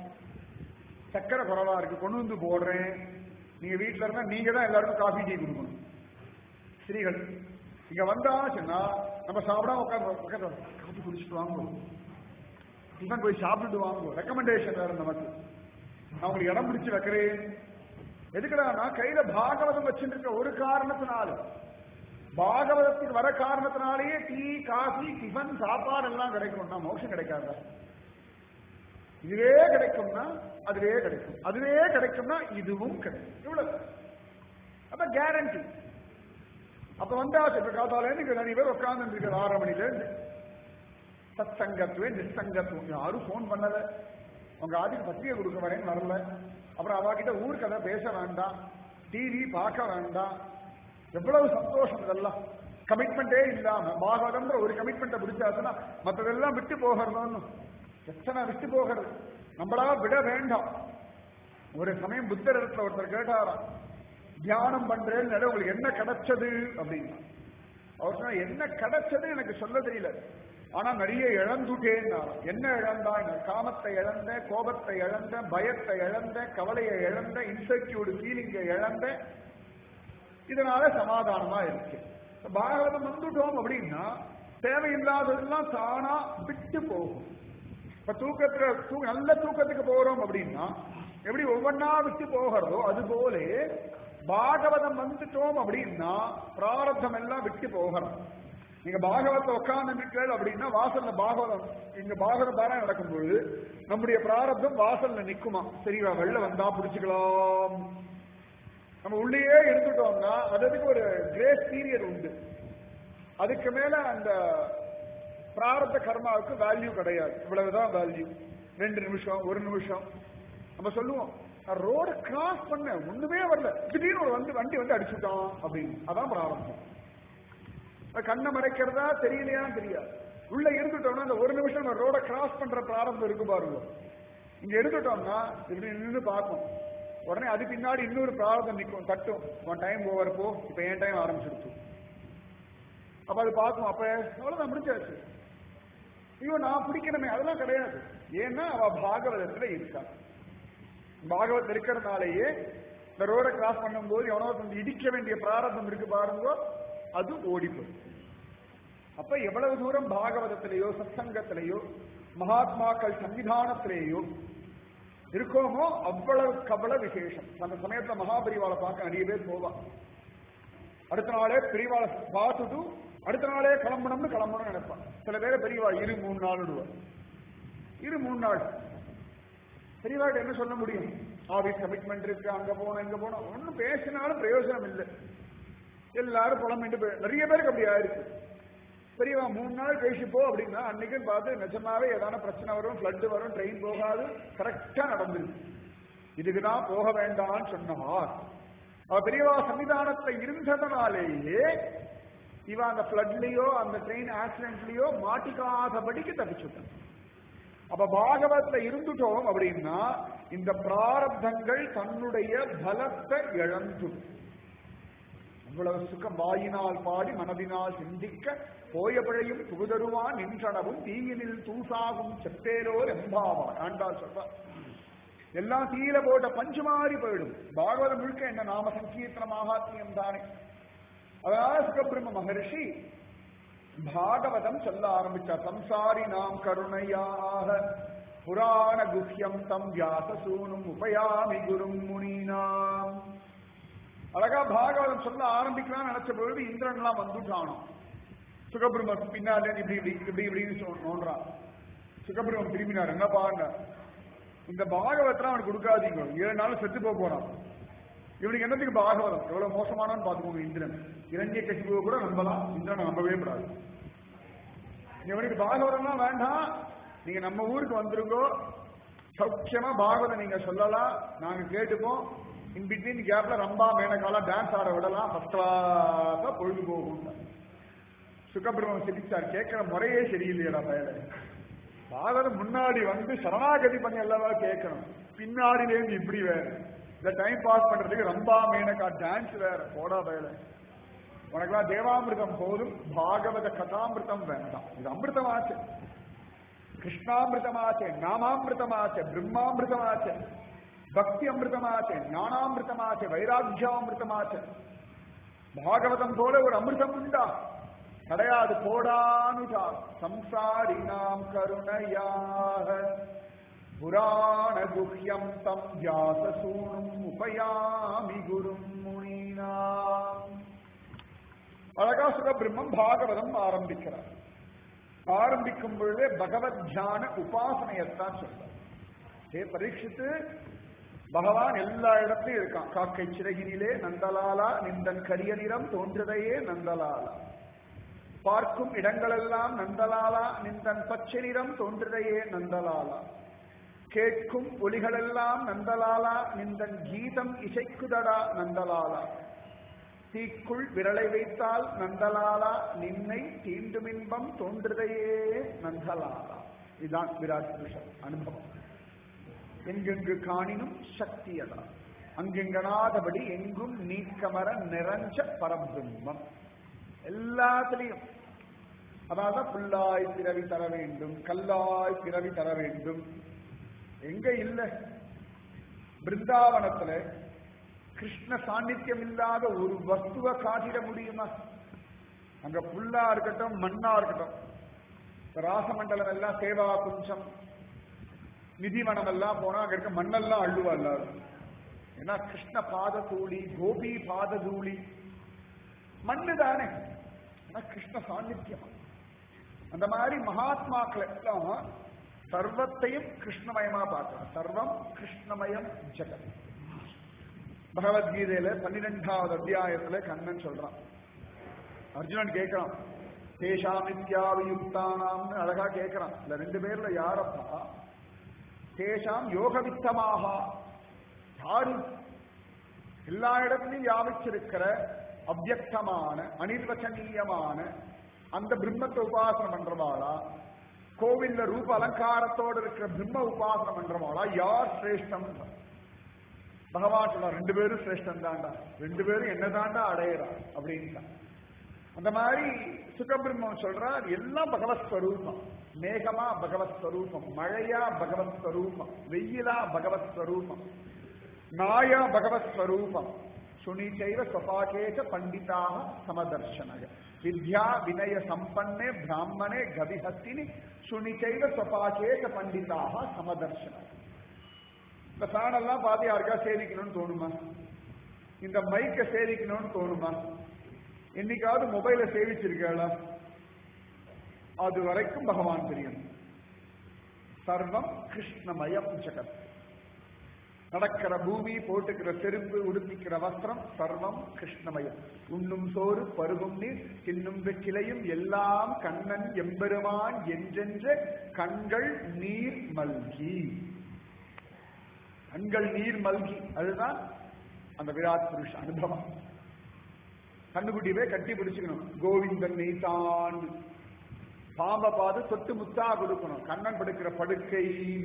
சக்கரை குறவா இருக்கு கொண்டு வந்து போடுறேன் நீங்க வீட்டுல இருந்தா நீங்க தான் எல்லாருக்கும் காஃபி டீ கொடுக்கணும் ஸ்திரீகள் இங்க வந்தாச்சுன்னா நம்ம சாப்பிடாம உட்காந்து உட்காந்து காஃபி குடிச்சிட்டு வாங்குவோம் டிஃபன் போய் சாப்பிட்டுட்டு வாங்குவோம் ரெக்கமெண்டேஷன் வேற நமக்கு நான் உங்களுக்கு இடம் பிடிச்சு வைக்கிறேன் எதுக்குடானா கையில பாகவதம் வச்சுருக்க ஒரு காரணத்தினால பாகவதத்துக்கு வர காரணத்தினாலேயே டீ காஃபி டிஃபன் சாப்பாடு எல்லாம் கிடைக்கும்னா மோஷம் கிடைக்காதா இதுவே கிடைக்கும்னா அதுவே கிடைக்கும் அதுவே கிடைக்கும்னா இதுவும் கிடைக்கும் இவ்வளவு அப்ப கேரண்டி அப்ப வந்தாச்சு இப்ப காத்தால இருந்து நிறைய பேர் உட்கார்ந்து இருக்கிற ஆறு மணில இருந்து சத் சங்கத்துவே நிசங்கத்துவம் யாரும் போன் பண்ணல உங்க ஆதிக்கு பத்திரிகை கொடுக்க வரேன்னு வரல அப்புறம் அவகிட்ட ஊர் கதை பேச வேண்டாம் டிவி பார்க்க வேண்டாம் எவ்வளவு சந்தோஷம் இதெல்லாம் கமிட்மெண்டே இல்லாம பாகவதம்ன்ற ஒரு கமிட்மெண்ட்டை பிடிச்சாச்சுன்னா மற்றதெல்லாம் விட்டு போகிறதோன்னு எத்தனை விட்டு போகிறது நம்மளா விட வேண்டாம் ஒரு சமயம் புத்தர் இடத்துல ஒருத்தர் கேட்டாராம் தியானம் பண்றேன்னு உங்களுக்கு என்ன கிடைச்சது அப்படின்னா அவர் சொன்னா என்ன கிடைச்சது எனக்கு சொல்ல தெரியல ஆனா நிறைய இழந்துட்டேன் என்ன இழந்தான் காமத்தை இழந்தேன் கோபத்தை இழந்தேன் பயத்தை இழந்தேன் கவலையை இழந்தேன் இன்செக்யூர்டு ஃபீலிங்கை இழந்தேன் இதனால சமாதானமா இருக்கு பாகவதம் வந்துட்டோம் அப்படின்னா தேவையில்லாததெல்லாம் தானா விட்டு போகும் இப்ப தூக்கத்துல தூ நல்ல தூக்கத்துக்கு போறோம் அப்படின்னா எப்படி ஒவ்வொன்னா விட்டு போகிறதோ அது போல பாகவதம் வந்துட்டோம் அப்படின்னா பிராரத்தம் எல்லாம் விட்டு போகிறோம் நீங்க பாகவத்தை உட்கார்ந்து அப்படின்னா வாசல்ல பாகவதம் இங்க பாகவதம் பாரம் நடக்கும்போது நம்முடைய பிராரத்தம் வாசல்ல நிக்குமா சரிவா வெளில வந்தா பிடிச்சுக்கலாம் நம்ம உள்ளேயே இருந்துட்டோம்னா அதுக்கு ஒரு கிரேஸ் பீரியட் உண்டு அதுக்கு மேல அந்த பிராரத்த கர்மாவுக்கு வேல்யூ கிடையாது இவ்வளவுதான் வேல்யூ ரெண்டு நிமிஷம் ஒரு நிமிஷம் நம்ம சொல்லுவோம் நான் ரோட கிராஸ் பண்ண ஒண்ணுமே வரல திடீர்னு ஒரு வந்து வண்டி வந்து அடிச்சுட்டான் அப்படின்னு அதான் பிராரம்பம் கண்ணை மறைக்கிறதா தெரியலையான்னு தெரியாது உள்ள இருந்துட்டோம்னா அந்த ஒரு நிமிஷம் நம்ம ரோட கிராஸ் பண்ற பிராரம்பம் இருக்கு பாருங்க இங்க இருந்துட்டோம்னா இப்படி நின்று பார்க்கும் உடனே அது பின்னாடி இன்னொரு பிராரதம் நிற்கும் தட்டும் உன் டைம் ஓவர் போ இப்ப என் டைம் ஆரம்பிச்சிருச்சு அப்ப அது பார்க்கும் அப்ப அவ்வளவுதான் முடிஞ்சாச்சு ஐயோ நான் பிடிக்கணுமே அதெல்லாம் கிடையாது ஏன்னா அவ பாகவதத்துல இருக்கா பாகவத் இருக்கிறதுனாலேயே இந்த ரோட கிராஸ் பண்ணும்போது எவனோ வந்து இடிக்க வேண்டிய பிராரதம் இருக்கு பாருங்க அது ஓடி போயிடும் அப்ப எவ்வளவு தூரம் பாகவதத்திலேயோ சத்சங்கத்திலேயோ மகாத்மாக்கள் சன்னிதானத்திலேயோ இருக்கோமோ அவ்வளவுக்கு அவ்வளவு விசேஷம் அந்த சமயத்துல மகாபரிவாளை பார்க்க நிறைய பேர் போவான் அடுத்த நாளே பெரியவாளை பார்த்துட்டு அடுத்த நாளே கிளம்பணும்னு கிளம்பணும்னு நினைப்பான் சில பேரை பெரியவா இரு மூணு நாள் விடுவார் இரு மூணு நாள் பெரியவாட்ட என்ன சொல்ல முடியும் ஆபீஸ் கமிட்மெண்ட் இருக்கு அங்க போனோம் இங்க போனோம் ஒன்னும் பேசினாலும் பிரயோஜனம் இல்லை எல்லாரும் புலம்பிட்டு போய் நிறைய பேருக்கு அப்படி ஆயிருக்கு பெரியவா மூணு நாள் கழிச்சு போ அப்படின்னா அன்னைக்குன்னு பார்த்து நிஜமாவே ஏதான பிரச்சனை வரும் ஃபிளட் வரும் ட்ரெயின் போகாது கரெக்டா நடந்துருக்கு இதுக்குதான் போக வேண்டாம்னு சொன்னார் அவ பெரியவா சன்னிதானத்துல இருந்ததனாலேயே இவன் அந்த ஃபிளட்லயோ அந்த ட்ரெயின் ஆக்சிடென்ட்லயோ மாட்டிக்காதபடிக்கு தப்பிச்சுட்டான் அப்ப பாகவத்துல இருந்துட்டோம் அப்படின்னா இந்த பிராரப்தங்கள் தன்னுடைய பலத்தை இழந்து இவ்வளவு சுகம் வாயினால் பாடி மனதினால் சிந்திக்க போய பிழையும் புகுதருவான் நின்றனவும் தீயினில் தூசாகும் செப்பேலோர் எம்பாவார் ஆண்டாள் சொல்றார் எல்லாம் தீயில போட்ட பஞ்சு மாறி போயிடும் பாகவதம் முழுக்க என்ன நாம சங்கீர்த்தன மகாத்மியம் தானே அதாவது சுகபிரம்ம மகர்ஷி பாகவதம் சொல்ல ஆரம்பிச்சார் சம்சாரி நாம் கருணையாக புராண குஹ்யம் தம் வியாச சூனும் உபயாமி குரும் முனீனாம் அழகா பாகவதம் சொல்ல ஆரம்பிக்கலாம் நினைச்ச பொழுது இந்திரன்லாம் வந்துட்டானோ சுகபிரம்ம பின்னாலே இப்படி இப்படி இப்படி இப்படின்னு சொ- நோன்றான் சுகபிரம்மம் திரும்பினார் என்ன பாருங்க இந்த பாகவத்தை அவனுக்கு கொடுக்காதீங்க ஏழு நாள் செத்து போக போறான் இவனுக்கு என்னத்துக்கு பாகவதம் எவ்வளவு மோசமானு பாத்துக்கோங்க இந்திரன் இலங்கை கட்சிபுவை கூட நம்பலாம் இந்திரனை நம்பவே கூடாது இவனுக்கு பாகவதம்லாம் வேண்டாம் நீங்க நம்ம ஊருக்கு வந்துருங்கோ சௌக்கியமா பாகவதம் நீங்க சொல்லலாம் நாங்க கேட்டுப்போம் இன் பிட்வீன் கேப்ல ரம்பா மேனகாலா டான்ஸ் ஆட விடலாம் ஃபர்ஸ்ட் கிளாஸா பொழுது போகும் சுகபிரமம் சிரிச்சார் கேட்கிற முறையே சரியில்லையடா பயல பாகவதம் முன்னாடி வந்து சரணாகதி பண்ணி எல்லாம் கேட்கணும் பின்னாடிலேருந்து இப்படி வேற இந்த டைம் பாஸ் பண்றதுக்கு ரம்பா மேனகா டான்ஸ் வேற போடா பயல உனக்கெல்லாம் தேவாமிர்தம் போதும் பாகவத கதாமிர்தம் வேண்டாம் இது அமிர்தமாச்சு கிருஷ்ணாமிர்தமாச்சே நாமாமிர்தமாச்சே பிரம்மாமிர்தமாச்சே பக்தி அமிர்தமாச்சே ஞானாமிர்தமாச்சே வைராக்கியாமிர்தமாச்சே பாகவதம் போல ஒரு அமிர்தம் உண்டா கிடையாது போடானுடா சம்சாரி நாம் கருணையாக புராண குஹ்யம் தம் வியாசசூனும் உபயாமி குரும் முனீனாம் அழகா சுக பிரம்மம் பாகவதம் ஆரம்பிக்கிறார் ஆரம்பிக்கும் பொழுதே பகவத் தியான உபாசனையத்தான் சொல்றார் ஏ பரீட்சித்து பகவான் எல்லா இடத்துலயும் இருக்கான் காக்கை சிறகினிலே நந்தலாலா நிந்தன் கரிய நிறம் தோன்றுதையே நந்தலாலா பார்க்கும் இடங்களெல்லாம் நந்தலாலா நிந்தன் பச்சை நிறம் தோன்றுதையே நந்தலாலா கேட்கும் ஒலிகளெல்லாம் நந்தலாலா நிந்தன் கீதம் இசைக்குதடா நந்தலாலா தீக்குள் விரலை வைத்தால் நந்தலாலா நின்னை தீண்டுமின்பம் தோன்றுதையே நந்தலாலா இதுதான் விராட் புருஷன் அனுபவம் எங்கெங்கு காணினும் சக்தியடா அங்கெங்கனாதபடி எங்கும் நீக்கமர நிறைஞ்ச பரபிரம்மம் எல்லாத்துலயும் அதாவது புல்லாய் பிறவி தர வேண்டும் கல்லாய் பிறவி தர வேண்டும் எங்க இல்ல பிருந்தாவனத்துல கிருஷ்ண சாநித்தியம் இல்லாத ஒரு வஸ்துவை காட்டிட முடியுமா அங்க புல்லா இருக்கட்டும் மண்ணா இருக்கட்டும் இப்ப ராசமண்டலம் எல்லாம் சேவா குஞ்சம் நிதிவனம் எல்லாம் போனா அங்க இருக்க மண்ணெல்லாம் அள்ளுவா எல்லாரும் ஏன்னா கிருஷ்ண பாத தூளி கோபி பாத தூளி மண்ணு தானே ஆனா கிருஷ்ண சாநித்தியம் அந்த மாதிரி மகாத்மாக்கள் எல்லாம் சர்வத்தையும் கிருஷ்ணமயமா பார்க்கலாம் சர்வம் கிருஷ்ணமயம் ஜெகத் பகவத்கீதையில பன்னிரெண்டாவது அத்தியாயத்துல கண்ணன் சொல்றான் அர்ஜுனன் கேட்கிறான் தேஷாம் நித்யாவியுக்தானாம்னு அழகா கேட்கிறான் இந்த ரெண்டு பேர்ல யாரப்பா தேஷாம் யோகவித்தமாக யாரு எல்லா இடத்துலையும் வியாபிச்சிருக்கிற அவ்யக்தமான அனிர்வச்சனீயமான அந்த பிரம்மத்தை உபாசனம் பண்றவாளா கோவில்ல ரூப அலங்காரத்தோடு இருக்கிற பிரம்ம உபாசனம் பண்றவாளா யார் சிரேஷ்டம் பகவான் சொல்ல ரெண்டு பேரும் சிரேஷ்டம் தாண்டா ரெண்டு பேரும் என்னதாண்டா அடையிறா அப்படின்னு அந்த மாதிரி சுகபிரம்மம் சொல்றார் எல்லாம் பகவத் ஸ்வரூபம் மேகமா பகவத் ஸ்வரூபம் மழையா பகவத் ஸ்வரூபம் வெயிலா பகவத் ஸ்வரூபம் நாயா பகவத் ஸ்வரூபம் சுனிச்சைவ ஸ்வபாகேச்ச பண்டிதாக சமதர்ஷனக வித்யா வினய சம்பன்னே பிராமணே கவிஹஸ்தினி சுனிச்சைவ ஸ்வபாகேச்ச பண்டிதாக சமதர்ஷனக இந்த ஃபேன் எல்லாம் பார்த்து யாருக்கா சேவிக்கணும்னு தோணுமா இந்த மைக்க சேவிக்கணும்னு தோணுமா என்னைக்காவது மொபைல சேவிச்சிருக்கா அது வரைக்கும் பகவான் தெரியும் சர்வம் கிருஷ்ணமயம் ஜெகத் நடக்கிற பூமி போட்டுக்கிற செருப்பு உடுத்திக்கிற வஸ்திரம் சர்வம் கிருஷ்ணமயம் உண்ணும் சோறு பருகும் நீர் தின்னும் வெற்றிலையும் எல்லாம் கண்ணன் எம்பெருமான் என்றென்ற கண்கள் நீர் மல்கி கண்கள் நீர் மல்கி அதுதான் அந்த விராட் புருஷ அனுபவம் கண்ணுக்குட்டி போய் கட்டி பிடிச்சுக்கணும் கோவிந்தன் நீதான் பாம்பை பார்த்து தொட்டு முத்தா கொடுக்கணும் கண்ணன் படுக்கிற படுக்கை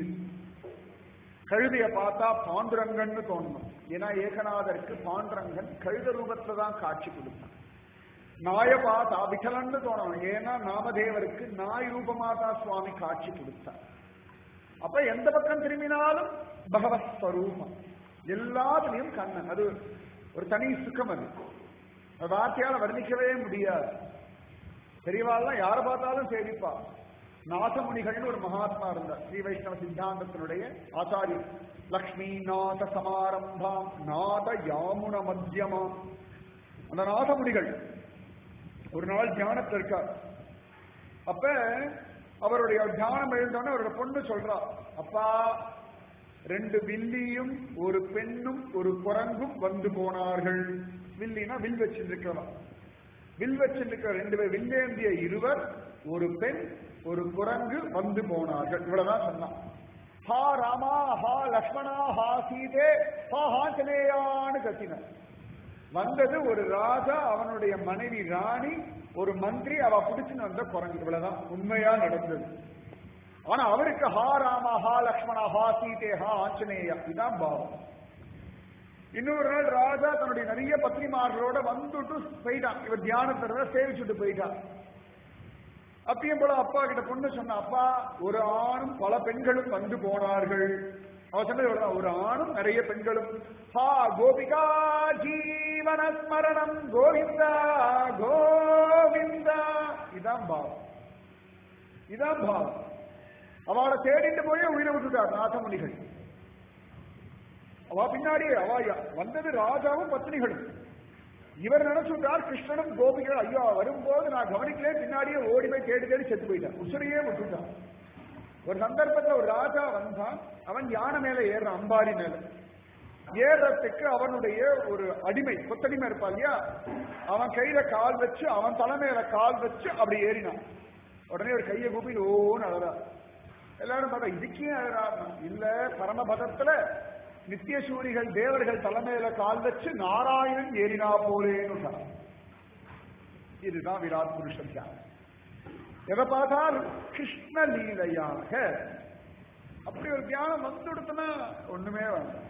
கழுதைய பார்த்தா பாண்டுரங்கன்னு தோணணும் ஏன்னா ஏகநாதருக்கு பாண்டுரங்கன் கழுத ரூபத்துல தான் காட்சி கொடுத்தான் நாய பார்த்தா விகலன்னு தோணணும் ஏன்னா நாமதேவருக்கு நாய் ரூபமா தான் சுவாமி காட்சி கொடுத்தார் அப்ப எந்த பக்கம் திரும்பினாலும் பகவத் ஸ்வரூபம் எல்லாத்துலயும் கண்ணன் அது ஒரு தனி சுகம் அது அது வார்த்தையால வர்ணிக்கவே முடியாது பெரியவாள்லாம் யாரை பார்த்தாலும் சேவிப்பா நாதமுனிகள்னு ஒரு மகாத்மா இருந்தார் ஸ்ரீ வைஷ்ணவ சித்தாந்தத்தினுடைய ஆச்சாரியர் லக்ஷ்மி நாத சமாரம்பாம் நாத யாமுன மத்தியமா அந்த நாதமுனிகள் ஒரு நாள் தியானத்தில் இருக்கார் அப்ப அவருடைய தியானம் எழுந்தோன்னு அவரோட பொண்ணு சொல்றா அப்பா ரெண்டு வில்லியும் ஒரு பெண்ணும் ஒரு குரங்கும் வந்து போனார்கள் வில்லினா வில் வச்சிருக்கிறவா வில் வச்சிருக்கிற ரெண்டு பேர் வில்லேந்திய இருவர் ஒரு பெண் ஒரு குரங்கு வந்து போனார்கள் இவ்வளவுதான் சொன்னான் ஹா ராமா ஹா லக்ஷ்மணா ஹா சீதே ஹா ஹாஞ்சனேயான்னு கத்தினார் வந்தது ஒரு ராஜா அவனுடைய மனைவி ராணி ஒரு மந்திரி அவ பிடிச்சுன்னு வந்த குரங்கு இவ்வளவுதான் உண்மையா நடந்தது ஆனா அவருக்கு ஹா ராமா ஹா லக்ஷ்மணா ஹா சீதே ஹா ஆஞ்சநேயா இதுதான் பாவம் இன்னொரு நாள் ராஜா தன்னுடைய நிறைய பத்னிமார்களோட வந்துட்டு போயிட்டான் இவர் தியானத்தை சேவிச்சுட்டு போயிட்டான் அப்பயும் போல அப்பா கிட்ட பொண்ணு சொன்ன அப்பா ஒரு ஆணும் பல பெண்களும் வந்து போனார்கள் அவ சொன்னது இவ்வளவுதான். ஒரு ஆணும் நிறைய பெண்களும் ஹா கோபிகா ஜீவன ஸ்மரணம் கோவிந்தா கோவிந்தா இதான் பாவம் இதான் பாவம் அவளை தேடிட்டு போய் உயிரை விட்டுட்டார் நாதமுனிகள் அவ பின்னாடியே அவ வந்தது ராஜாவும் பத்னிகளும் இவர் நினைச்சுட்டார் கிருஷ்ணனும் கோபிகள் ஐயா வரும்போது நான் கவனிக்கலே பின்னாடியே ஓடி போய் தேடி தேடி செத்து போயிட்டான் உசுரையே விட்டுட்டான் ஒரு சந்தர்ப்பத்துல ஒரு ராஜா வந்தான் அவன் யானை மேல ஏறுறான் அம்பாரி மேல ஏறத்துக்கு அவனுடைய ஒரு அடிமை கொத்தடிமை இருப்பான் இல்லையா அவன் கையில கால் வச்சு அவன் தலைமையில கால் வச்சு அப்படி ஏறினான் உடனே ஒரு கையை கூப்பி ஓன்னு அழறா எல்லாரும் பார்த்தா இதுக்கே அழறா இல்ல பரமபதத்துல நித்தியசூரிகள் தேவர்கள் தலைமையில கால் வச்சு நாராயணன் ஏறினா போலேன்னு சொன்னார். இதுதான் விராட் புருஷ தியானம் எதை பார்த்தால் கிருஷ்ண லீலையாக அப்படி ஒரு தியானம் வந்துடுத்துனா ஒண்ணுமே வேண்டாம்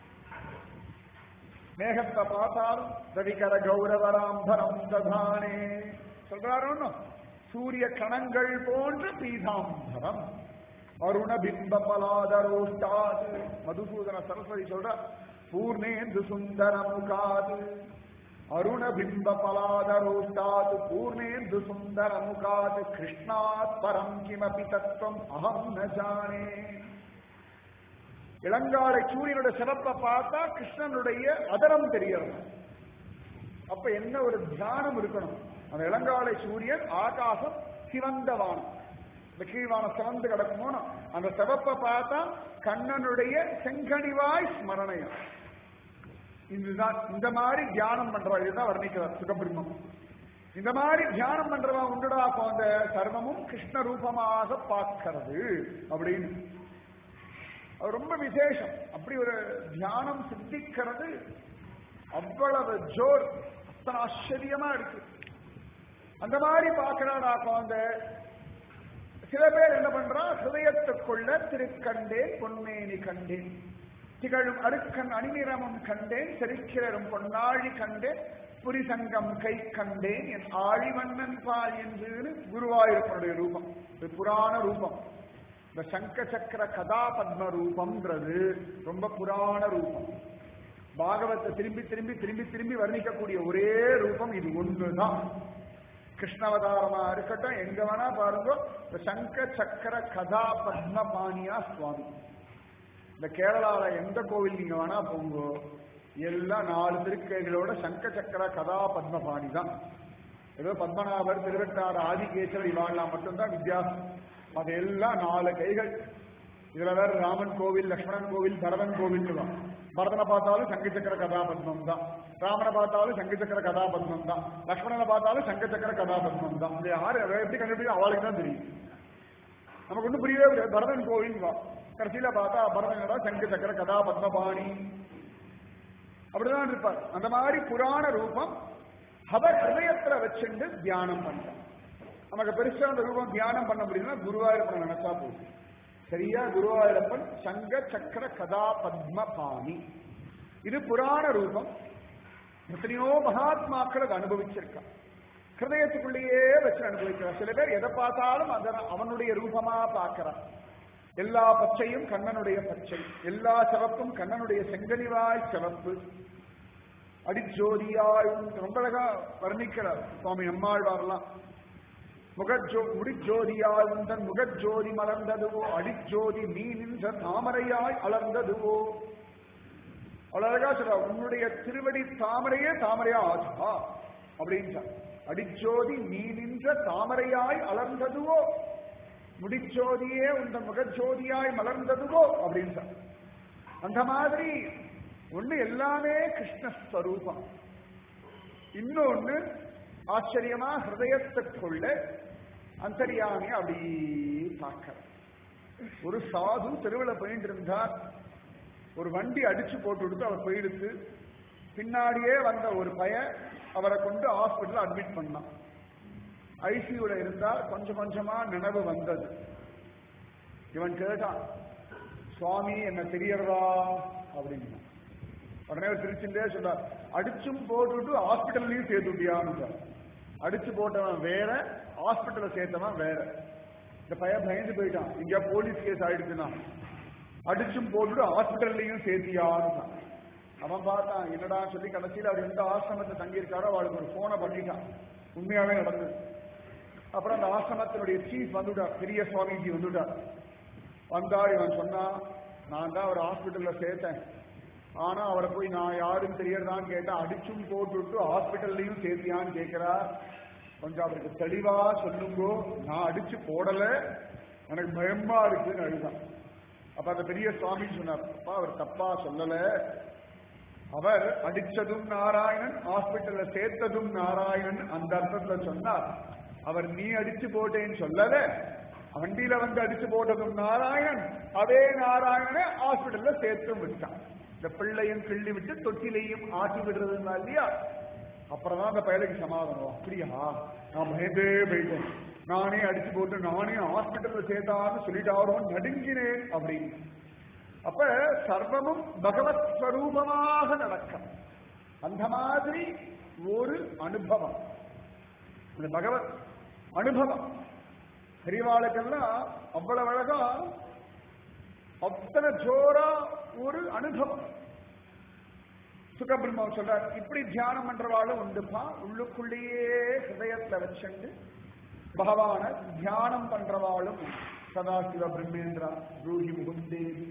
மேகத்தை பார்த்தாலும் ரவிகர கௌரவராம்பரம் ததானே சொல்றாரு ஒண்ணும் சூரிய கணங்கள் போன்ற பீதாம்பரம் அருண பிம்ப பலாதரோஷ்டாது மதுசூதன சரஸ்வதி சொல்ற பூர்ணேந்து சுந்தர முகாது அருண பிம்ப பலாதரோஷ்டாது பூர்ணேந்து சுந்தர முகாது கிருஷ்ணாத் பரம் கிமபி தத்துவம் அகம் ந ஜானே இளங்காலை சூரியனுடைய சிறப்பை பார்த்தா கிருஷ்ணனுடைய அதரம் தெரியறது அப்ப என்ன ஒரு தியானம் இருக்கணும் அந்த இளங்காலை சூரியன் ஆகாசம் சிவந்த வானம் இந்த கீழ்வானம் சிவந்து கிடக்குமோ அந்த சிவப்பை பார்த்தா கண்ணனுடைய செங்கனிவாய் ஸ்மரணையம் இதுதான் இந்த மாதிரி தியானம் பண்றவா இதுதான் வர்ணிக்கிறார் சுகபிரம்மம் இந்த மாதிரி தியானம் பண்றவா உண்டுடா அப்போ அந்த சர்வமும் கிருஷ்ண ரூபமாக பார்க்கிறது அப்படின்னு அது ரொம்ப விசேஷம் அப்படி ஒரு தியானம் சித்திக்கிறது அவ்வளவு ஜோர் அத்தனை ஆச்சரியமா இருக்கு அந்த மாதிரி பார்க்கிறாடா குழந்த சில பேர் என்ன பண்றா ஹிருதயத்துக்குள்ள திருக்கண்டேன் பொன்மேனி கண்டேன் திகழும் அருக்கன் அணிநிறமும் கண்டேன் செரிக்கிறரும் பொன்னாழி கண்டேன் புரிசங்கம் கை கண்டேன் என் ஆழிவண்ணன் பால் என்று குருவாயூரப்பனுடைய ரூபம் இது புராண ரூபம் இந்த சங்க சக்கர கதா பத்ம ரூபம்ன்றது ரொம்ப புராண ரூபம் பாகவத்தை திரும்பி திரும்பி திரும்பி திரும்பி வர்ணிக்கக்கூடிய ஒரே ரூபம் இது ஒண்ணுதான் கிருஷ்ணவதாரமா இருக்கட்டும் எங்க வேணா பாருங்க இந்த சங்க சக்கர கதா பத்ம பாணியா சுவாமி இந்த கேரளால எந்த கோவில் நீங்க வேணா போங்க எல்லாம் நாலு திருக்கைகளோட சங்க சக்கர கதா பத்மபாணி தான் ஏதோ பத்மநாபர் திருவட்டாறு ஆதிகேசவர் இவாள்லாம் மட்டும்தான் வித்தியாசம் அது எல்லாம் நாலு கைகள் இதுல வேற ராமன் கோவில் லக்ஷ்மணன் கோவில் பரதன் கோவில் தான் பரதனை பார்த்தாலும் சங்க சக்கர கதாபத்மம் தான் ராமனை பார்த்தாலும் சங்க சக்கர கதாபத்மம் தான் லக்ஷ்மணனை பார்த்தாலும் சங்க சக்கர கதாபத்மம் தான் இது யாரு அதை எப்படி கண்டுபிடிக்கும் அவளுக்கு தான் தெரியும் நமக்கு ஒன்றும் புரியவே முடியாது பரதன் கோவில் தான் கடைசியில பார்த்தா பரதனோட சங்க சக்கர கதாபத்மபாணி அப்படிதான் இருப்பார் அந்த மாதிரி புராண ரூபம் அவர் ஹிருதயத்துல வச்சுட்டு தியானம் பண்றான் நமக்கு பெருசா அந்த ரூபம் தியானம் பண்ண முடியும்னா குருவாயூரப்பன் நினைச்சா போதும் சரியா குருவாயூரப்பன் சங்க சக்கர கதா பத்ம பாணி இது புராண ரூபம் எத்தனையோ மகாத்மாக்கள் அதை அனுபவிச்சிருக்கான் ஹிருதயத்துக்குள்ளேயே வச்சு அனுபவிக்கிறான் சில பேர் எதை பார்த்தாலும் அதை அவனுடைய ரூபமா பார்க்கிறான் எல்லா பச்சையும் கண்ணனுடைய பச்சை எல்லா சிவப்பும் கண்ணனுடைய செங்கனிவாய் சிவப்பு அடிஜோதியாய் ரொம்ப அழகா வர்ணிக்கிறார் சுவாமி அம்மாழ்வார்லாம் முகஜோ முடிஜோதியாய் உந்தன் முகஜோதி மலர்ந்ததுவோ அடிஜோதி நீ நின்ற தாமரையாய் அலர்ந்ததுவோ அவ்வளவு அழகா சொல்ற உன்னுடைய திருவடி தாமரையே தாமரையா ஆச்சா அப்படின்னு அடிச்சோதி நீ நின்ற தாமரையாய் அலர்ந்ததுவோ முடிச்சோதியே உந்த முகச்சோதியாய் மலர்ந்ததுவோ அப்படின்னு சொன்ன. அந்த மாதிரி ஒண்ணு எல்லாமே கிருஷ்ணஸ்வரூபம் இன்னொன்னு ஆச்சரியமா ஹிருதயத்துக்குள்ள அந்தரியாமி அப்படி பார்க்கிற ஒரு சாது தெருவில் போயிட்டு இருந்தார் ஒரு வண்டி அடிச்சு போட்டு கொடுத்து அவர் போயிடுத்து பின்னாடியே வந்த ஒரு பையன் அவரை கொண்டு ஹாஸ்பிட்டல் அட்மிட் பண்ணான் ஐசியூல இருந்தா கொஞ்சம் கொஞ்சமா நினைவு வந்தது இவன் கேட்டான் சுவாமி என்ன தெரியறதா அப்படின்னா உடனே அவர் திருச்சிண்டே சொன்னார் அடிச்சும் போட்டுட்டு ஹாஸ்பிட்டல்லையும் சேர்த்துட்டியான்னு அடிச்சு போட்டவன் வேற ஹாஸ்பிட்டல்ல சேர்த்தவன் வேற இந்த பையன் பயந்து போயிட்டான் இங்க போலீஸ் கேஸ் ஆயிடுச்சுன்னா அடிச்சும் போட்டுட்டு ஹாஸ்பிட்டல்லையும் சேர்த்தியான்னு அவன் பார்த்தான் என்னடா சொல்லி கடைசியில் அவர் எந்த ஆசிரமத்தை தங்கியிருக்காரோ அவளுக்கு ஒரு போனை பண்ணிட்டான் உண்மையாவே நடந்தது அப்புறம் அந்த ஆசிரமத்தினுடைய சீஃப் வந்துட்டார் பெரிய சுவாமிஜி வந்துட்டார் வந்தார் இவன் சொன்னா நான் தான் அவர் ஹாஸ்பிட்டல்ல சேர்த்தேன் ஆனா அவரை போய் நான் யாரும் தெரியறதான்னு கேட்டா அடிச்சும் போட்டுவிட்டு ஹாஸ்பிட்டல்லையும் சேர்த்தியான்னு கேட்கிறா கொஞ்சம் அவருக்கு தெளிவா சொல்லுங்கோ நான் அடிச்சு போடல எனக்கு பயமா இருக்குன்னு அழுதான் அப்ப அந்த பெரிய சுவாமி சொன்னார் அப்பா அவர் தப்பா சொல்லல அவர் அடிச்சதும் நாராயணன் ஹாஸ்பிட்டல்ல சேர்த்ததும் நாராயணன் அந்த அர்த்தத்துல சொன்னார் அவர் நீ அடிச்சு போட்டேன்னு சொல்லல வண்டியில வந்து அடிச்சு போட்டதும் நாராயணன் அதே நாராயணனை ஹாஸ்பிட்டல்ல சேர்த்தும் விட்டான் இந்த பிள்ளையும் கிள்ளி விட்டு தொட்டிலையும் ஆட்டி விடுறதுன்னா இல்லையா அப்புறம்தான் அந்த பயலுக்கு சமாதானம் அப்படியா நான் பயந்தே போயிட்டேன் நானே அடிச்சு போட்டு நானே ஹாஸ்பிட்டல்ல சேர்த்தான்னு சொல்லிட்டாரோ நடுங்கினேன் அப்படின்னு அப்ப சர்வமும் பகவத் ஸ்வரூபமாக நடக்கும் அந்த மாதிரி ஒரு அனுபவம் இந்த பகவத் அனுபவம் பெரியவாளுக்கெல்லாம் அவ்வளவு அழகா அத்தனை ஜோரா ஒரு அனுபவம் சுகபிரம்மம் சொல்றார் இப்படி தியானம் பண்றவாளும் உண்டுப்பா உள்ளுக்குள்ளேயே ஹிருதயத்துல வச்சுண்டு பகவான தியானம் பண்றவாளும் உண்டு. சதாசிவ பிரம்மேந்திரா ப்ரூஹி முகுந்தேவி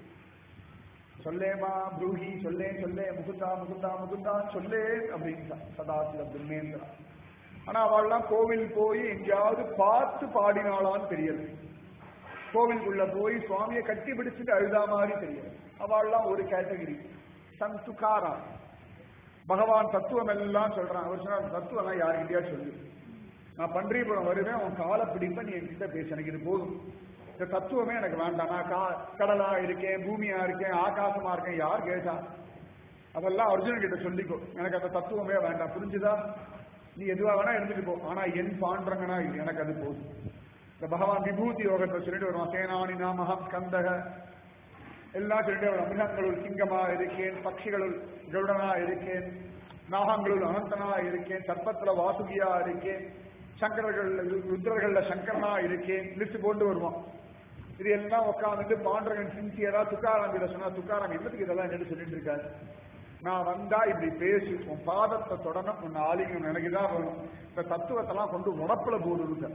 சொல்லேமா ப்ரூஹி சொல்லே சொல்லே முகுந்தா முகுந்தா முகுந்தா சொல்லே அப்படின்னு சதாசிவ பிரம்மேந்திரா ஆனா அவள்லாம் கோவில் போய் எங்கேயாவது பார்த்து பாடினாளான்னு தெரியல கோவிலுக்குள்ள போய் சுவாமியை கட்டி பிடிச்சிட்டு அழுதா மாதிரி தெரியல அவள்லாம் ஒரு கேட்டகரி சந்துகாரா பகவான் தத்துவம் எல்லாம் சொல்றான் அவர் சொன்னா தத்துவம் எல்லாம் யாருக்கிட்டயா சொல்லு நான் பன்றிபுரம் வருவேன் உன் காலை பிடிப்ப நீ என்கிட்ட பேச எனக்கு இது போதும் இந்த தத்துவமே எனக்கு வேண்டாம் நான் கா கடலா இருக்கேன் பூமியா இருக்கேன் ஆகாசமா இருக்கேன் யார் கேட்டா அதெல்லாம் அர்ஜுனன் கிட்ட சொல்லிக்கோ எனக்கு அந்த தத்துவமே வேண்டாம் புரிஞ்சுதா நீ எதுவா வேணா இருந்துட்டு போ ஆனா என் பாண்டங்கன்னா இல்லை எனக்கு அது போதும் இந்த பகவான் விபூதி யோகத்தை சொல்லிட்டு வருவான் சேனானி நாமகம் கந்தக எல்லாம் சொல்லிட்டு வரும் மிருகங்களுள் சிங்கமா இருக்கேன் பட்சிகளுள் கருடனா இருக்கேன் நாகங்களுள் அனந்தனா இருக்கேன் சர்ப்பத்துல வாசுகியா இருக்கேன் சங்கரர்கள் ருத்ரர்கள்ல சங்கரனா இருக்கேன் லிஸ்ட் போட்டு வருவான் இது எல்லாம் உட்காந்துட்டு பாண்டரகன் சின்சியரா துக்காராம் கிட்ட சொன்னா துக்காராம் என்னத்துக்கு இதெல்லாம் என்னன்னு சொல்லிட்டு இருக்காரு நான் வந்தா இப்படி பேசி உன் பாதத்தை தொடணும் உன் ஆலிங்கம் எனக்கு தான் வரும் இந்த தத்துவத்தெல்லாம் கொண்டு உடப்புல போடுங்க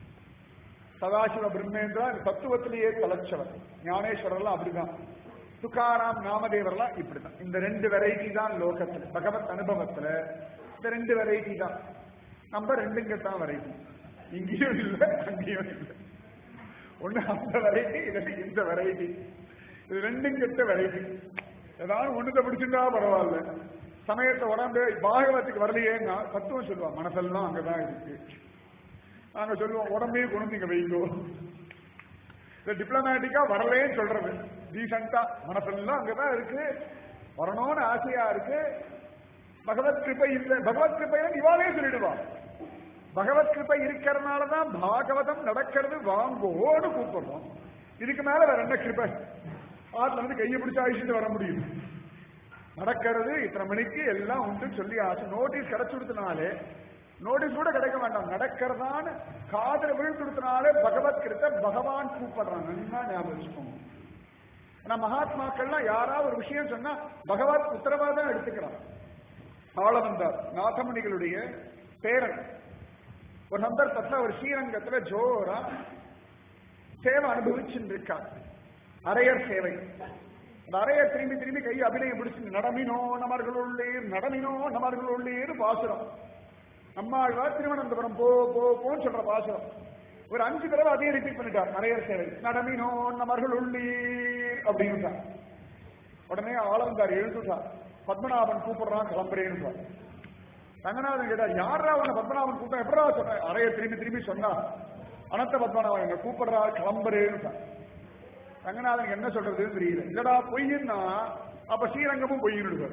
சதாசிவ பிரம்மேந்திரா இந்த தத்துவத்திலேயே தலைச்சவர் ஞானேஸ்வரர்லாம் அப்படிதான் துக்காராம் நாமதேவர்லாம் இப்படிதான் இந்த ரெண்டு வெரைட்டி தான் லோகத்துல பகவத் அனுபவத்துல இந்த ரெண்டு வெரைட்டி தான் நம்ம ரெண்டுங்க தான் வெரைட்டி இங்கேயும் இல்லை அங்கேயும் இல்லை ஒண்ணு அந்த வெரைட்டி இல்லை இந்த வெரைட்டி இது ரெண்டும் கெட்ட வெரைட்டி ஏதாவது ஒண்ணுத்த பிடிச்சிருந்தா பரவாயில்ல சமயத்தை உடம்பு பாகவத்துக்கு வரலையேன்னா தத்துவம் சொல்லுவான் மனசெல்லாம் அங்கதான் இருக்கு நாங்க சொல்லுவோம் உடம்பையும் கொண்டு இங்க வைங்கோ இந்த டிப்ளமேட்டிக்கா வரலேன்னு சொல்றது டீசெண்டா மனசெல்லாம் அங்கதான் இருக்கு வரணும்னு ஆசையா இருக்கு பகவத் கிருபை இல்லை பகவத் கிருபையை இவாளே சொல்லிடுவா பகவத் கிருபை இருக்கிறதுனாலதான் பாகவதம் நடக்கிறது வாங்கோடு கூப்பிடுறோம் இதுக்கு மேல வேற என்ன கிருபை ஆத்துல இருந்து கையை பிடிச்சு அழிச்சுட்டு வர முடியும் நடக்கிறது இத்தனை மணிக்கு எல்லாம் உண்டு சொல்லி ஆச்சு நோட்டீஸ் கிடைச்சுடுத்தினாலே நோட்டீஸ் கூட கிடைக்க வேண்டாம் நடக்கிறதான்னு காதல விழுந்துடுத்தினாலே பகவத் கிருத்த பகவான் கூப்பிடுறான் நல்லா ஞாபகம் வச்சுக்கோங்க ஆனா மகாத்மாக்கள்லாம் யாராவது ஒரு விஷயம் சொன்னா பகவத் உத்தரவாதம் எடுத்துக்கிறான் ஆள வந்தார் நாதமுனிகளுடைய பேரன் ஒரு சந்தர்ப்பத்துல ஒரு ஸ்ரீரங்கத்துல ஜோரா சேவை அனுபவிச்சுட்டு இருக்கார் அரையர் சேவை அந்த அரையர் திரும்பி திரும்பி கை அபிநயம் பிடிச்சு நடமினோ நமர்களுள்ளீர் நடமினோ நமர்களுள்ளீர் பாசுரம் நம்மாழ்வார் திருவனந்தபுரம் போ போ போன்னு சொல்ற பாசுரம் ஒரு அஞ்சு தடவை அதையும் ரிப்பீட் பண்ணிட்டார் அரையர் சேவை நடமினோ நமர்களுள்ளீர் அப்படின்னு உடனே ஆளவந்தார் எழுந்துட்டார் பத்மநாபன் கூப்பிடுறான் கிளம்புறேன்னு ரங்கநாதன் கேட்டா யாரா அவனை பத்மநாபன் கூட்டம் எப்படா சொன்ன அறைய திரும்பி திரும்பி சொன்னா அனந்த பத்மநாபன் எங்க கூப்பிடுறா கிளம்புறேன்னு ரங்கநாதன் என்ன சொல்றதுன்னு தெரியல இல்லடா பொய்ன்னா அப்ப ஸ்ரீரங்கமும் பொய்யிடுவார்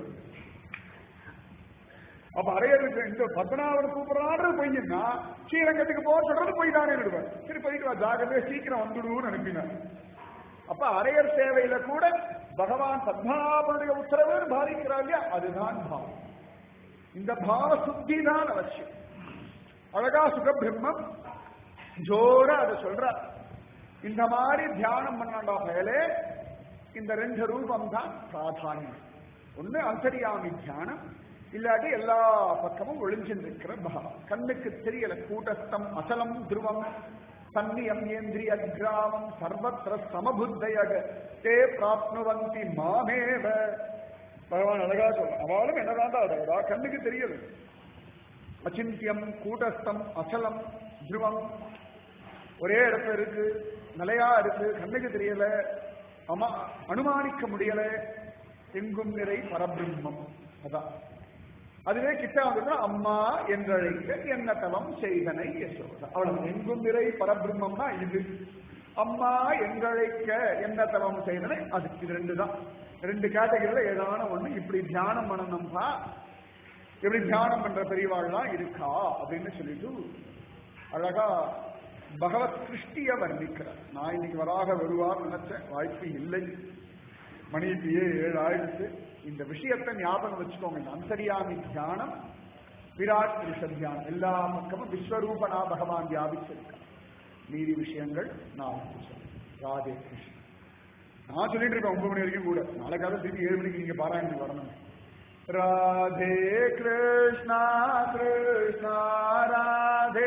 அப்ப அரையருக்கு இந்த பத்மநாபன் கூப்பிடுறான்றது பொய்யுன்னா ஸ்ரீரங்கத்துக்கு போக சொல்றது பொய் தானே விடுவார் சரி போயிட்டு வா ஜாகிரதையா சீக்கிரம் வந்துடுன்னு அனுப்பினார் அப்ப அரையர் சேவையில கூட பகவான் பத்மநாபனுடைய உத்தரவு பாதிக்கிறார் இல்லையா அதுதான் பாவம் இந்த பாவ சுத்தி தான் அவசியம் அழகா சுகபிரம்மம் ஜோர அதை சொல்ற இந்த மாதிரி தியானம் பண்ணாண்டா மேலே இந்த ரெண்டு ரூபம் தான் பிராதானியம் ஒண்ணு அந்தரியாமி தியானம் இல்லாட்டி எல்லா பக்கமும் ஒளிஞ்சிருக்கிற பாவம் கண்ணுக்கு தெரியல கூட்டஸ்தம் அசலம் துருவம் சன்னியம் ஏந்திரிய கிராமம் சர்வத்திர சமபுத்தையக தே பிராப்னுவந்தி மாமேவ பகவான் அழகா சொல்ல அவளும் என்னதான் அழகா கண்ணுக்கு தெரியல அச்சிந்தியம் கூட்டஸ்தம் அசலம் துருவம் ஒரே இடத்துல இருக்கு நிலையா இருக்கு கண்ணுக்கு தெரியல அமா அனுமானிக்க முடியல எங்கும் நிறை பரபிரம்மம் அதான் அதுவே கிட்ட வந்துட்டா அம்மா என்றழைக்க என்ன தவம் செய்தனை யசோதா அவ்வளவு எங்கும் நிறை பரபிரம்மம்னா இது அம்மா என்றழைக்க என்ன தவம் செய்தனை அது இது ரெண்டு தான் ரெண்டு கேட்டகரியில ஏதான ஒண்ணு இப்படி தியானம் பண்ணணும்பா இப்படி தியானம் பண்ற பெரியவாள்லாம் இருக்கா அப்படின்னு சொல்லிட்டு அழகா பகவத் கிருஷ்டிய வர்ணிக்கிறார் நான் இன்னைக்கு வராக வருவார் நினைச்சேன் வாய்ப்பு இல்லை மணி இப்பயே ஏழு ஆயிடுச்சு இந்த விஷயத்தை ஞாபகம் வச்சுக்கோங்க இந்த அந்தரியாமி தியானம் விராட் புருஷ தியானம் எல்லா பக்கமும் விஸ்வரூபனா பகவான் வியாபிச்சிருக்கான் மீதி விஷயங்கள் நான் ராதே கிருஷ்ணன் நான் சொல்லிட்டு இருக்கேன் ஒன்பது மணி வரைக்கும் கூட நாளைக்காவது திருப்பி ஏழு மணிக்கு நீங்க பாராயணத்துக்கு வரணும் ராதே கிருஷ்ணா கிருஷ்ணா ராதே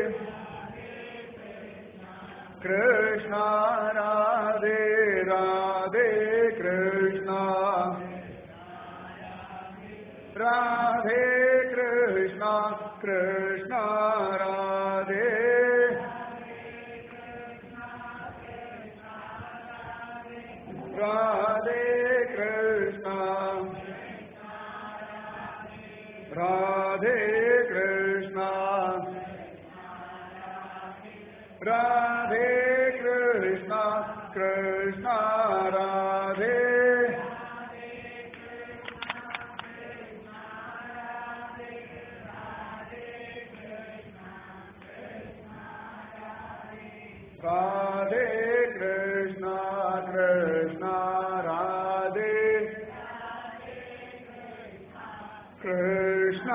கிருஷ்ணா ராதே ராதே கிருஷ்ணா ராதே கிருஷ்ணா கிருஷ்ணா ராதே ராதே கிருஷ்ணா ராதே கிருஷ்ணா ராதே கிருஷ்ணா கிருஷ்ணா ராதே ராதே கிருஷ்ணா கிருஷ்ணா ராதே கிருஷ்ணா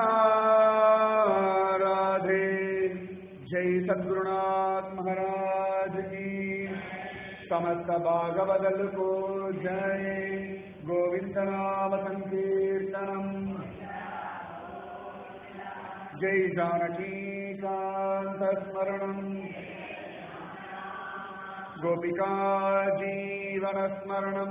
ராதே जय सद्गुरुनाथ महाराज की समस्त भागवदल को जय गोविंद नाम संकीर्तनम जय जानकी कांत स्मरणम गोपिका जीवन स्मरणम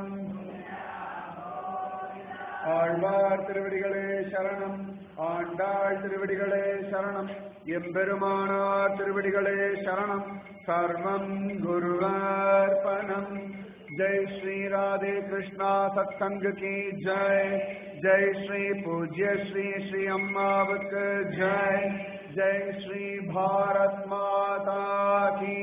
ஆழ்வார் திருவடிகளே சரணம் ஆண்டாள் திருவடிகளே சரணம் எம்பெருமானார் திருவடிகளே சரணம் சர்வம் குருவார்ப்பணம் जय श्री राधे कृष्णा सत्संग की जय जय श्री पूज्य श्री श्री अम्मावक जय जय श्री भारत माता की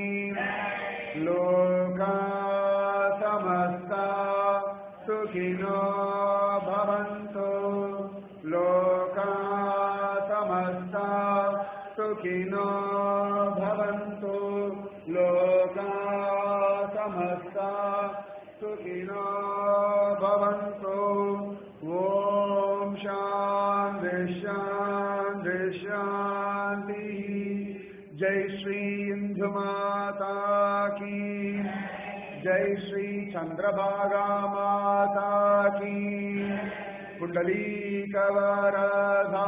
लोका समस्ता सुखिनो भवन्तु लोका श्री इंदु माता की जय श्री चंद्रभागा माता की कुंडली कवरधा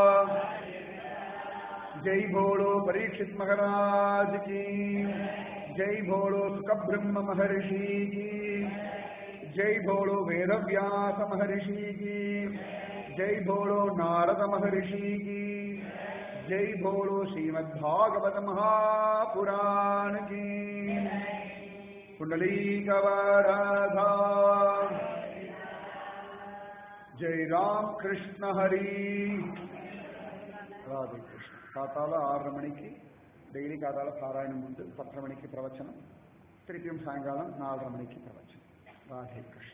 जय भोलो परीक्षित महाराज की जय भोलो सुखब्रह्म महर्षि की जय भोलो वेदव्यास महर्षि की जय भोलो नारद महर्षि की जय भोलो श्रीमद्भागवत महापुराण की कुंडली कवरधा जय राम कृष्ण हरि ராதே கிருஷ்ணன் காத்தால ஆறரை மணிக்கு டெய்லி காத்தால பாராயணம் உண்டு பத்தரை மணிக்கு பிரவச்சனம் திருப்பியும் சாயங்காலம் நாலரை மணிக்கு பிரவச்சனம் ராதே கிருஷ்ணன்